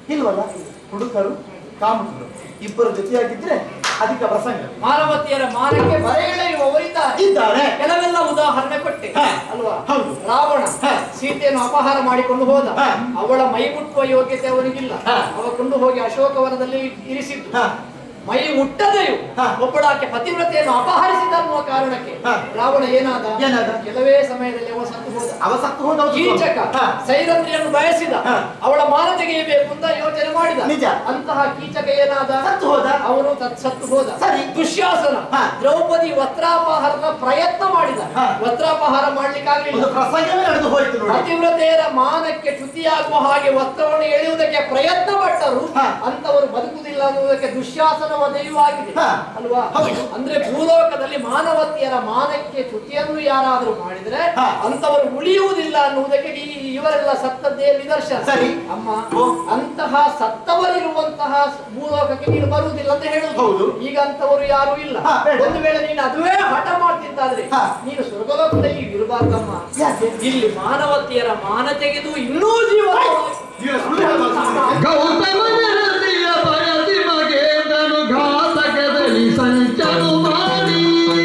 ಇಲ್ವಲ್ಲ ಹುಡುಕರು ಕಾಮುಕರು ಇಬ್ಬರು ಜೊತೆಯಾಗಿದ್ರೆ ಅಧಿಕ ಪ್ರಸಂಗ ಮಾನವತಿಯರ ಮಾನಕ್ಕೆ ಬರೆಯಲಿರುವವರಿದ್ದಾರೆ ಇದ್ದಾರೆ ಕೆಲವೆಲ್ಲ ಉದಾಹರಣೆ ಕೊಟ್ಟೆ ಹಾ. ಅಲ್ವಾ ಹೌದು. ರಾವಣ ಹಾ. ಸೀತೆಯನ್ನು ಅಪಹಾರ ಮಾಡಿಕೊಂಡು ಹೋದ ಹಾ. ಅವಳ ಮೈ ಮುಟ್ಟುವ ಯೋಗ್ಯತೆ ಅವನಿಗಿಲ್ಲ ಹಾ. ಅವ ಕೊಂಡು ಹೋಗಿ ಅಶೋಕವನದಲ್ಲಿ ಇರಿಸಿದ್ದು ಹಾ. ಮೈ ಮುಟ್ಟದೆಯು ಹಾ. ಒಬ್ಬಳಾಕೆ ಪತಿವ್ರತೆಯನ್ನು ಅಪಹರಿಸಿದ ಅನ್ನುವ ಕಾರಣಕ್ಕೆ ಹಾ. ರಾವಣ ಏನಾದ ಏನಾದ? ಕೆಲವೇ ಸಮಯದಲ್ಲಿ ಅವ ಸತ್ತು ಹೋದ ಅವ ಸತ್ತು ಹೋದವ ಕೀಚಕ ಹಾ. ಸೈರಂಧ್ರಿಯನ್ನು ಬಯಸಿದ ಹಾ. ಅವಳ ಮಾನ ತೆಗೆಯಬೇಕು ಅಂತ ಯೋಚನೆ ಮಾಡಿದ ನಿಜ. ಅಂತಹ ಕೀಚಕ ಏನಾದ ಸತ್ತು ಹೋದ. ಅವನು ತತ್ ಸತ್ತು ಹೋದ ಸರಿ. ದುಶ್ಯಾಸನ ಹಾ. ದ್ರೌಪದಿ ವಸ್ತ್ರಾಪಹಾರದ ಪ್ರಯತ್ನ ಮಾಡಿದ ಹಾ. ವಸ್ತ್ರಾಪಹಾರ ಮಾಡ್ಲಿಕ್ಕಾಗ್ಲಿಲ್ಲ ಒಂದು ಪ್ರಸಂಗವೇ ನಡೆದು ಹೋಯ್ತು ನೋಡಿ ಪತಿವ್ರತೆಯರ ಮಾನಕ್ಕೆ ಚ್ಯುತಿಯಾಗುವ ಹಾಗೆ ವಸ್ತ್ರವನ್ನು ಎಳೆಯುವುದಕ್ಕೆ ಪ್ರಯತ್ನ ಪಟ್ಟರು ಹಾ. ಅಂತವರು ಬದುಕುವುದಿಲ್ಲ ಅನ್ನುವುದಕ್ಕೆ ದುಶ್ಯಾಸನ ವಧೆಯೂ ಆಗಿದೆ ಹಾ. ಅಲ್ವಾ ಹೌದು. ಅಂದ್ರೆ ಭೂಲೋಕದಲ್ಲಿ ಮಾನವತಿಯರ ಮಾನಕ್ಕೆ ಚ್ಯುತಿಯನ್ನು ಯಾರಾದರೂ ಮಾಡಿದ್ರೆ ಹಾ. ಅಂತವರು ಉಳಿಯುವುದಿಲ್ಲ ಅನ್ನುವುದಕ್ಕೆ ಈ ಇವರೆಲ್ಲ ಸತ್ತದ್ದೇ ನಿದರ್ಶನ ಸರಿ. ಅಮ್ಮ ಓ. ಅಂತಹ ಸತ್ತವರಿರುವಂತಹ ಭೂಲೋಕಕ್ಕೆ ನೀನು ಬರುವುದಿಲ್ಲ ಅಂತ ಹೌದು. ಹೇಳುದು ಈಗ ಅಂತವರು ಯಾರು ಇಲ್ಲ ಹಾ, ಬೇಡ. ಒಂದು ವೇಳೆ ನೀನು ಅದುವೇ ಹಠ ಮಾಡ್ತಿದ್ದಾದ್ರೆ ಹಾ. ನೀನು ಸ್ವರ್ಗಲೋಕದಲ್ಲಿ ಇರಬಾರ್ದಮ್ಮ ಯಾಕೆ? ಇಲ್ಲಿ ಮಾನವತಿಯರ ಮಾನ ತೆಗೆದು ಇನ್ನೂ ಜೀವನ ನೀನು ಸುಳ್ಳು ಹೇಳಬಾರ್ದು ಸುಮ್ಮನೆ. ಗೌತಮನರಸಿಯ ಬಯಸಿ ಮಗೇಂದ್ರನು ಘಾತಕದಲ್ಲಿ ಸಂಚರು ಮಾಡಿ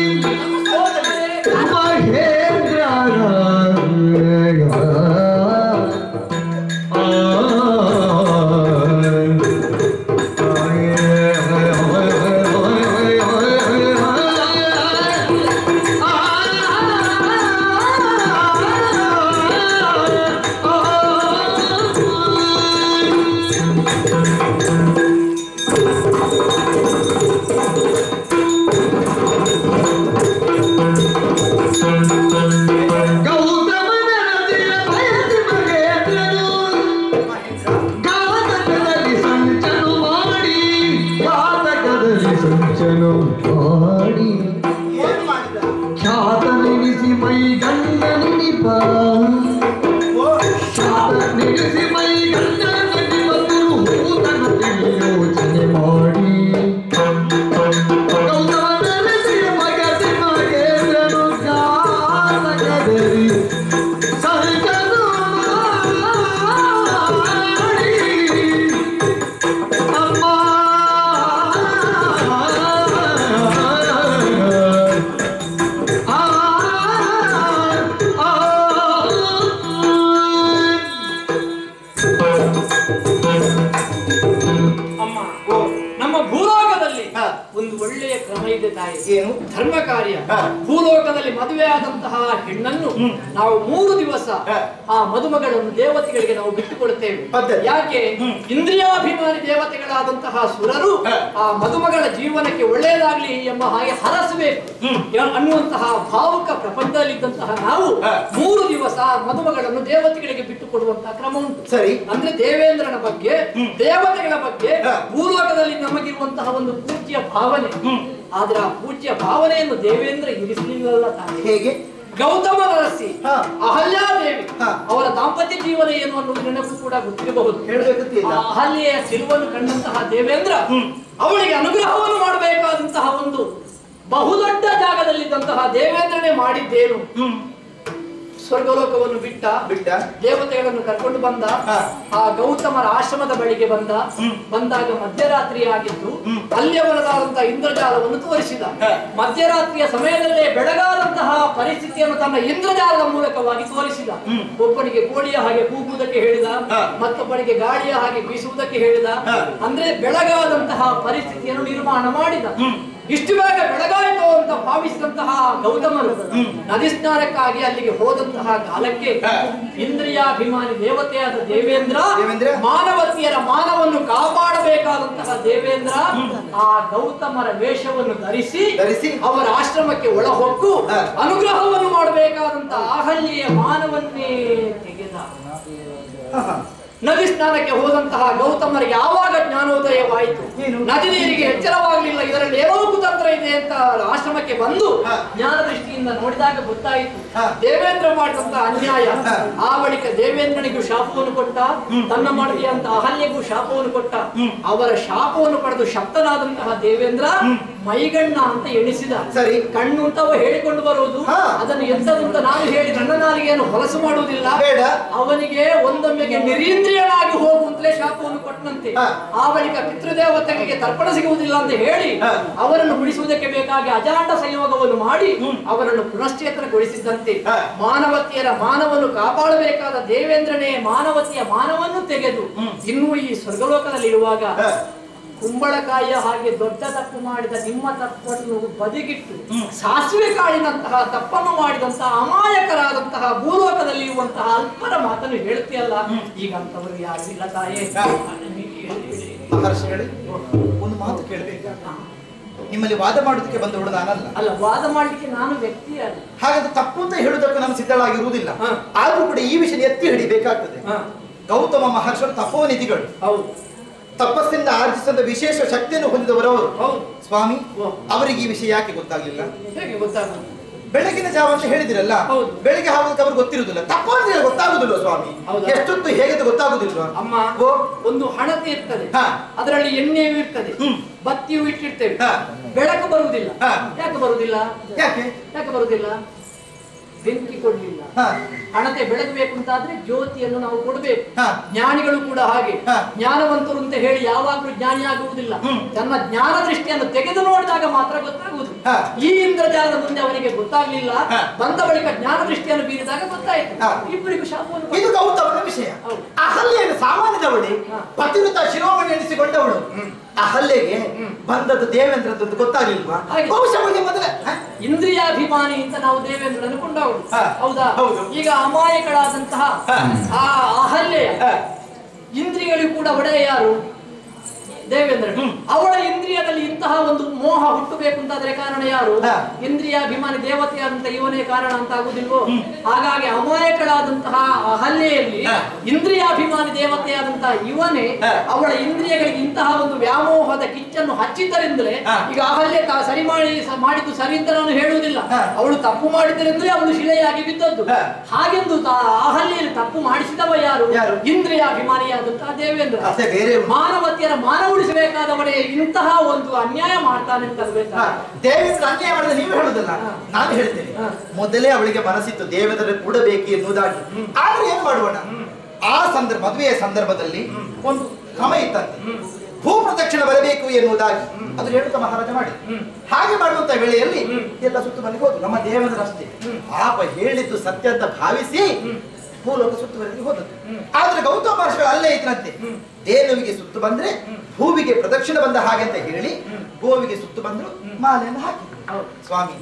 ಮಹೇಂದ್ರ ಗೌತಮನರಸಿಯ ಬಯಸಿ ಮಗೇಂದ್ರನು ಘಾತಕದಲ್ಲಿ ಸಂಚನು ಮಾಡಿ ಘಾತಕದಲ್ಲಿ ಸಂಚನು ಮಾಡಿ ಏನು ಮಾಡಿದ ಖ್ಯಾತ ನಿಲ್ಲಿಸಿ ಮೈ ಗಂಡ ನಿಡಿಪ ಓ, ಖ್ಯಾತ ನಿಲ್ಲಿಸಿ ಮೈ ಗಂಡ ನಿಡಿಪ ಹೂತನ ಯೋಚನೆ ಮಾಡಿ ಗೌತಮನರಸಿಯ ಮಗಸಿ ಮಗೇಂದ್ರನು ಘಾತಕದಲ್ಲಿ ಸಂಚನು ಮಾಡಿ ಅಮ್ಮ ಆ ಆ ಅಮ್ಮ ನಮ್ಮ ಭೂಲೋಕದಲ್ಲಿ ಹಾ. ಒಂದು ಒಳ್ಳೆಯ ಕ್ರಮ ಇದೆ ತಾಯಿ ಏನು ಧರ್ಮ ಕಾರ್ಯ ಹಾ. ಭೂಲೋಕದಲ್ಲಿ ಮದುವೆ ಆದಂತಹ ಹೆಣ್ಣನ್ನು ನಾವು ಮೂರು ದಿವಸ ಹಾ. ಆ ಮದುಮಗಳನ್ನು ದೇವತೆಗಳಿಗೆ ನಾವು ಬಿಟ್ಟುಕೊಡುತ್ತೇವೆ ಪದ್ಧತಿ. ಯಾಕೆ ಇಂದ್ರಿಯಾಭಿಮಾನಿ ದೇವತೆಗಳಾದಂತಹ ಸುರರು ಹಾ. ಆ ಮದುಮಗಳ ಜೀವನಕ್ಕೆ ಒಳ್ಳೆಯದಾಗ್ಲಿ ಎಂಬ ಹಾಗೆ ಹರಸಬೇಕು ಅನ್ನುವಂತಹ ಭಾವುಕ ಪ್ರಪಂಚದಲ್ಲಿದ್ದಂತಹ ನಾವು ಹಾ. ಮೂರು ದಿವಸ ಆ ಮದುಮಗಳನ್ನು ದೇವತೆಗಳಿಗೆ ಬಿಟ್ಟು ಕೊಡುವಂತಹ ಕ್ರಮ ಉಂಟು ಸರಿ ಅಂದ್ರೆ ದೇವೇಂದ್ರನ ಬಗ್ಗೆ ದೇವತೆಗಳ ಬಗ್ಗೆ ಹಾ. ಭೂಲೋಕದಲ್ಲಿ ನಮಗಿರುವಂತಹ ಒಂದು ಪೂಜ್ಯ ಭಾವನೆ ಆದ್ರೆ ಆ ಪೂಜ್ಯ ಭಾವನೆಯನ್ನು ದೇವೇಂದ್ರ ಇರಿಸಲಿಲ್ಲಲ್ಲ ತಾನೆ ಹೇಗೆ ಗೌತಮ ನರಸಿ ಹಾ. ಅಹಲ್ಯಾದೇವಿ ಹಾ. ಅವರ ದಾಂಪತ್ಯ ಜೀವನ ಏನು ಅನ್ನೋದು ನೆನಪು ಕೂಡ ಗೊತ್ತಿರಬಹುದು ಹೇಳ್ಬೇಕಂತಿಲ್ಲ ಆ ಅಹಲ್ಯೆಯ ಸಿಲುವನ್ನು ಕಂಡಂತಹ ದೇವೇಂದ್ರ ಅವಳಿಗೆ ಅನುಗ್ರಹವನ್ನು ಮಾಡಬೇಕಾದಂತಹ ಒಂದು ಬಹುದೊಡ್ಡ ಜಾಗದಲ್ಲಿದ್ದಂತಹ ದೇವೇಂದ್ರನೇ ಮಾಡಿದ್ದೇನು ಸ್ವರ್ಗಲೋಕವನ್ನು ಬಿಟ್ಟ ಬಿಟ್ಟ ದೇವತೆಗಳನ್ನು ಕರ್ಕೊಂಡು ಬಂದ ಹಾ. ಆ ಗೌತಮರ ಆಶ್ರಮದ ಬಳಿಗೆ ಬಂದ ಬಂದಾಗ ಮಧ್ಯರಾತ್ರಿ ಆಗಿದ್ದು ಅಲ್ಲಿಯವರದಾದಂತಹ ಇಂದ್ರಜಾಲವನ್ನು ತೋರಿಸಿದ ಹಾ. ಮಧ್ಯರಾತ್ರಿಯ ಸಮಯದಲ್ಲೇ ಬೆಳಗಾದಂತಹ ಪರಿಸ್ಥಿತಿಯನ್ನು ತನ್ನ ಇಂದ್ರಜಾಲದ ಮೂಲಕವಾಗಿ ತೋರಿಸಿದ ಒಬ್ಬನಿಗೆ ಕೋಳಿಯ ಹಾಗೆ ಕೂಗುವುದಕ್ಕೆ ಹೇಳಿದ ಹಾ. ಮತ್ತೊಬ್ಬನಿಗೆ ಗಾಳಿಯ ಹಾಗೆ ಬೀಸುವುದಕ್ಕೆ ಹೇಳಿದ ಹಾ. ಅಂದ್ರೆ ಬೆಳಗಾದಂತಹ ಪರಿಸ್ಥಿತಿಯನ್ನು ನಿರ್ಮಾಣ ಮಾಡಿದ ಇಷ್ಟು ಬೇಗ ಬೆಳಗಾಯಿತು ಅಂತ ಭಾವಿಸಿದಂತಹ ಗೌತಮರು ನದಿ ಸ್ನಾನಕ್ಕಾಗಿ ಅಲ್ಲಿಗೆ ಹೋದಂತಹ ಕಾಲಕ್ಕೆ ಹಾ. ಇಂದ್ರಿಯಾಭಿಮಾನಿ ದೇವತೆಯಾದ ದೇವೇಂದ್ರ ದೇವೇಂದ್ರ? ಮಾನವತಿಯರ ಮಾನವನ್ನು ಕಾಪಾಡಬೇಕಾದಂತಹ ದೇವೇಂದ್ರ ಆ ಗೌತಮರ ವೇಷವನ್ನು ಧರಿಸಿ ಧರಿಸಿ? ಅವರ ಆಶ್ರಮಕ್ಕೆ ಒಳಹೊಕ್ಕು ಹಾ. ಅನುಗ್ರಹವನ್ನು ಮಾಡಬೇಕಾದಂತಹ ಅಹಲ್ಯೆಯ ಮಾನವನ್ನೇ ತೆಗೆದ ಹಾ, ಹಾ. ನದಿ ಸ್ನಾನಕ್ಕೆ ಹೋದಂತಹ ಗೌತಮರಿಗೆ ಆವಾಗ ಆಗ ಜ್ಞಾನೋದಯವಾಯಿತು ಏನು? ನದಿ ನೀರಿಗೆ ಎಚ್ಚರವಾಗಲಿಲ್ಲ ಇದರಲ್ಲಿ ಏನೋ ಕುತಂತ್ರ ಇದೆ ಅಂತ ಆಶ್ರಮಕ್ಕೆ ಬಂದು ಹಾ. ಜ್ಞಾನ ದೃಷ್ಟಿಯಿಂದ ನೋಡಿದಾಗ ಗೊತ್ತಾಯಿತು ಹಾ. ದೇವೇಂದ್ರ ಮಾಡಿದಂತ ಅನ್ಯಾಯ ಹಾ. ಆ ಬಳಿಕ ದೇವೇಂದ್ರನಿಗೂ ಶಾಪವನ್ನು ಕೊಟ್ಟ ತನ್ನ ಮಡದಿಯಂತ ಅಹಲ್ಯೆಗೂ ಶಾಪವನ್ನು ಕೊಟ್ಟ ಅವರ ಶಾಪವನ್ನು ಪಡೆದು ಶಕ್ತನಾದಂತಹ ದೇವೇಂದ್ರ ಮೈಗಣ್ಣ ಅಂತ ಎಣಿಸಿದ ಸರಿ. ಕಣ್ಣು ಅಂತ ಅವ ಹೇಳಿಕೊಂಡು ಬರುವುದು ಹಾ. ಅದನ್ನು ಎಂತದು ಅಂತ ನಾನು ಹೇಳಿ ನನ್ನ ನಾಲಿಗೆಯನ್ನು ಹೊಲಸು ಮಾಡುವುದಿಲ್ಲ ಬೇಡ. ಅವನಿಗೆ ಒಂದೊಮ್ಮೆಗೆ ನಿರೀಂದ್ರಿಯನಾಗಿ ಹೋಗುವಂತಲೇ ಶಾಪವನ್ನು ಕೊಟ್ಟನಂತೆ ಹಾ. ಆ ಬಳಿಕ ಪಿತೃದೇವತೆಗಳಿಗೆ ತರ್ಪಣ ಸಿಗುವುದಿಲ್ಲ ಅಂತ ಹೇಳಿ ಹಾ. ಅವರನ್ನು ಉಳಿಸುವುದಕ್ಕೆ ಬೇಕಾಗಿ ಅಜಾಂಡ ಸಂಯೋಗವನ್ನು ಮಾಡಿ ಅವರನ್ನು ಪುನಶ್ಚೇತನಗೊಳಿಸಿದ್ದಂತೆ ಹಾ. ಮಾನವತಿಯರ ಮಾನವನ್ನು ಕಾಪಾಡಬೇಕಾದ ದೇವೇಂದ್ರನೇ ಮಾನವತಿಯ ಮಾನವನ್ನು ತೆಗೆದು ಇನ್ನೂ ಈ ಸ್ವರ್ಗಲೋಕದಲ್ಲಿರುವಾಗ ಹಾ. ಕುಂಬಳಕಾಯಿಯ ಹಾಗೆ ದೊಡ್ಡ ತಪ್ಪು ಮಾಡಿದ ನಿಮ್ಮ ತಪ್ಪನ್ನು ಬದಿಗಿಟ್ಟು ಸಾಸಿವೆ ಕಾಳಿನಂತಹ ತಪ್ಪನ್ನು ಮಾಡಿದಂತಹ ಅಮಾಯಕರಾದಂತಹ ಭೂಲೋಕದಲ್ಲಿ ಇರುವಂತಹ ಅಲ್ಪರ ಮಾತನ್ನು ಹೇಳ್ತೀಯಲ್ಲ ಈಗ ಅಂತವರು ಯಾರು ಇಲ್ಲ ತಾಯೇ ಹಾ. ನೀನು ಹೇಳಿ, ಹೇಳಿ. ಮಹರ್ಷಿಗಳೇ ಒಂದು ಮಾತು ಕೇಳಬೇಕು ನಿಮ್ಮಲ್ಲಿ ವಾದ ಮಾಡೋದಕ್ಕೆ ಬಂದವಳು ನಾನಲ್ಲ ಅಲ್ಲ ವಾದ ಮಾಡ್ಲಿಕ್ಕೆ ನಾನು ವ್ಯಕ್ತಿ ಅಲ್ಲ ಹಾಗಾದ್ರೆ ತಪ್ಪು ಅಂತ ಹೇಳುವುದಕ್ಕೂ ನಾನು ಸಿದ್ಧಳಾಗಿರುವುದಿಲ್ಲ ಹಾ. ಆದ್ರೂ ಕೂಡ ಈ ವಿಷಯ ಎತ್ತಿ ಹಿಡಿಬೇಕಾಗ್ತದೆ ಹಾ. ಗೌತಮ ಮಹರ್ಷರು ತಪೋನಿಧಿಗಳು ಹೌದು ತಪಸ್ಸಿಂದ ಆರ್ಜಿಸಿದ ವಿಶೇಷ ಶಕ್ತಿಯನ್ನು ಹೊಂದಿದವರು ಅವರು ಹೌದು ಸ್ವಾಮಿ ಓ. ಅವರಿಗೆ ಈ ವಿಷಯ ಯಾಕೆ ಗೊತ್ತಾಗ್ಲಿಲ್ಲ ಹೇಗೆ ಗೊತ್ತಾಗುದು ಬೆಳಗಿನ ಜಾವ ಅಂತ ಹೇಳಿದಿರಲ್ಲ ಹೌದು. ಬೆಳಿಗ್ಗೆ ಹಾಕೋದಕ್ಕೆ ಅವ್ರಿಗೆ ಗೊತ್ತಿರುವುದಿಲ್ಲ ತಪ್ಪು ಅಂತ ಹೇಳಿ ಗೊತ್ತಾಗುದಿಲ್ಲ ಸ್ವಾಮಿ ಹೌದಾ? ಎಷ್ಟೊತ್ತು ಹೇಗೆ ಅಂತ ಗೊತ್ತಾಗುದಿಲ್ವಾ ಅಮ್ಮ ಓ. ಒಂದು ಹಣತೆ ಇರ್ತದೆ ಹಾ. ಅದರಲ್ಲಿ ಎಣ್ಣೆಯೂ ಇರ್ತದೆ ಹ್ಮ್. ಬತ್ತಿಯೂ ಇಟ್ಟಿರ್ತೇವೆ ಹಾ. ಬೆಳಕು ಬರುವುದಿಲ್ಲ ಹಾ. ಯಾಕೆ ಬರುವುದಿಲ್ಲ ಯಾಕೆ ಯಾಕೆ ಬರುವುದಿಲ್ಲ ಬೆಂಕಿ ಕೊಡ್ಲಿಲ್ಲ ಹಾ. ಹಣತೆ ಬೆಳಗಬೇಕು ಅಂತಾದ್ರೆ ಜ್ಯೋತಿಯನ್ನು ನಾವು ಕೊಡಬೇಕು ಹಾ. ಜ್ಞಾನಿಗಳು ಕೂಡ ಹಾಗೆ ಹಾ. ಜ್ಞಾನವಂತರು ಅಂತ ಹೇಳಿ ಯಾವಾಗಲೂ ಜ್ಞಾನಿ ಆಗುವುದಿಲ್ಲ ಹ್ಮ್. ತನ್ನ ಜ್ಞಾನ ದೃಷ್ಟಿಯನ್ನು ತೆಗೆದು ನೋಡಿದಾಗ ಮಾತ್ರ ಗೊತ್ತಾಗುವುದು ಹಾ. ಈ ಇಂದ್ರಜಾಲದ ಮುಂದೆ ಅವನಿಗೆ ಗೊತ್ತಾಗ್ಲಿಲ್ಲ ಹಾ. ಬಂದ ಬಳಿಕ ಜ್ಞಾನ ದೃಷ್ಟಿಯನ್ನು ಬೀರಿದಾಗ ಗೊತ್ತಾಯ್ತು ಹಾ. ಇಬ್ಬರಿಗೂ ಶಾಪವನ್ನು ಇದು ಗೌತಮನ ವಿಷಯ ಹೌದು. ಅಹಲ್ಯೇನು ಸಾಮಾನ್ಯದವಳಿ ಹಾ. ಪತಿವೃತ ಶಿರೋಮಣಿ ಎನಿಸಿಕೊಂಡವಳು ಅಹಲ್ಯೆಗೆ ಬಂದದ್ದು ದೇವೇಂದ್ರದ್ದು ಗೊತ್ತಾಗ್ಲಿಲ್ವಾ ಹಾಗೆ. ಬಹುಶಃ ಅವಳಿಗೆ ಮೊದಲೇ ಹ? ಇಂದ್ರಿಯಾಭಿಮಾನಿ ಅಂತ ನಾವು ದೇವೇಂದ್ರನ ಕೊಂಡವರು ಹಾ. ಹೌದಾ ಹೌದು. ಈಗ ಅಮಾಯಕಳಾದಂತಹ ಹಾ. ಆ ಅಹಲ್ಯೆಯ ಹ. ಇಂದ್ರಿಯಗಳಿಗೂ ಕೂಡ ಒಡೆಯ ಯಾರು ದೇವೇಂದ್ರ ಅವಳ ಇಂದ್ರಿಯದಲ್ಲಿ ಇಂತಹ ಒಂದು ಮೋಹ ಹುಟ್ಟಬೇಕು ಅಂತಾದ್ರೆ ಕಾರಣ ಯಾರು ಹಾ. ಇಂದ್ರಿಯಾಭಿಮಾನಿ ದೇವತೆಯಾದಂತ ಇವನೇ ಕಾರಣ ಅಂತ ಆಗುದಿಲ್ವೋ ಹಾಗಾಗಿ ಅಮಾಯಕಳಾದಂತಹ ಅಹಲ್ಯೆಯಲ್ಲಿ ಹಾ. ಇಂದ್ರಿಯಾಭಿಮಾನಿ ದೇವತೆಯಾದಂತಹ ಇವನೇ ಹಾ. ಅವಳ ಇಂದ್ರಿಯಗಳಿಗೆ ಇಂತಹ ಒಂದು ವ್ಯಾಮೋಹದ ಕಿಚ್ಚನ್ನು ಹಚ್ಚಿದ್ದರಿಂದಲೇ ಹಾ. ಈಗ ಅಹಲ್ಯ ತಾ- ಸರಿ ಮಾಡಿ ಸ- ಮಾಡಿದ್ದು ಸರಿ ಅಂತ ನಾನು ಹೇಳುವುದಿಲ್ಲ ಹಾ. ಅವಳು ತಪ್ಪು ಮಾಡಿದ್ದರಿಂದಲೇ ಅವಳು ಶಿಲೆಯಾಗಿ ಬಿದ್ದದ್ದು ಹಾ. ಹಾಗೆಂದು ತಾ- ಅಹಲ್ಯೆಯಲ್ಲಿ ತಪ್ಪು ಮಾಡಿಸಿದವ ಯಾರು ಯಾರು? ಇಂದ್ರಿಯಾಭಿಮಾನಿಯಾದಂತಹ ದೇವೇಂದ್ರ ಅಷ್ಟೇ ಬೇರೆ ಉಂಟು. ಮಾನವತಿಯರ ಮಾನ ಉಳಿಸಬೇಕಾದವನೇ ಇಂತಹ ಒಂದು ಅನ್ಯಾಯ ಮಾಡ್ತಾನೆ ಅಂತ ಹ. ಅಲ್ಬೇಕಾ? ದೇವೇಂದ್ರ ಅನ್ಯಾಯ ಮಾಡಿದ್ರೆ ನೀವು ಹೇಳುದಿಲ್ಲ ಹಾ. ನಾನು ಹೇಳ್ತೇನೆ ಹಾ. ಮೊದಲೇ ಅವಳಿಗೆ ಮನಸ್ಸಿತ್ತು ದೇವೇಂದ್ರ ಕೂಡಬೇಕು ಎನ್ನುವುದಾಗಿ ಆದ್ರೆ ಏನ್ ಮಾಡುವಣ ಆ ಸಂದರ್ಭ ಮದುವೆಯ ಸಂದರ್ಭದಲ್ಲಿ ಒಂದು ಕ್ರಮ ಇತ್ತಂತೆ ಭೂ ಪ್ರದಕ್ಷಿಣೆ ಬರಬೇಕು ಎನ್ನುವುದಾಗಿ ಅದು ರೇಣುಕ ಮಹಾರಾಜ ಮಾಡಿ ಹಾಗೆ ಮಾಡುವಂತ ವೇಳೆಯಲ್ಲಿ ಎಲ್ಲ ಸುತ್ತು ಮನೆಗೆ ಹೋದ್ರು ನಮ್ಮ ದೇವೇಂದ್ರ ಅಷ್ಟೇ ಪಾಪ ಹೇಳಿದ್ದು ಸತ್ಯ ಅಂತ ಭಾವಿಸಿ ಭೂಲೋಕ ಸುತ್ತು ಮನೆಗೆ ಹೋದದ್ದು ಆದ್ರೆ ಗೌತಮ ಮಹರ್ಷಿಗಳು ಅಲ್ಲೇ ಇದ್ರಂತೆ ದೇನುವಿಗೆ ಸುತ್ತು ಬಂದ್ರೆ ಭೂವಿಗೆ ಪ್ರದಕ್ಷಿಣೆ ಬಂದ ಹಾಗೆ ಅಂತ ಹೇಳಿ ಗೋವಿಗೆ ಸುತ್ತು ಬಂದ್ರು ಮಾಲೆಯನ್ನು ಹಾಕಿದ್ರು ಹೌದು. ಸ್ವಾಮಿ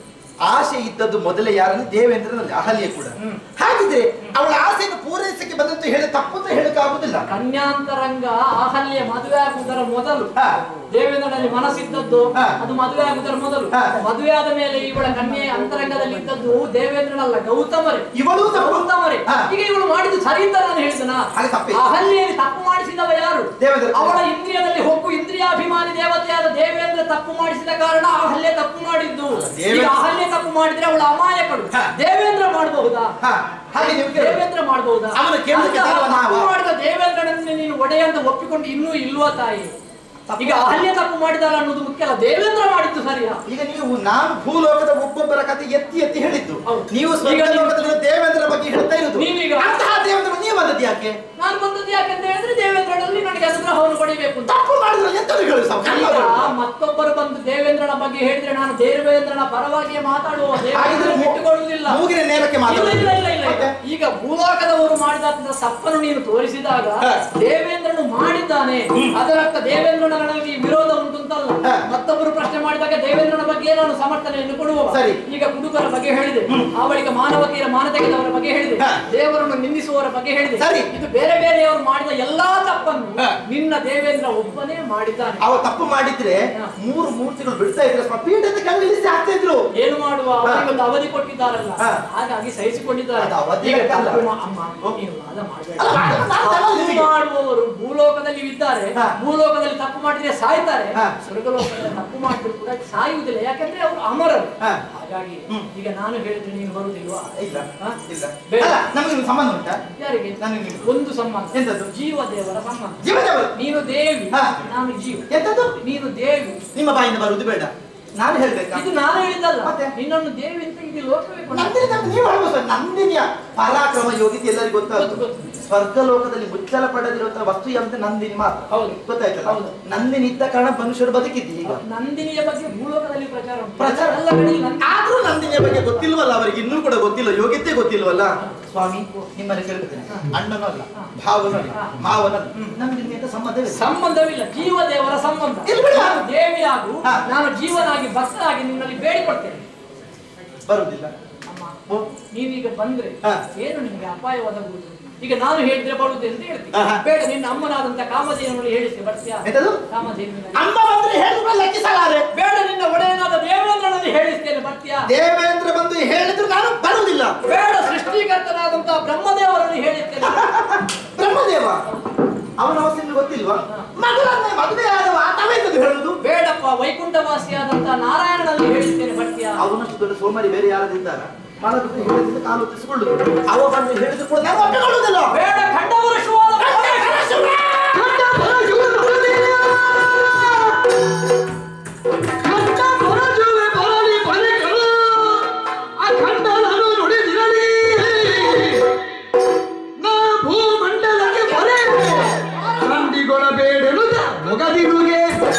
ಆಸೆ ಇದ್ದದ್ದು ಮೊದಲೇ ಯಾರಲ್ಲಿ ದೇವೇಂದ್ರನಲ್ಲಿ ಅಹಲ್ಯ ಕೂಡ ಹಾಗಿದ್ರೆ ಅವಳ ಆಸೆಯನ್ನು ಪೂರೈಸಕ್ಕೆ ಬಂದಂತ ಹೇಳಿ ತಪ್ಪು ಅಂತ ಹೇಳಕ್ ಆಗುದಿಲ್ಲ ಕನ್ಯಾಂತರಂಗ ಅಹಲ್ಯ ಮದುವೆ ಆಗುವುದರ ಮೊದಲು ಹಾ. ದೇವೇಂದ್ರನಲ್ಲಿ ಮನಸ್ಸಿದ್ದದ್ದು ಹಾ. ಅದು ಮದುವೆ ಆಗುವುದರ ಮೊದಲು ಹಾ. ಮದುವೆ ಆದ ಮೇಲೆ ಇವಳ ಕನ್ಯೆ ಅಂತರಂಗದಲ್ಲಿ ಇದ್ದದ್ದು ದೇವೇಂದ್ರನಲ್ಲ ಗೌತಮರೇ ಇವಳು ತಪ್ಪು. ಗೌತಮರೇ ಹಾ. ಈಗ ಇವಳು ಮಾಡಿದ್ದು ಸರಿ ಅಂತ ನಾನು ಹೇಳಿದನ ಹಾಗೆ ತಪ್ಪೇ. ಅಹಲ್ಯಲ್ಲಿ ತಪ್ಪು ಮಾಡಿಸಿದವ ಯಾರು ದೇವೇಂದ್ರ. ಅವಳ ಇಂದ್ರಿಯದಲ್ಲಿ ಹೊಕ್ಕು ಇಂದ್ರಿಯಾಭಿಮಾನಿ ದೇವತೆಯಾದ ದೇವೇಂದ್ರ ತಪ್ಪು ಮಾಡಿಸಿದ ಕಾರಣ ಅಹಲ್ಯ ತಪ್ಪು ಮಾಡಿದ್ದು ದೇವೇಂದ್ರ- ಈಗ ಅಹಲ್ಯ ತಪ್ಪು ಮಾಡಿದ್ರೆ ಅವಳ ಅಮಾಯಕಳು ಹಾ. ದೇವೇಂದ್ರ ಮಾಡಬಹುದಾ ಹಾ, ಹಾಗೆ ನೀವು ಕೇಳಿ. ದೇವೇಂದ್ರ ಮಾಡಬಹುದಾ ಅವನು ಕೇಳಲಿಕ್ಕೆ ಅಂತಹ ತರುವ ನಾವು. ತಪ್ಪು ಮಾಡಿದ ದೇವೇಂದ್ರನನ್ನು ನೀನು ಒಡೆಯ ಅಂತ ಒಪ್ಪಿಕೊಂಡು ಇನ್ನೂ ಇಲ್ವಾ ತಾಯಿ ಈಗ ಅಹಲ್ಯ ತಪ್ಪು ಮಾಡಿದಾರ ಅನ್ನೋದು ಮುಖ್ಯ ಅಲ್ಲ ದೇವೇಂದ್ರ ಮಾಡಿದ್ದು ಸರಿಯಾ ಈಗ ನೀವು ನಾನು ಭೂಲೋಕದ ಒಬ್ಬೊಬ್ಬರ ಕಥೆ ಎತ್ತಿ ಎತ್ತಿ ಹೇಳಿದ್ದು ಹೌದು. ನೀವು ಈಗ ನೀವು- ಸ್ವರ್ಗಲೋಕದಲ್ಲಿ ದೇವೇಂದ್ರ ಬಗ್ಗೆ ಹೇಳ್ತಾ ಇರುವುದು ನೀವೀಗ- ಅಂತಹ ದೇವೇಂದ್ರ ನೀವು ಬಂದದ್ದು ಯಾಕೆ ನಾನು ಬಂದದ್ದು ಯಾಕಂತ ಹೇಳಿದ್ರೆ ದೇವೇಂದ್ರನಲ್ಲಿ ನನಗೆ ಅನುಗ್ರಹವನ್ನು ಪಡೆಯಬೇಕು ಅಂತ ತಪ್ಪು ಮಾಡಿದ್ರೆ ಎಂತದ್ದು ಹೇಳು ಸಾವು? ಈಗ ಮತ್ತೊಬ್ಬರು ಬಂದು ದೇವೇಂದ್ರನ ಬಗ್ಗೆ ಹೇಳಿದ್ರೆ ನಾನು ದೇವೇಂದ್ರನ ಪರವಾಗಿಯೇ ಮಾತಾಡುವ ದೇವೇಂದ್ರ ಹಾಗಿದ್ರೆ ಮೂ- ಬಿಟ್ಟುಕೊಳ್ಳುವುದಿಲ್ಲ ಮೂಗಿನ ನೇರಕ್ಕೆ ಇಲ್ಲ, ಮಾತಾಡು. ಇಲ್ಲ, ಇಲ್ಲ, ಇಲ್ಲ, ಮತ್ತೆ? ಇಲ್ಲ. ಈಗ ಭೂಲೋಕದವರು ಮಾಡಿದಂತ ತಪ್ಪನ್ನು ನೀನು ತೋರಿಸಿದಾಗ ಹ. ದೇವೇಂದ್ರನು ಮಾಡಿದ್ದಾನೆ ಅದರರ್ಥ ದೇವೇಂದ್ರನಲ್ಲಿ ವಿರೋಧ ಉಂಟು ಅಂತಲ್ಲ ಹ. ಮತ್ತೊಬ್ಬರು ಪ್ರಶ್ನೆ ಮಾಡಿದಾಗ ದೇವೇಂದ್ರನ ಬಗ್ಗೆ ನಾನು ಸಮರ್ಥನೆಯನ್ನು ಕೊಡುವ ಸರಿ. ಈಗ ಕುಡುಕರ ಬಗ್ಗೆ ಹೇಳಿದೆ ಆ ಬಳಿಕ ಮಾನವತೆಯರ ಮಾನ ತೆಗೆದವರ ಬಗ್ಗೆ ಹೇಳಿದೆ ಹ. ದೇವರನ್ನು ನಿಂದಿಸುವವರ ಬಗ್ಗೆ ಹೇಳಿದೆ ಸರಿ. ಇದು ಬೇರೆ ಬೇರೆಯವರು ಮಾಡಿದ ಎಲ್ಲಾ ತಪ್ಪನ್ನು ಹ. ನಿನ್ನ ದೇವೇಂದ್ರ ಒಬ್ಬನೇ ಮಾಡಿದ್ದಾನೆ ಅವ ತಪ್ಪು ಮಾಡಿದ್ರೆ ಹಾ. ಮೂರು ಮೂರ್ತಿಗಳು ಬಿಡ್ತಾ ಇದ್ರೆ ಸ್ವಲ್ಪ ಪೀಠದ ಕೆಳಗೆ ಇಳಿಸಿ ಹಾಕ್ತಾ ಇದ್ರು ಏನು ಮಾಡುವ ಅವರಿಗೆ ಒಂದು ಅವಧಿ ಕೊಟ್ಟಿದ್ದಾರಲ್ಲ ಹ. ಹಾಗಾಗಿ ಸಹಿಸಿಕೊಂಡಿದ್ದಾರೆ ಅದು ಅವಧಿ ಈಗ ಬೇಕಲ್ಲ. ತಪ್ಪು ಮಾ- ಅಮ್ಮ ನೀನು ವಾದ ಮಾಡ್ಬೇಡ. ಅಲ್ಲ, ವಾದ ನಾನು ತಪ್ಪು ತಗೊಳ್ತೀನಿ. ಮಾಡುವವರು ಭೂಲೋಕದಲ್ಲಿ ಇದ್ದಾರೆ ಹಾ. ಭೂಲೋಕದಲ್ಲಿ ತಪ್ಪು ಮಾಡಿದ್ರೆ ಸಾಯ್ತಾರೆ ಹಾ. ಸ್ವರ್ಗಲೋಕದಲ್ಲಿ ತಪ್ಪು ಮಾಡಿದ್ರು ಕೂಡ ಸಾಯುವುದಿಲ್ಲ ಯಾಕಂದ್ರೆ ಅವರು ಅಮರರು ಹಾ. ಹಾಗಾಗಿ ಹ್ಮ್. ಈಗ ನಾನು ಹೇಳಿದ್ರೆ ನೀನು ಬರುವುದಿಲ್ವಾ ಇಲ್ಲ ಹಾ? ಇಲ್ಲ ಬೇಡ. ಅಲ್ಲ, ನಮಗೆ ನಿಮ್ಗೆ ಸಂಬಂಧ ಉಂಟಾ ಯಾರಿಗೆ ನನಗೆ ನಿಮ್ಗೆ. ಒಂದು ಸಂಬಂಧ ಎಂತದ್ದು? ಜೀವ ದೇವರ ಸಂಬಂಧ ಜೀವನವರು ನೀನು ದೇವಿ ಹಾ. ನಾನು ಜೀವ ಎಂತದ್ದು ನೀನು ದೇವಿ ನಿಮ್ಮ ಬಾಯಿಂದ ಬರುವುದು ಬೇಡ ನಾನು ಹೇಳ್ಬೇಕಾ ಇದು ನಾನು ಹೇಳಿದ್ದಲ್ಲ ಮತ್ತೆ? ನಿನ್ನನ್ನು ದೇವಿ ಅಂತ ಇದು ಲೋಕವೇ ಕೊಂಡ ನಂದಿನಿ ತಮ್ಮ ನೀವು ಹೇಳ್ಬೋದು ಸರ್ ನಂದಿನಿಯ ಪರಾಕ್ರಮ ಯೋಗಿತೆ ಎಲ್ಲರಿಗೂ ಗೊತ್ತು, ಗೊತ್ತಾಗ್ತದೆ ಗೊತ್ತು. ಸ್ವರ್ಗ ಲೋಕದಲ್ಲಿ ಮುಚ್ಚಲ ಪಡೆದಿರುವಂತಹ ವಸ್ತು ಅಂತ ನಂದಿನಿ ಮಾತ್ರ ಹೌದು. ಗೊತ್ತಾಯ್ತಲ್ಲ ಹೌದು. ನಂದಿನಿ ಇದ್ದ ಕಾರಣ ಮನುಷ್ಯರು ಬದುಕಿದ್ದು ಈಗ ನಂದಿನಿಯ ಬಗ್ಗೆ ಭೂಲೋಕದಲ್ಲಿ ಪ್ರಚಾರ ಉಂಟು. ಪ್ರಚಾರ ಎಲ್ಲ ಕಡೆ ನಂದಿನಿ ಆದ್ರೂ ನಂದಿನಿಯ ಬಗ್ಗೆ ಗೊತ್ತಿಲ್ವಲ್ಲ ಅವರಿಗೆ ಇನ್ನೂ ಕೂಡ ಗೊತ್ತಿಲ್ಲ ಯೋಗ್ಯತೆ ಗೊತ್ತಿಲ್ವಲ್ಲ ಸ್ವಾಮಿ ನಿಮ್ಮಲ್ಲಿ ಕೇಳ್ತೇನೆ ಅಣ್ಣನೂ ಅಲ್ಲ ಭಾವನೂ ಅಲ್ಲ ಮಾವನಲ್ಲ ನಮ್ಗೆ ನಿಮ್ಗೆ ಸಂಬಂಧವೇ ಇಲ್ಲ. ಸಂಬಂಧವಿಲ್ಲ ಜೀವ ದೇವರ ಸಂಬಂಧ ಇಲ್ಲಿ ಬಿಡು. ನಾನು ದೇವಿಯಾಗು ಹಾ. ನಾನು ಜೀವನಾಗಿ ಭಕ್ತನಾಗಿ ನಿನ್ನಲ್ಲಿ ಬೇಡಿಕೊಡ್ತೇನೆ ಬರುವುದಿಲ್ಲ ಅಮ್ಮ ಓ, ನೀವೀಗ ಬಂದ್ರೆ ಹಾ. ಏನು ನಿಮಗೆ ಅಪಾಯ ಒದಗುವುದು ಈಗ ನಾನು ಹೇಳಿದ್ರೆ ಬರುವುದು ಅಂತ ಹೇಳ್ತೀನಿ ಆಹಾ. ಬೇಡ ನಿನ್ನ ಅಮ್ಮನಾದಂತ ಕಾಮಧೇನುವನ್ನು ಹೇಳಿಸಿ ಬರ್ತೀಯಾ ಎಂತದು? ಕಾಮಧೇನುವಿನ ಅಮ್ಮ ಬಂದ್ರೆ ಹೇಳಿದ್ರು ಲೆಕ್ಕಿಸಲಾರೆ ಬೇಡ ನಿನ್ನ ಒಡೆಯನಾದ ದೇವೇಂದ್ರನಲ್ಲಿ ಹೇಳಿಸ್ತೇನೆ ಬರ್ತೀಯಾ ದೇವೇಂದ್ರ ಬಂದು ಹೇಳಿದ್ರು ನಾನು ಬರುವುದಿಲ್ಲ ಬೇಡ ಸೃಷ್ಟಿಕರ್ತನಾದಂತ ಬ್ರಹ್ಮದೇವರನ್ನು ಹೇಳಿಸ್ತೇನೆ ಬ್ರಹ್ಮದೇವ ಅವನ ಅವಸ್ಥೆ ನಿಮ್ಗೆ ಗೊತ್ತಿಲ್ವಾ ಮಗಳನ್ನ ಮದುವೆ ಆದವ ಆತವೇಂತದ್ದು ಹೇಳುದು ಬೇಡಪ್ಪ ವೈಕುಂಠವಾಸಿಯಾದಂತ ನಾರಾಯಣನಲ್ಲಿ ಹೇಳಿಸ್ತೇನೆ ಬರ್ತೀಯಾ ಅವನಷ್ಟು ದೊಡ್ಡ ಸೋಮಾರಿ ಬೇರೆ ಯಾರದಿದ್ದಾರ ಮಲಗಿದ್ರೆ ಹೇಳಿದ್ರೆ ಕಾಲು ಒತ್ತಿಸಿಕೊಳ್ಳುದು ಅವ ಬಂದು ಹೇಳಿದ್ರು ಕೂಡ ನಾನು ಒಪ್ಪಿಕೊಳ್ಳುವುದಿಲ್ಲ ಬೇಡ ಖಂಡವರುಷವಾದ ಬೇಡನುದ ಮೊಗದಿರುಗೆ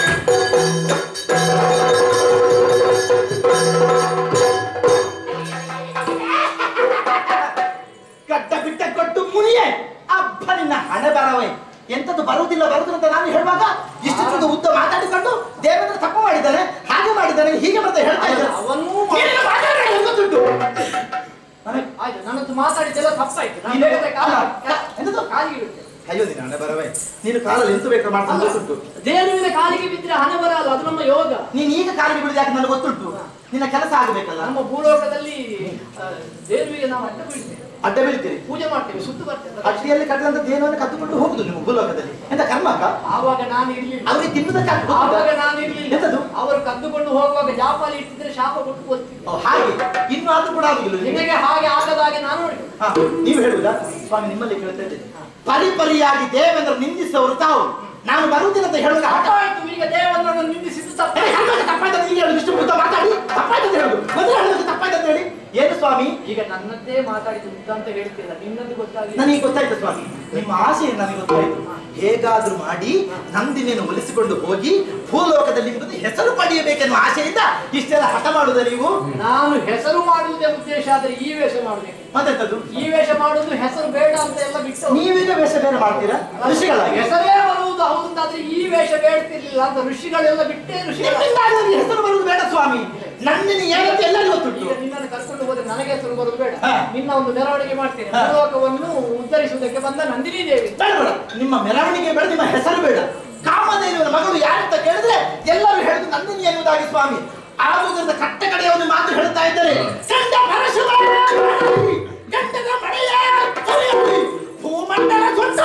ಕಟ್ಟ ಬಿಟ್ಟ ಕೊಟ್ಟು ಮುನಿಯೇ ಅಬ್ಬ ನಿನ್ನ ಹಣೆ ಬರವೇ ಎಂತದ್ದು ಬರುವುದಿಲ್ಲ ಬರುವುದಿಲ್ಲ ಅಂತ ನಾನು ಹೇಳುವಾಗ ಇಷ್ಟು ಚೂರು ಉದ್ದ ಮಾತಾಡಿಕೊಂಡು ದೇವೇಂದ್ರ ತಪ್ಪು ಮಾಡಿದ್ದಾನೆ ಹಾಗೆ ಮಾಡಿದ್ದಾನೆ ಹೀಗೆ ಮತ್ತೆ ಹೇಳ್ತಾ ಇದ್ದಾರೆ ಅವನು ಏನಿಲ್ಲ, ಮಾತಾಡ್ಬೇಡ, ನಂಗೆ ಗೊತ್ತುಂಟು. ನನಗೆ- ಆಯ್ತು ನನ್ನದು ಮಾತಾಡಿದ್ದೆಲ್ಲ ತಪ್ಪಾಯ್ತು ನಾನು ನೀನು- ಹೇಳಿದ ಕಾಲ ಅಲ್ಲ, ಎಂತದು? ಕಾಲಿಗೆ ಬಿಟ್ಟೆ ಅಯ್ಯೋ ನಿನ್ನ ಹಣೆ ಬರವೇ ನೀನು ಕಾಲಲ್ಲಿ ಎಂತ ಬೇಕಾದ್ರೆ ಮಾಡ್ಕೊಂಡು ಗೊತ್ತುಂಟು ದೇವರ ಕಾಲಿಗೆ ಬಿದ್ದರೆ ಹಣೆ ಬರಲ್ಲ ಅದು ನಮ್ಮ ಯೋಗ ನೀನು ಈಗ ಕಾಲಿಗೆ ಬಿಡುದು ಯಾಕೆ ನನಗೆ ಗೊತ್ತುಂಟು ನಿನ್ನ ಕೆಲಸ ಆಗಬೇಕಲ್ಲ ನಮ್ಮ ಭೂಲೋಕದಲ್ಲಿ ಆ, ದೇವರಿಗೆ ನಾವು ಅಡ್ಡ ಬೀಳ್ತೇವೆ ಅಡ್ಡ ಬೀಳ್ತೀರಿ ಪೂಜೆ ಮಾಡ್ತೇವೆ ಸುತ್ತು ಬರ್ತೇವೆ ಅಡ್ಡಿಯಲ್ಲಿ ಕಟ್ಟದಂತ ದೇನವನ್ನು ಕತ್ತುಕೊಂಡು ಹೋಗುದು ನಿಮ್ಮ ಭೂಲೋಕದಲ್ಲಿ ಎಂತ ಕರ್ಮಕ ಆವಾಗ ನಾನು ಇರ್ಲಿಲ್ಲ ಅವರಿಗೆ ತಿನ್ನುವುದಕ್ಕೆ ಆಗ್ತದೆ. ಆವಾಗ ನಾನು ಇರ್ಲಿಲ್ಲ ಎಂತದು? ಅವರು ಕದ್ದುಕೊಂಡು ಹೋಗುವಾಗ ಜಾಪಾಲಿ ಇಟ್ಟಿದ್ರೆ ಶಾಪ ಕೊಟ್ಟು ಓದ್ತಿದ್ದೆ ಓ, ಹಾಗೆ ಇನ್ನು ಆದ್ರೂ ಕೂಡ ಆಗುದಿಲ್ಲ ನಿಮಗೆ. ನಿಮಗೆ ಹಾಗೆ ಆಗದ ಹಾಗೆ ನಾನು ನೋಡಿ ಹಾ, ನೀವು ಹೇಳುವುದಾ ಸ್ವಾಮಿ ನಿಮ್ಮಲ್ಲಿ ಕೇಳ್ತಾ ಇದ್ದೇನೆ ಪರಿಪರಿಯಾಗಿ ದೇವೇಂದ್ರ ನಿಂದಿಸುವವರು ತಾವು ನಾನು ಬರುವುದಿಲ್ಲ ಅಂತ ಹೇಳುವಾಗ ಹಠ ತಪ್ಪಾಯ್ತು ಈಗ ದೇವರನ್ನು ನಿಂದಿಸಿದ್ದು ಏ, ತಪ್ಪ ಹನುಮಂತ ತಪ್ಪಾಯ್ತು ಅಂತ ಈಗ ಹೇಳುದು ಇಷ್ಟು ಉದ್ದ ಮಾತಾಡಿ ತಪ್ಪಾಯ್ತು ಅಂತ ಹೇಳುದು ಮೊದಲು ಹೇಳುದು ತಪ್ಪಾಯ್ತು ಅಂತ ಹೇಳಿ ಏನು ಸ್ವಾಮಿ ಈಗ ನನ್ನದ್ದೇ ಮಾತಾಡಿದ್ದು ಉದ್ದ ಅಂತ ಹೇಳ್ತೀರ ನಿನ್ನದು ಗೊತ್ತಾಗಲಿಲ್ಲ ನನಗೆ ಗೊತ್ತಾಯ್ತು ಸ್ವಾಮಿ ನಿಮ್ಮ ಆಸೆ ನನಗೆ ಗೊತ್ತಾಯ್ತು ಹೇಗಾದ್ರೂ ಮಾಡಿ ನಂದಿನಿಯನ್ನು ಒಲಿಸಿಕೊಂಡು ಹೋಗಿ ಭೂಲೋಕದಲ್ಲಿ ನಿಮ್ಮದು ಹೆಸರು ಪಡೆಯಬೇಕೆನ್ನುವ ಆಸೆಯಿಂದ ಇಷ್ಟೆಲ್ಲ ಹಠ ಮಾಡುದ ನೀವು ನಾನು ಹೆಸರು ಮಾಡುವುದೇ ಉದ್ದೇಶ ಆದ್ರೆ ಈ ವೇಷ ಮಾಡಬೇಕು ಮತ್ತೆಂತದ್ದು ಈ ವೇಷ ಮಾಡುವುದು ಹೆಸರು ಬೇಡ ಅಂತ ಎಲ್ಲ ಬಿಟ್ಟು ನೀವೀಗ ವೇಷ ಬೇರೆ ಮಾಡ್ತೀರಾ ಋಷಿಗಳಾಗಿ ಹೆಸರೇ ಬರುವುದು ಹೌದು ಅಂತಾದ್ರೆ ಈ ವೇಷ ಬೇಡ್ತಿರ್ಲಿಲ್ಲ ಅಂತ ಋಷಿಗಳೆಲ್ಲ ಬಿಟ್ಟೇ ಋಷಿಗಳ ನಿಮ್ಮಿಂದಾಗಿ ನನಗೆ ಹೆಸರು ಬರುವುದು ಬೇಡ ಸ್ವಾಮಿ ನಂದಿನಿ ಏನಂತ ಎಲ್ಲರಿಗೂ ಗೊತ್ತುಂಟು ಈಗ ನಿನ್ನನ್ನು ಕರ್ಕೊಂಡು ಹೋದ್ರೆ ನನಗೆ ಹೆಸರು ಬರುವುದು ಬೇಡ ಹಾ. ನಿನ್ನ ಒಂದು ಮೆರವಣಿಗೆ ಮಾಡ್ತೇನೆ ಹಾ. ಭೂಲೋಕವನ್ನು ಉದ್ಧರಿಸುವುದಕ್ಕೆ ಬಂದ ನಂದಿನಿ ದೇವಿ ಬೇಡ ಬೇಡ ನಿಮ್ಮ ಮೆರವಣಿಗೆ ಬೇಡ ನಿಮ್ಮ ಹೆಸರು ಬೇಡ ಕಾಮಧೇನುವಿನ ಮಗಳು ಯಾರಂತ ಕೇಳಿದ್ರೆ ಎಲ್ಲರೂ ಹೇಳುದು ನಂದಿನಿ ಎನ್ನುವುದಾಗಿ ಸ್ವಾಮಿ ಆಗುವುದರಿಂದ ಕಟ್ಟ ಕಡೆಯ ಒಂದು ಮಾತು ಹೇಳ್ತಾ ಇದ್ದಾರೆ ಕಂಡ ಪರಶುರ ಗಂಡದ ಮಳೆಯ ತೊರೆಯಲಿ, ಭೂಮಂಡಲ ಕೊಂಡ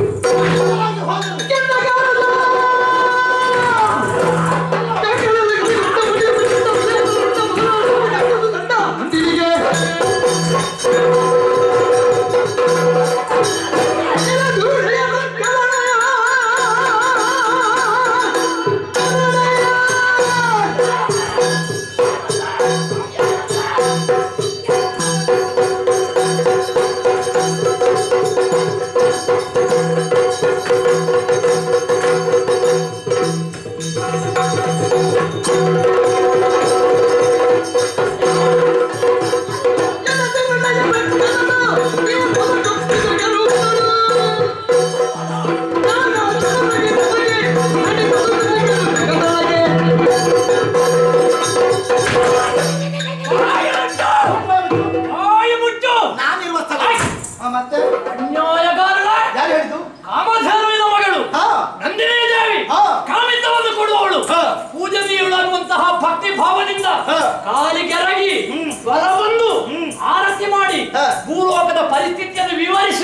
ಮುಟ್ಟು ನಾನಿರುವ ಸ್ಥಳ ಆ, ಮತ್ತೆ ಅನ್ಯಾಯಗಾರಳ ಯಾರು ಹೇಳಿದ್ದು ಕಾಮಧೇನುವಿನ ಮಗಳು ಹಾ ನಂದಿನಿ ದೇವಿ ಹಾ. ಕಾಮಿತವನ್ನು ಕೊಡುವವಳು ಹಾ. ಪೂಜನೀಯಳಾಗುವಂತಹ ಭಕ್ತಿ ಭಾವದಿಂದ ಹಾ. ಕಾಲಿಗೆರಗಿ ಸ್ವರ ಬಂದು ಆರತಿ ಮಾಡಿ ಹಾ. ಭೂಲೋಕದ ಪರಿಸ್ಥಿತಿಯನ್ನು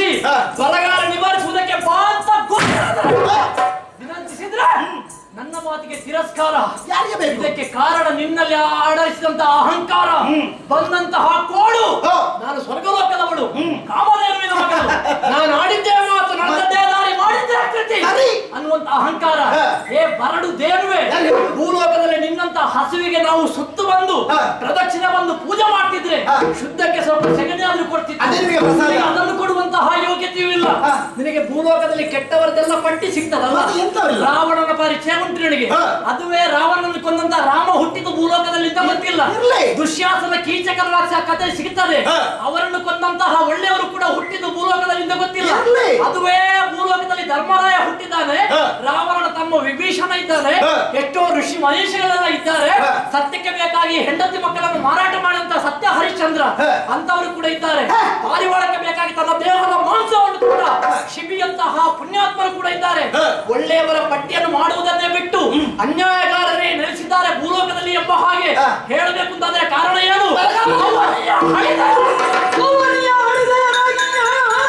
ಕ್ಷೇತ್ರದಲ್ಲಿ ಹಾ. ಬರಗಾಲ ನಿವಾರಿಸುವುದಕ್ಕೆ ಬಾ ಅಂತ ಗೊತ್ತಿಲ್ಲದೆ ವಿನಂತಿಸಿದ್ರೆ ನನ್ನ ಮಾತಿಗೆ ತಿರಸ್ಕಾರ ಯಾರಿಗೆ ಬೇಕು? ಇದಕ್ಕೆ ಕಾರಣ ನಿನ್ನಲ್ಲಿ ಆಡಳಿಸಿದಂತಹ ಅಹಂಕಾರ ಬಂದಂತಹ ಕೋಡು ಹಾ. ನಾನು ಸ್ವರ್ಗಲೋಕದವಳು ಕಾಮಧೇನುವಿನ ಮಗಳು ನಾನು ಆಡಿದ್ದೇ ಮಾತು ನನ್ನದೇ ದಾರಿ ಮಾಡಿದ್ದೇ ಕೃತಿ ಸರಿ. ಅನ್ನುವಂತ ಅಹಂಕಾರ ಹಾ. ಏ ಬರಡು ದೇನುವೆ ಯಾರು ಹೇಳಿದ್ದು? ಭೂಲೋಕದಲ್ಲಿ ನಿನ್ನಂತ ಹಸುವಿಗೆ ನಾವು ಸುತ್ತು ಬಂದು ಹಾ. ಪ್ರದಕ್ಷಿಣೆ ಬಂದು ಪೂಜೆ ಮಾಡ್ತಿದ್ರೆ ಹಾ. ಶುದ್ಧಕ್ಕೆ ಸ್ವಲ್ಪ ಸೆಗಣಿ ಆದ್ರೂ ಕೊಡ್ತಿದ್ದೆ ಅದೇ ನಿನಗೆ ಪ್ರಸಾದ. ನಿನಗೆ ಅದನ್ನು ಕೊಡುವಂತಹ ಯೋಗ್ಯತೆಯೂ ಇಲ್ಲ ಹಾ. ನಿನಗೆ ಭೂಲೋಕದಲ್ಲಿ ಕೆಟ್ಟವರದೆಲ್ಲ ಪಟ್ಟಿ ಸಿಗ್ತದಲ್ಲ ಮತ್ತೆ ಎಂತವಿಲ್ಲ? ರಾವಣನ ಪರಿಚಯ ಉಂಟು ನಿನಗೆ ಹಾ. ಅದುವೇ ರಾವಣನ ಕೊಂದಂತ ರಾಮ ಹುಟ್ಟಿದ ಭೂಲೋಕದಲ್ಲಿ ಅಂತ ಗೊತ್ತಿಲ್ಲ ಇರ್ಲಿ. ದುಶ್ಯಾಸನ ಕೀಚಕ ರಾಕ್ಷ ಕಥೆ ಸಿಗುತ್ತದೆ ಹಾ. ಅವರನ್ನು ಕೊಂದಂತಹ ಒಳ್ಳೆಯವರು ಕೂಡ ಹುಟ್ಟಿದ ಭೂಲೋಕದಲ್ಲಿ ಅಂತ ಗೊತ್ತಿಲ್ಲ ಇರ್ಲಿ. ಅದುವೇ ಭೂಲೋಕದಲ್ಲಿ ಧರ್ಮರಾಯ ಹುಟ್ಟಿದ್ದಾನೆ ಹಾ. ರಾವಣನ ತಮ್ಮ ವಿಭೀಷಣ ಇದ್ದಾನೆ ಹಾ. ಎಷ್ಟೋ ಋಷಿ ಮಹೇಶಗಳೆಲ್ಲ ಇದ್ದಾರೆ ಹಾ. ಸತ್ಯಕ್ಕೆ ಬೇಕಾಗಿ ಹೆಂಡತಿ ಮಕ್ಕಳನ್ನು ಮಾರಾಟ ಮಾಡಿದಂತ ಸತ್ಯ ಹರಿಶ್ಚಂದ್ರ ಹಾ. ಅಂತವರು ಕೂಡ ಇದ್ದಾರೆ ಪಾರಿವಾಳಕ್ಕೆ ಬೇಕಾಗಿ ತನ್ನ ದೇಹದ ಮಾಂಸವನ್ನು ಕೂಡ ಶಿಬಿಯಂತಹ ಪುಣ್ಯಾತ್ಮರು ಕೂಡ ಇದ್ದಾರೆ ಹಾ. ಒಳ್ಳೆಯವರ ಪಟ್ಟಿಯನ್ನು ಮಾಡುವುದನ್ನೇ ಬಿಟ್ಟು ಅನ್ಯಾಯಗಾರರೇ ನೆಲೆಸಿದ್ದಾರೆ ಭೂಲೋಕದಲ್ಲಿ ಎಂಬ ಹಾಗೆ ಹಾ. ಹೇಳಬೇಕು ಅಂತಾದ್ರೆ ಕಾರಣ ಏನು ಬರಗಾಲ. ಅವನಿಯ ಹಳಿದ- ಅವನಿಯ ಹಳಿದೆಯರಾಗಿಯ.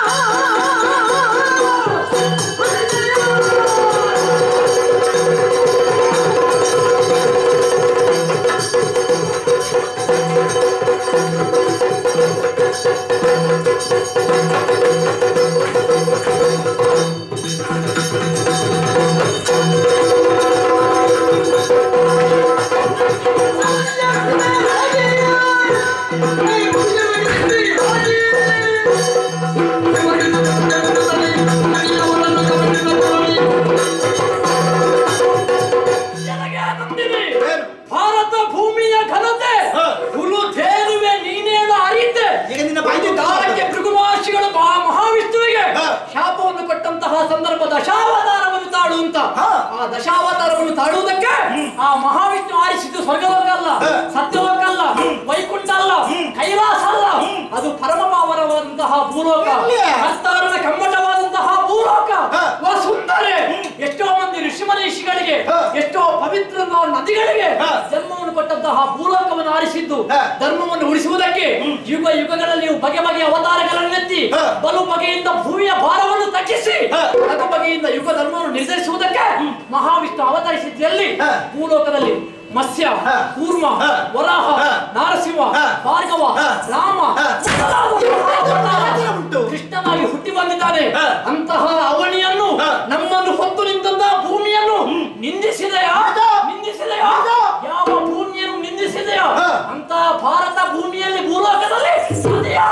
ನನಗೆ ನಂದಿನಿ ಏನು? ಭಾರತ ಭೂಮಿಯ ಘನತೆ ಹಾ. ಹುಲು ತೇರುವೆ ನೀನೇನು ಅರಿತೆ ಈಗ ನಿನ್ನ ಬಾಯಿಗೆ ಕಾಲಕ್ಕೆ ಭೃಗು ಮಹರ್ಷಿಗಳು ಮಹಾ- ಮಹಾವಿಷ್ಣುವಿಗೆ ಹಾ. ಶಾಪವನ್ನು ಕೊಟ್ಟಂತಹ ಸಂದರ್ಭ ದಶಾವತಾರವನ್ನು ತಾಳು ಅಂತ ಹಾ. ಆ ದಶಾವತಾರವನ್ನು ತಾಳುವುದಕ್ಕೆ ಆ ಮಹಾವಿಷ್ಣು ಆರಿಸಿದ್ದು ಸ್ವರ್ಗಲೋಕ ಅಲ್ಲ ಹಾ. ಸತ್ಯಲೋಕ ಅಲ್ಲ ವೈಕುಂಠ ಅಲ್ಲ ಕೈಲಾಸ ಅಲ್ಲ ಅದು ಪರಮ ಪಾವನವಾದಂತಹ ಭೂಲೋಕ ಎಲ್ಲಿ? ಕರ್ತಾರನ ಕಮ್ಮಟವಾದಂತಹ ಭೂಲೋಕ ಹಾ. ವಸುಂಧರೆ ಎಷ್ಟೋ ಮಂದಿ ಋಷಿಮನೀಷಿಗಳಿಗೆ ಹಾ. ಎಷ್ಟೋ ಪವಿತ್ರ ನದಿಗಳಿಗೆ ಹಾ. ಜನ್ಮವನ್ನು ಕೊಟ್ಟಂತಹ ಭೂಲೋಕವನ್ನು ಆರಿಸಿದ್ದು ಹಾ. ಧರ್ಮವನ್ನು ಉಳಿಸುವುದಕ್ಕೆ ಯುಗ ಯುಗಗಳಲ್ಲಿ ಬಗೆ ಬಗೆಯ ಅವತಾರಗಳನ್ನೆತ್ತಿ ಹಾ. ಬಲು ಬಗೆಯಿಂದ ಭೂಮಿಯ ಭಾರವನ್ನು ತಗ್ಗಿಸಿ ಹಾ. ಬಗೆ ಬಗೆಯಿಂದ ಯುಗ ಧರ್ಮವನ್ನು ನಿರ್ಧರಿಸುವುದಕ್ಕೆ ಮಹಾವಿಷ್ಣು ಅವತರಿಸಿದ್ದಲ್ಲಿ ಹಾ. ಭೂಲೋಕದಲ್ಲಿ ಮತ್ಸ್ಯ ಹಾ. ಕೂರ್ಮ ಹಾ. ವರಾಹ ಹಾ. ನಾರಸಿಂಹ ಹಾ. ಭಾರ್ಗವ ಹಾ. ರಾಮ ಹಾ. ಮೊದಲಾದ ಉಂಟು. ಕೃಷ್ಣನಾಗಿ ಹುಟ್ಟಿ ಬಂದಿದ್ದಾನೆ ಹಾ. ಅಂತಹ ಅವನಿಯನ್ನು ಹಾ. ನಮ್ಮನ್ನು ಹೊತ್ತು ನಿಂತಹ ಭೂಮಿಯನ್ನು ನಿಂದಿಸಿದೆಯಾ ಹೌದು. ನಿಂದಿಸಿದೆಯಾ ಹೌದು. ಯಾವ ಭೂಮಿಯನ್ನು ನಿಂದಿಸಿದೆಯಾ ಹಾ. ಅಂತ ಭಾರತ ಭೂಮಿಯಲ್ಲಿ ಭೂಲೋಕದಲ್ಲಿ ಅದೆಯಾ?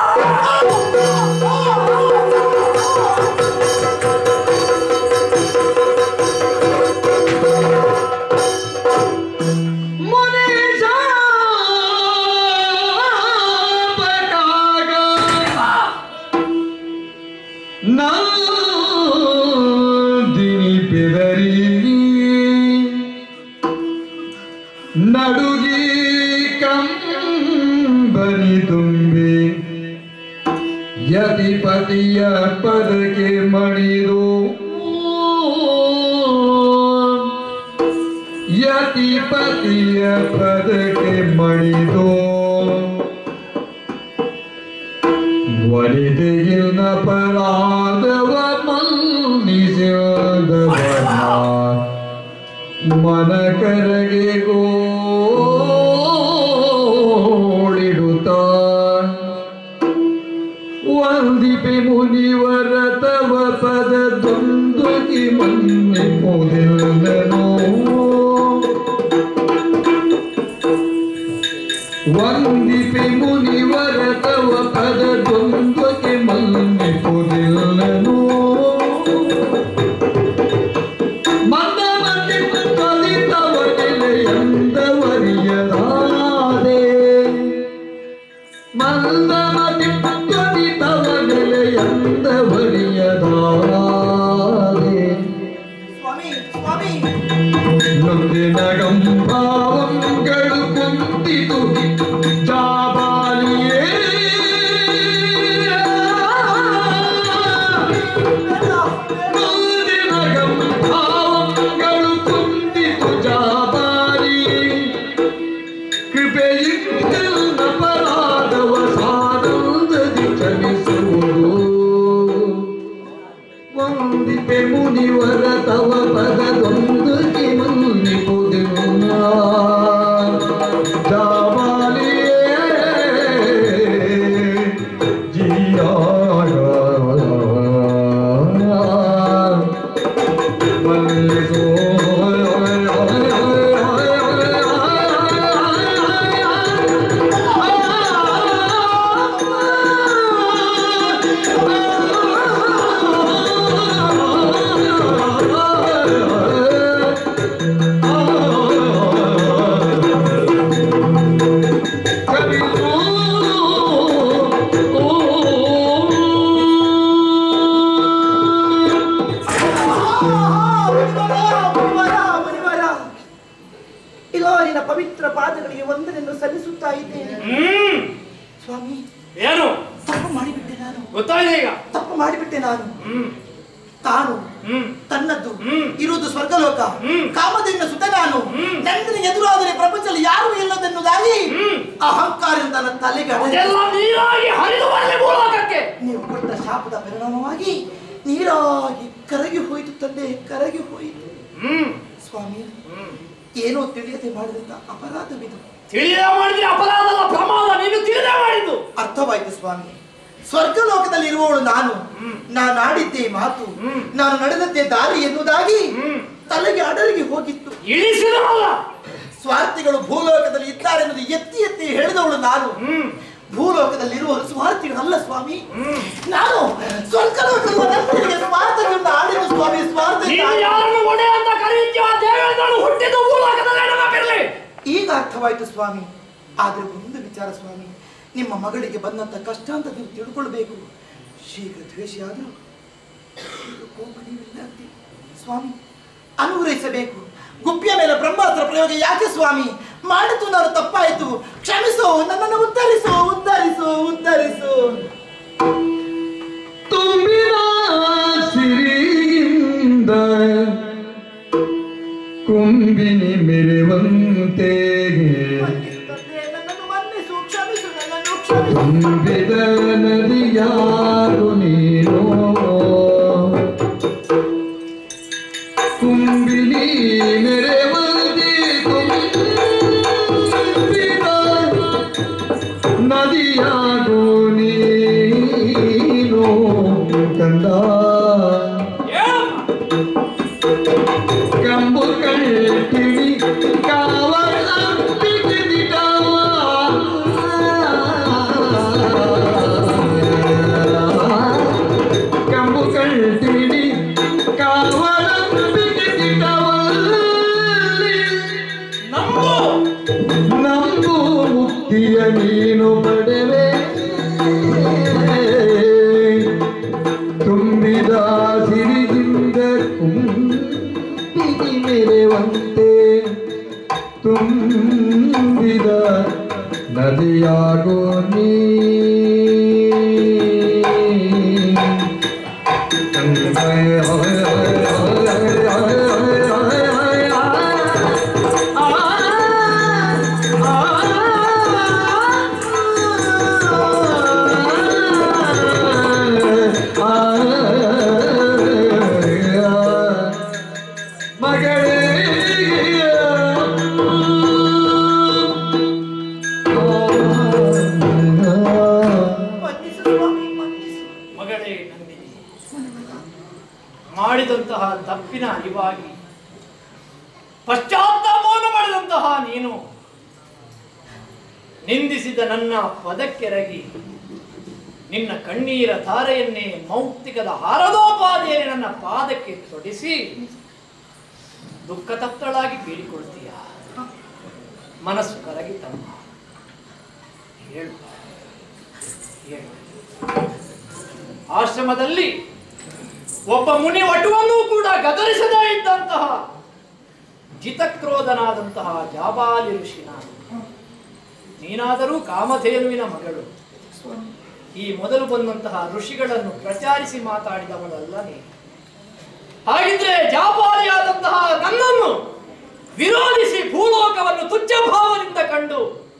ನಂದಿನಿ ಬೆದರಿ ನಡುಗಿ ಕಂಬನಿ ತುಂಬಿ ಯತಿಪತಿಯ ಪದಕ್ಕೆ ಮಣಿದು ಯತಿಪತಿಯ ಪದಕ್ಕೆ ಮಣಿದು ವನಿತೆಗಿನ ಪರಾದವ ಮನ್ನಿಸಿದವನ ಮನ ಕರಗೆ ಗೋಳಿಡುತ್ತ ವಂದಿಪೆ ಮುನಿವರ ತವ ಪದ ದುಂದುಕಿ ಮನ್ನಿ ಮುದಿಲ್ಲನೋ ವಂದಿಪೆ ಮುನಿವರ ತವ ಪದ ದ್ವಂದ್ವಕ್ಕೆ ಮನ್ನಿ ಪುದಿಲ್ಲನು ಮಂದ ಮಂದಿ ಕಲಿತವ ನೆಲೆಯಂದವರಿಯದಾದೆ ಮಂದ ಮತಿ ಕಲಿತವ ನೆಲೆಯಂದವರಿಯದಾದೆ ಸ್ವಾಮಿ ಸ್ವಾಮಿ ನೊಂದಿನ ಗಂಭಾವಂಗಳು ಕುಂತಿತು ಜಾಬಾಲಿಯೇ ನೊಂದಿನ ಗಂಭಾವಂಗಳು ಕುಂತಿತು ಜಾಬಾಲಿ ಕೃಪೆಯಿಂದ ಪರಾದವ ಸಾನಂದದಿ ಗೊತ್ತಾಗಿದೆ ಈಗ ತಪ್ಪು ಮಾಡಿಬಿಟ್ಟೆ ನಾನು ಹ್ಮ್ ತಾನು ಹ್ಮ್ ತನ್ನದ್ದು ಹ್ಮ್. ಇರುವುದು ಸ್ವರ್ಗಲೋಕ ಹ್ಮ್. ಕಾಮದಿಂದ ಸುತ ನಾನು ಹ್ಮ್. ನನಗೆ ಎದುರಾದರೆ ಪ್ರಪಂಚದಲ್ಲಿ ಯಾರೂ ಇಲ್ಲದೆನ್ನುವುದಾಗಿ ಹ್ಮ್. ಅಹಂಕಾರದಿಂದ ನನ್ನ ತಲೆಗೆ ಅಡಗಿ ಅದೆಲ್ಲ ನೀರಾಗಿ ಹರಿದು ಬರಲಿ ಭೂಲೋಕಕ್ಕೆ ನೀವು ಕೊಟ್ಟ ಶಾಪದ ಪರಿಣಾಮವಾಗಿ ನೀರಾಗಿ ಕರಗಿ ಹೋಯಿತು ತಂದೆ ಕರಗಿ ಹೋಯಿತು ಹ್ಮ್ ಸ್ವಾಮಿ ಹ್ಮ್ ಏನೋ ತಿಳಿಯದೆ ಮಾಡಿದಂತ ಅಪರಾಧವಿದು ತಿಳಿದೇ ಮಾಡಿದ್ರೆ ಅಪರಾಧ ಅಲ್ಲ ಪ್ರಮಾದ ನೀನು ತಿಳಿದೇ ಮಾಡಿದ್ದು ಅರ್ಥವಾಯ್ತು ಸ್ವಾಮಿ ಸ್ವರ್ಗಲೋಕದಲ್ಲಿ ಇರುವವಳು ನಾನು ಹ್ಮ್. ನಾನು ಆಡಿದ್ದೆ ಮಾತು ಹ್ಮ್. ನಾನು ನಡೆದದ್ದೇ ದಾರಿ ಎನ್ನುವುದಾಗಿ ಹ್ಮ್. ತಲೆಗೆ ಅಡರಿಗೆ ಹೋಗಿತ್ತು ಇಳಿಸಿದನಲ್ಲ ಸ್ವಾರ್ಥಿಗಳು ಭೂಲೋಕದಲ್ಲಿ ಇದ್ದಾರೆ ಎನ್ನುವುದು ಎತ್ತಿ ಎತ್ತಿ ಹೇಳಿದವಳು ನಾನು ಹ್ಮ್ ಭೂಲೋಕದಲ್ಲಿ ಇರುವವರು ಸ್ವಾರ್ಥಿಗಳಲ್ಲ ಸ್ವಾಮಿ ಹ್ಮ್ ನಾನು ಸ್ವರ್ಗಲೋಕದ ನನ್ನೊಂದಿಗೆ ಸ್ವಾರ್ಥದಿಂದ ಆಡಿದ ಸ್ವಾಮಿ ಸ್ವಾರ್ಥದಿಂದ ನೀನು ಆಡಿದ. ಯಾರನ್ನು ಒಡೆ ಅಂತ ಕರೆಯುತ್ತೀವ ದೇವೇಂದ್ರನು ಹುಟ್ಟಿದ್ದು ಭೂಲೋಕದಲ್ಲೇ ನೆನಪಿರಲಿ ಈಗ ಅರ್ಥವಾಯ್ತು ಸ್ವಾಮಿ ಆದ್ರೆ ಒಂದು ವಿಚಾರ ಸ್ವಾಮಿ ನಿಮ್ಮ ಮಗಳಿಗೆ ಬಂದಂತ ಕಷ್ಟ ಅಂತ ನೀವು ತಿಳ್ಕೊಳ್ಬೇಕು ಶೀಘ್ರ ದ್ವೇಷಿ ಆದರೂ ಶೀಘ್ರ ಕೋಪ ನೀವಿಲ್ಲ ಅಂತೀರಿ. ಸ್ವಾಮಿ ಅನುಗ್ರಹಿಸಬೇಕು ಗುಪ್ಪಿಯ ಮೇಲೆ ಬ್ರಹ್ಮಾಸ್ತ್ರ ಪ್ರಯೋಗ ಯಾಕೆ ಸ್ವಾಮಿ ಮಾಡಿತು ನಾನು ತಪ್ಪಾಯಿತು ಕ್ಷಮಿಸು ನನ್ನನ್ನು ಉದ್ಧರಿಸು ಉದ್ಧರಿಸು ಉದ್ಧರಿಸು ತುಂಬಿದ ಸಿರಿಯಿಂದ ಕುಂಬಿನಿ ಮೆರೆವಂತೆ ಮನ್ನಿಸು ತಂದೆ, ನನ್ನನ್ನು ಮನ್ನಿಸು ಕ್ಷಮಿಸು ನನ್ನನ್ನು ಕ್ಷಮಿಸು ತುಂಬಿದ ನದಿಯಾರು ನೀನು ಕುಂಬಿನಿ ಮೆರೆವಂತೆ ತುಂಬಿದ ನದಿಯಾಗು ನೀನು ಕಂದ ಹೇಳಮ್ಮ ಕಂಬು ಕಳ್ತಿವಿ ಕಾವಲ ಕಂಬು ಕಳ್ತಿವಿ ಕಾವಲ ನಂಬು ನಂಬು ಮುಕ್ತಿಯ ನೀನು ಪಡೆವೆ ತುಂಬಿದ ಸಿರಿಯಿಂದ ಕುಂಬಿಗೆ ಮೆರೆವಂತೆ ತುಂಬಿದ ನದಿಯಾಗೋ ನೀ ಮನ್ನಿಸು ಸ್ವಾಮಿ ಮನ್ನಿಸು ಮಗಳೇ ನಂದಿನಿ ಮಾಡಿದಂತಹ ತಪ್ಪಿನ ಅರಿವಾಗಿ ಪಶ್ಚಾತ್ತಾಪವನ್ನು ಮಾಡಿದಂತಹ ನೀನು ನಿಂದಿಸಿದ ನನ್ನ ಪದಕ್ಕೆರಗಿ ನಿನ್ನ ಕಣ್ಣೀರ ಧಾರೆಯನ್ನೇ ಮೌಕ್ತಿಕದ ಹಾರದೋಪಾದಿಯಲ್ಲಿ ನನ್ನ ಪಾದಕ್ಕೆ ತೊಡಿಸಿ ದುಃಖ ತಪ್ತಳಾಗಿ ಬೀಳಿಕೊಳ್ತೀಯ ಮನಸ್ಸು ಕರಗಿ ತಮ್ಮ ಹೇಳು ಹೇಳು ಆಶ್ರಮದಲ್ಲಿ ಒಬ್ಬ ಮುನಿ ವಟುವನ್ನೂ ಕೂಡ ಗದರಿಸದೇ ಇದ್ದಂತಹ ಜಿತಕ್ರೋಧನಾದಂತಹ ಜಾಬಾಲಿ ಋಷಿ ನಾನು ನೀನಾದರೂ ಕಾಮಧೇನುವಿನ ಮಗಳು ಈ ಮೊದಲು ಬಂದಂತಹ ಋಷಿಗಳನ್ನು ಪ್ರಚಾರಿಸಿ ಮಾತಾಡಿದವಳಲ್ಲ ನೀನು ಹಾಗಿದ್ರೆ ಜಾಬಾಲಿಯಾದಂತಹ ನನ್ನನ್ನು ವಿರೋಧಿಸಿ ಭೂಲೋಕವನ್ನು ತುಚ್ಛ ಭಾವದಿಂದ ಕಂಡು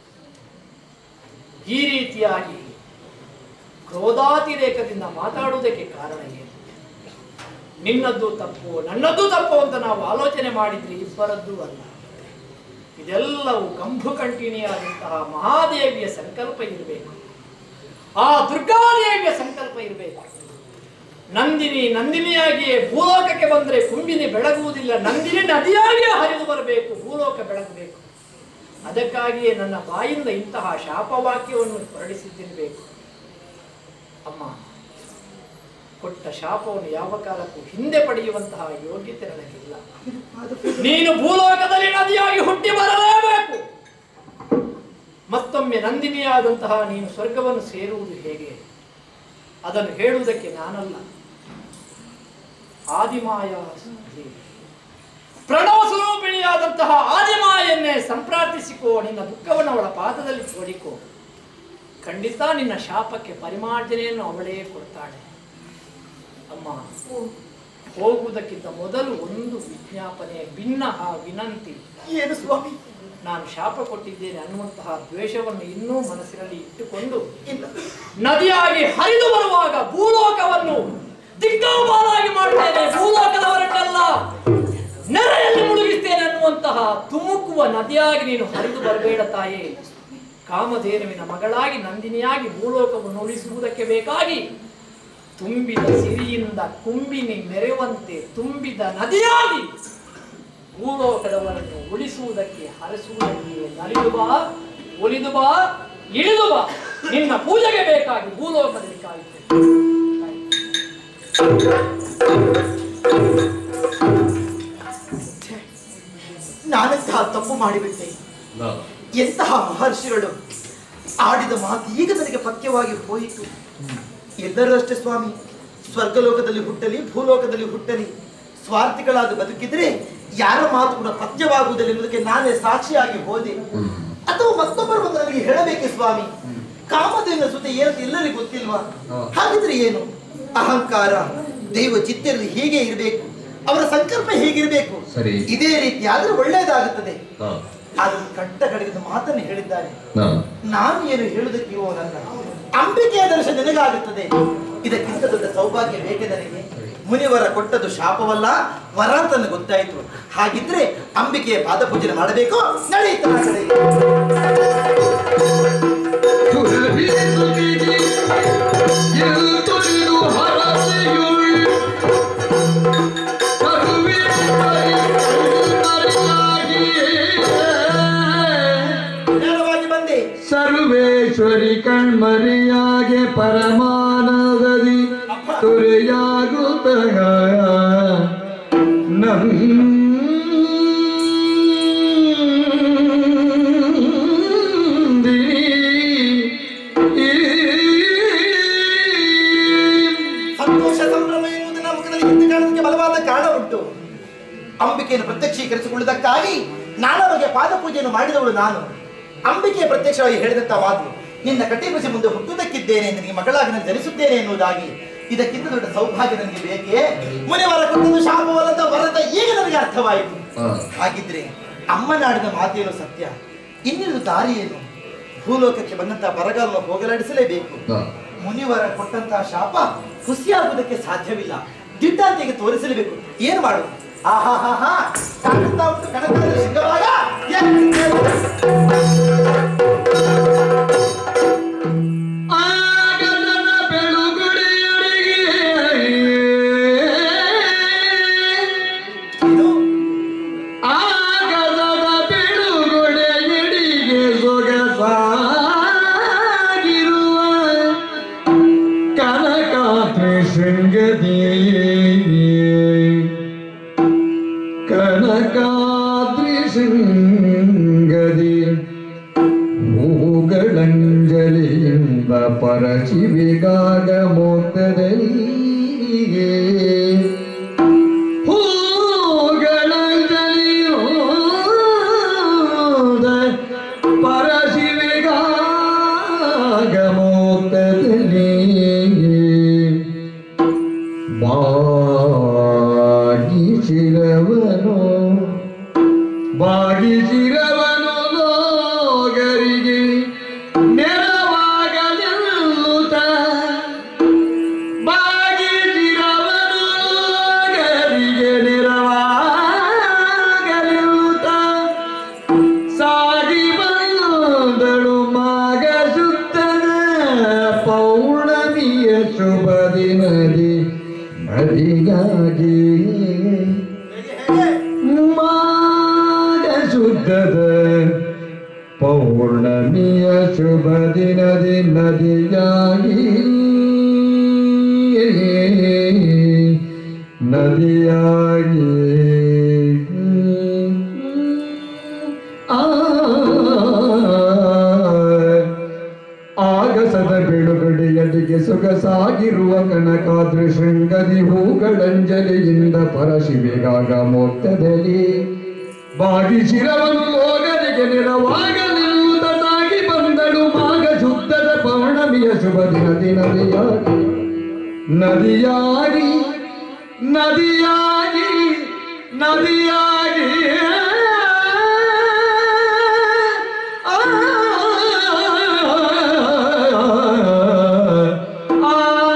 ಈ ರೀತಿಯಾಗಿ ಕ್ರೋಧಾತಿರೇಕದಿಂದ ಮಾತಾಡುವುದಕ್ಕೆ ಕಾರಣ ಏನು ನಿನ್ನದ್ದು ತಪ್ಪು ನನ್ನದ್ದು ತಪ್ಪು ಅಂತ ನಾವು ಆಲೋಚನೆ ಮಾಡಿದ್ರೆ ಇಬ್ಬರದ್ದು ಅಲ್ಲ ಇದೆಲ್ಲವೂ ಕಂಭು ಕಂಠಿಣಿಯಾದಂತಹ ಮಹಾದೇವಿಯ ಸಂಕಲ್ಪ ಇರಬೇಕು ಆ ದುರ್ಗಾದೇವಿಯ ಸಂಕಲ್ಪ ಇರಬೇಕು ನಂದಿನಿ ನಂದಿನಿಯಾಗಿಯೇ ಭೂಲೋಕಕ್ಕೆ ಬಂದರೆ ಕುಂಬಿನಿ ಬೆಳಗುವುದಿಲ್ಲ ನಂದಿನಿ ನದಿಯಾಗಿಯೇ ಹರಿದು ಬರಬೇಕು ಭೂಲೋಕ ಬೆಳಗಬೇಕು ಅದಕ್ಕಾಗಿಯೇ ನನ್ನ ಬಾಯಿಂದ ಇಂತಹ ಶಾಪವಾಕ್ಯವನ್ನು ಹೊರಡಿಸಿದ್ದಿರಬೇಕು ಅಮ್ಮ ಕೊಟ್ಟ ಶಾಪವನ್ನು ಯಾವ ಕಾಲಕ್ಕೂ ಹಿಂದೆ ಪಡೆಯುವಂತಹ ಯೋಗ್ಯತೆ ನನಗಿಲ್ಲ ನೀನು ಭೂಲೋಕದಲ್ಲಿ ನದಿಯಾಗಿ ಹುಟ್ಟಿ ಬರಲೇಬೇಕು ಮತ್ತೊಮ್ಮೆ ನಂದಿನಿಯಾದಂತಹ ನೀನು ಸ್ವರ್ಗವನ್ನು ಸೇರುವುದು ಹೇಗೆ ಅದನ್ನು ಹೇಳುವುದಕ್ಕೆ ನಾನಲ್ಲ ಆದಿಮಾಯ ದೇವಿ. ಪ್ರಣವ ಸ್ವರೂಪಿಣಿಯಾದಂತಹ ಆದಿಮಾಯನ್ನೇ ಸಂಪ್ರಾರ್ಥಿಸಿಕೋ ನಿನ್ನ ದುಃಖವನ್ನು ಅವಳ ಪಾದದಲ್ಲಿ ತೋಡಿಕೋ ಖಂಡಿತ ನಿನ್ನ ಶಾಪಕ್ಕೆ ಪರಿಮಾರ್ಜನೆಯನ್ನು ಅವಳೇ ಕೊಡ್ತಾಳೆ ಅಮ್ಮ ಹೋಗುವುದಕ್ಕಿಂತ ಮೊದಲು ಒಂದು ವಿಜ್ಞಾಪನೆ ಭಿನ್ನ ವಿನಂತಿ ಏನು ಸ್ವಾಮಿ ನಾನು ಶಾಪ ಕೊಟ್ಟಿದ್ದೇನೆ ಅನ್ನುವಂತಹ ದ್ವೇಷವನ್ನು ಇನ್ನೂ ಮನಸ್ಸಿನಲ್ಲಿ ಇಟ್ಟುಕೊಂಡು ಇಲ್ಲ ನದಿಯಾಗಿ ಹರಿದು ಬರುವಾಗ ಭೂಲೋಕವನ್ನು ದಿಗ್ಗಂಬಾಲಾಗಿ ಮಾಡ್ತೇನೆ ಭೂಲೋಕದವರನ್ನೆಲ್ಲ ನೆರೆಯಲ್ಲಿ ಮುಳುಗಿಸ್ತೇನೆ ಅನ್ನುವಂತಹ ತುಮುಕುವ ನದಿಯಾಗಿ ನೀನು ಹರಿದು ಬರಬೇಡ ತಾಯೇ ಕಾಮಧೇನುವಿನ ಮಗಳಾಗಿ ನಂದಿನಿಯಾಗಿ ಭೂಲೋಕವನ್ನು ಉಳಿಸುವುದಕ್ಕೆ ಬೇಕಾಗಿ ತುಂಬಿದ ಸಿರಿಯಿಂದ ಕುಂಬಿನಿ ಮೆರೆಯುವಂತೆ ತುಂಬಿದ ನದಿಯಾಗಿ ಭೂಲೋಕದವರನ್ನು ಉಳಿಸುವುದಕ್ಕೆ ಹರಿಸುವುದಕ್ಕೆ ನಲಿದು ಬಾ ಒಲಿದು ಬಾ ಇಳಿದು ಬಾ ನಿನ್ನ ಪೂಜೆಗೆ ಬೇಕಾಗಿ ಭೂಲೋಕದಲ್ಲಿ ಕಾಯುತ್ತೇನೆ ನಾನೆಂತಹ ತಪ್ಪು ಮಾಡಿಬಿಟ್ಟೆ ಎಂತಹ ಮಹರ್ಷಿಗಳು ಆಡಿದ ಮಾತು ಈಗ ನನಗೆ ಪಕ್ಯವಾಗಿ ಹೋಯಿತು ಎಲ್ಲರೂ ಅಷ್ಟೇ ಸ್ವಾಮಿ ಸ್ವರ್ಗಲೋಕದಲ್ಲಿ ಹುಟ್ಟಲಿ ಭೂಲೋಕದಲ್ಲಿ ಹುಟ್ಟಲಿ ಸ್ವಾರ್ಥಿಗಳಾಗಿ ಬದುಕಿದ್ರೆ ಯಾರ ಮಾತು ಕೂಡ ಪಥ್ಯವಾಗುವುದಿಲ್ಲ ಎನ್ನುವುದಕ್ಕೆ ನಾನೇ ಸಾಕ್ಷಿಯಾಗಿ ಹೋದೆ ಅಥವಾ ಮತ್ತೊಬ್ಬರು ಬಂದು ನನಗೆ ಹೇಳಬೇಕೆ ಸ್ವಾಮಿ ಕಾಮಧೇನ ಸುತ್ತ ಏನಂತ ಎಲ್ಲರಿಗೂ ಗೊತ್ತಿಲ್ವಾ ಹಾಗಿದ್ರೆ ಏನು ಅಹಂಕಾರ ದೈವ ಚಿತ್ತರಲ್ಲಿ ಹೀಗೆ ಇರಬೇಕು ಅವರ ಸಂಕಲ್ಪ ಹೀಗಿರಬೇಕು ಸರಿ. ಇದೇ ರೀತಿ ಆದ್ರೆ ಒಳ್ಳೆಯದಾಗುತ್ತದೆ ಹಾ. ಅದನ್ನು ಕಟ್ಟ ಕಡೆಗಿದ ಮಾತನ್ನು ಹೇಳಿದ್ದಾರೆ ಹಾ. ನಾನು ಏನು ಹೇಳುವುದಕ್ಕೆ ಇರುವವನಲ್ಲ ಅಂಬಿಕೆಯ ದರ್ಶನ ನಿನಗಾಗುತ್ತದೆ ಇದಕ್ಕಿಂತ ದೊಡ್ಡ ಸೌಭಾಗ್ಯ ಬೇಕೆ ನನಗೆ ಮುನಿವರ ಕೊಟ್ಟದ್ದು ಶಾಪವಲ್ಲ ವರ ಅಂತ ನನಗೆ ಗೊತ್ತಾಯ್ತು ಹಾಗಿದ್ರೆ ಅಂಬಿಕೆಯ ಪಾದ ಪೂಜೆ ಮಾಡಬೇಕು ನಡೆಯುತ್ತ ಸುರಭಿ ಸುದಿಗೆ ಎಲ್ತೊಲಿದು ಹರಸೆಯುಳ್ ಕರುವೆ ಪರಿಮರಿಯಾಗಿಯೇ ನೇರವಾಗಿ ಬಂದೆ ಸರ್ವೇಶ್ವರಿ ಕಣ್ಮರಿಯಾಗೆ ಪರಮಾನದದಿ ತುರೆಯಾಗುತ್ತ ಸಂತೋಷ ಸಂಭ್ರಮ ಎನ್ನುವುದು ನಮ್ಮ ಮುಖದಲ್ಲಿ ಎದ್ದು ಕಾಣೋದಕ್ಕೆ ಬಲವಾದ ಕಾರಣ ಉಂಟು ಅಂಬಿಕೆಯನ್ನು ಪ್ರತ್ಯಕ್ಷೀಕರಿಸಿಕೊಳ್ಳುವುದಕ್ಕಾಗಿ ನಾನಾ ಬಗೆಯ ಪಾದ ಪೂಜೆಯನ್ನು ಮಾಡಿದವಳು ನಾನು ಅಂಬಿಕೆಯ ಪ್ರತ್ಯಕ್ಷವಾಗಿ ಹೇಳಿದಂತ ಮಾತು ನಿನ್ನ ಕಟ್ಟಿಬಸಿ ಮುಂದೆ ಹುಟ್ಟುವುದಕ್ಕಿದ್ದೇನೆ ನಿನಗೆ ಮಗಳಾಗಿ ನಾನು ಜನಿಸುತ್ತೇನೆ ಎನ್ನುವುದಾಗಿ ಇದಕ್ಕಿಂತ ದೊಡ್ಡ ಸೌಭಾಗ್ಯ ನನಗೆ ಬೇಕೇ ಮುನಿವರ ಕೊಟ್ಟದ್ದು ಶಾಪವಲ್ಲದ ವರದ ಈಗ ನನಗೆ ಅರ್ಥವಾಯಿತು ಹಾ. ಹಾಗಿದ್ರೆ ಅಮ್ಮನಾಡಿದ ಮಾತೇನು ಸತ್ಯ ಇನ್ನಿರುವುದು ದಾರಿ ಏನು ಭೂಲೋಕಕ್ಕೆ ಬಂದಂತಹ ಬರಗಾಲನ್ನು ಹೋಗಲಾಡಿಸಲೇಬೇಕು ಮುನಿವರ ಕೊಟ್ಟಂತಹ ಶಾಪ ಹುಸಿಯಾಗುವುದಕ್ಕೆ ಸಾಧ್ಯವಿಲ್ಲ ದಿಟ್ಟಾಂತಿಗೆ ತೋರಿಸಲೇಬೇಕು ಏನು ಮಾಡು ಆಹಾಹಾಹಾ ಕಾಣುತ್ತಾ ಉಂಟು ಕನಕದ ಸಿಂಗವಾಗ ಆಗದನ ಬೆಳುಗುಡಿಯರಿಗೆ ಇದು ಆಗದನ ಬೆಳುಗುಡೆಯಡಿಗೆ ಸೊಗಸಾಗಿರುವ ಕನಕಾತ್ರಿ ಶೃಂಗದಿ ಕನಕಾದ್ರಿ ಶೃಂಗದಿ ಹೂಗಳಂಜಲಿಯಿಂದ ಪರಚಿವಿಗಾಗ ಮೋದದಲ್ಲಿ ಹೂಗಳಂಜಲಿಯೋದ ಪರಶಿವಿಗಾಗ ಮೋದದಲ್ಲಿ ಬಾಗಿಸಿರವನು ಬಾಗಿಸಿರವನು ಲೋಗರಿಗೆ ನೆರವಾಗಲೆಲ್ಲುತ ಬಾಗಿಸಿರವನು ಲೋಗರಿಗೆ ನೆರವಾಗಲೆಲ್ಲುತ ಸಾಗಿ ಬಂದಳು ಮಾಗ ಸುತ್ತದ ಪೌರ್ಣಮಿಯ ಶುಭ ದಿನದಿ ನದಿಗಾಗಿ ಮಾಗ ಶುದ್ಧದ ಪೌರ್ಣಮಿಯ ಶುಭ ದಿನದಿ ನದಿಯಾಗಿ ನದಿಯಾಗಿ ಆ ಆಗಸದ ಬಿಡುಗಡೆಯದಿಗೆ ಸೊಗಸಾಗಿರುವ ಕನಕಾದ್ರಿ ಶೃಂಗದಿ ಹೂಗಳಂಜಲಿಯಿಂದ ಪರಶಿವೆಗಾಗ ಮೋಕ್ತದಲ್ಲಿ ಬಾಗಿಸಿರವನು ಲೋಗರಿಗೆ ನೆರವಾಗಲಿರುವುದಾಗಿ ಬಂದಳು ಮಾಗ ಶುದ್ಧದ ಪವ ಶುಭ ದಿನದಿ ನದಿಯಾಗಿ ನದಿಯಾಗಿ ನದಿಯಾಗಿ ನದಿಯಾಗಿ ಆ, ಆ,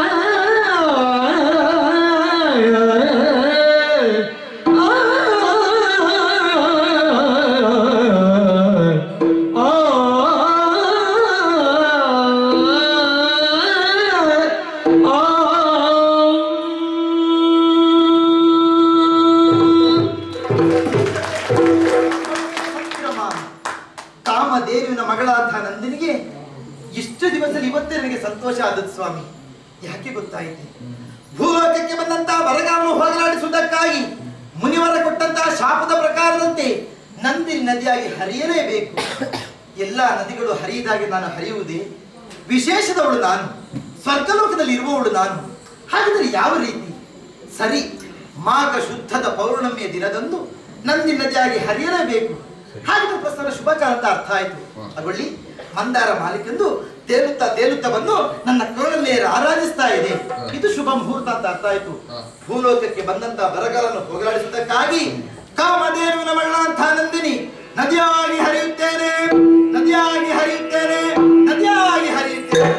ಸಂಭ್ರಮ. ಕಾಮದೇವಿನ ಮಗಳಾದ ನಂದಿನಿಗೆ ಇಷ್ಟು ದಿವಸದಲ್ಲಿ ಇವತ್ತೇ ನನಗೆ ಸಂತೋಷ ಆದದ್ದು ಸ್ವಾಮಿ ಯಾಕೆ ಗೊತ್ತಾಯಿತು ಭೂಲೋಕಕ್ಕೆ ಬಂದಂತಹ ಬರಗಾಲನ್ನು ಹೋಗಲಾಡಿಸುವುದಕ್ಕಾಗಿ ಮುನಿವರ ಕೊಟ್ಟಂತಹ ಶಾಪದ ಪ್ರಕಾರದಂತೆ ನಂದಿನಿ ನದಿಯಾಗಿ ಹರಿಯಲೇಬೇಕು ಎಲ್ಲ ನದಿಗಳು ಹರಿಯದಾಗಿ ನಾನು ಹರಿಯುವುದೇ ವಿಶೇಷದವಳು ನಾನು ಸ್ವರ್ಗಲೋಕದಲ್ಲಿ ಇರುವವಳು ನಾನು ಹಾಗಿದ್ರೆ ಯಾವ ರೀತಿ ಸರಿ ಮಾಘ ಶುದ್ಧದ ಪೌರ್ಣಮಿಯ ದಿನದಂದು ನಂದಿ ನದಿಯಾಗಿ ಹರಿಯಲೇಬೇಕು ಹಾಗಿದ್ರೆ ಪ್ರಸ್ತುತ ಶುಭ ಕಾಲ ಅಂತ ಅರ್ಥ ಆಯ್ತು ಅಗೊಳ್ಳಿ ಮಂದಾರ ಮಾಲಿಕೆಂದು ತೇಲುತ್ತಾ ತೇಲುತ್ತಾ ಬಂದು ನನ್ನ ಕೊರಳ ಮೇಲೆ ಆರಾಧಿಸ್ತಾ ಇದೆ ಇದು ಶುಭ ಮುಹೂರ್ತ ಅಂತ ಅರ್ಥ ಆಯ್ತು ಭೂಲೋಕಕ್ಕೆ ಬಂದಂತ ಬರಗಾಲನ್ನು ಹೋಗಲಾಡಿಸುವುದಕ್ಕಾಗಿ ಕಾಮಧೇನುವಿನ ಮಳ್ಳಂಥ ನಂದಿನಿ ನದಿಯಾಗಿ ಹರಿಯುತ್ತೇನೆ ನದಿಯಾಗಿ ಹರಿಯುತ್ತೇನೆ ನದಿಯಾಗಿ ಹರಿಯುತ್ತೇನೆ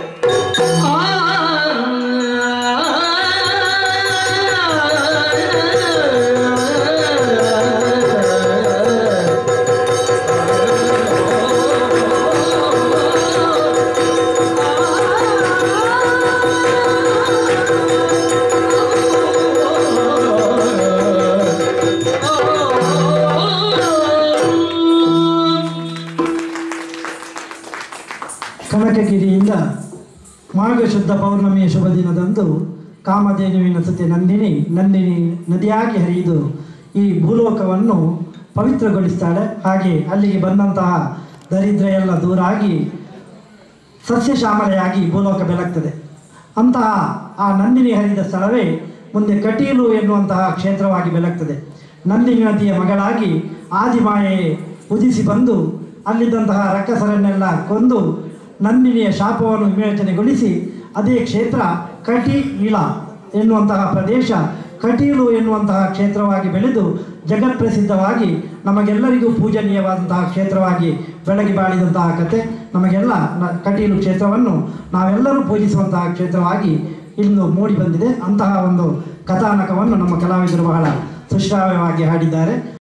ಕನಕಗಿರಿಯಿಂದ ಮಾಘ ಶುದ್ಧ ಪೌರ್ಣಮಿಯ ಶುಭ ದಿನದಂದು ಕಾಮಧೇನುವಿನ ಸತಿ ನಂದಿನಿ ನಂದಿನಿ ನದಿಯಾಗಿ ಹರಿದು ಈ ಭೂಲೋಕವನ್ನು ಪವಿತ್ರಗೊಳಿಸ್ತಾಳೆ ಹಾಗೆ ಅಲ್ಲಿಗೆ ಬಂದಂತಹ ದರಿದ್ರ ಎಲ್ಲ ದೂರಾಗಿ ಸಸ್ಯ ಶ್ಯಾಮಲೆಯಾಗಿ ಭೂಲೋಕ ಬೆಳಗ್ತದೆ ಅಂತಹ ಆ ನಂದಿನಿ ಹರಿದ ಸ್ಥಳವೇ ಮುಂದೆ ಕಟೀಲು ಎನ್ನುವಂತಹ ಕ್ಷೇತ್ರವಾಗಿ ಬೆಳಗ್ತದೆ ನಂದಿನಿ ನದಿಯ ಮಗಳಾಗಿ ಆದಿಮಾಯೆ ಉದಿಸಿ ಬಂದು ಅಲ್ಲಿದ್ದಂತಹ ರಕ್ಕಸರನ್ನೆಲ್ಲ ಕೊಂದು ನಂದಿನಿಯ ಶಾಪವನ್ನು ವಿವೇಚನೆಗೊಳಿಸಿ ಅದೇ ಕ್ಷೇತ್ರ ಕಟಿ ಇಳ ಎನ್ನುವಂತಹ ಪ್ರದೇಶ ಕಟೀಲು ಎನ್ನುವಂತಹ ಕ್ಷೇತ್ರವಾಗಿ ಬೆಳೆದು ಜಗತ್ಪ್ರಸಿದ್ಧವಾಗಿ ನಮಗೆಲ್ಲರಿಗೂ ಪೂಜನೀಯವಾದಂತಹ ಕ್ಷೇತ್ರವಾಗಿ ಬೆಳಗಿ ಬಾಳಿದಂತಹ ಕತೆ ನಮಗೆಲ್ಲ ನ- ಕಟೀಲು ಕ್ಷೇತ್ರವನ್ನು ನಾವೆಲ್ಲರೂ ಪೂಜಿಸುವಂತಹ ಕ್ಷೇತ್ರವಾಗಿ ಇಂದು ಮೂಡಿ ಬಂದಿದೆ ಅಂತಹ ಒಂದು ಕಥಾನಕವನ್ನು ನಮ್ಮ ಕಲಾವಿದರು ಬಹಳ ಸುಶ್ರಾವ್ಯವಾಗಿ ಹಾಡಿದ್ದಾರೆ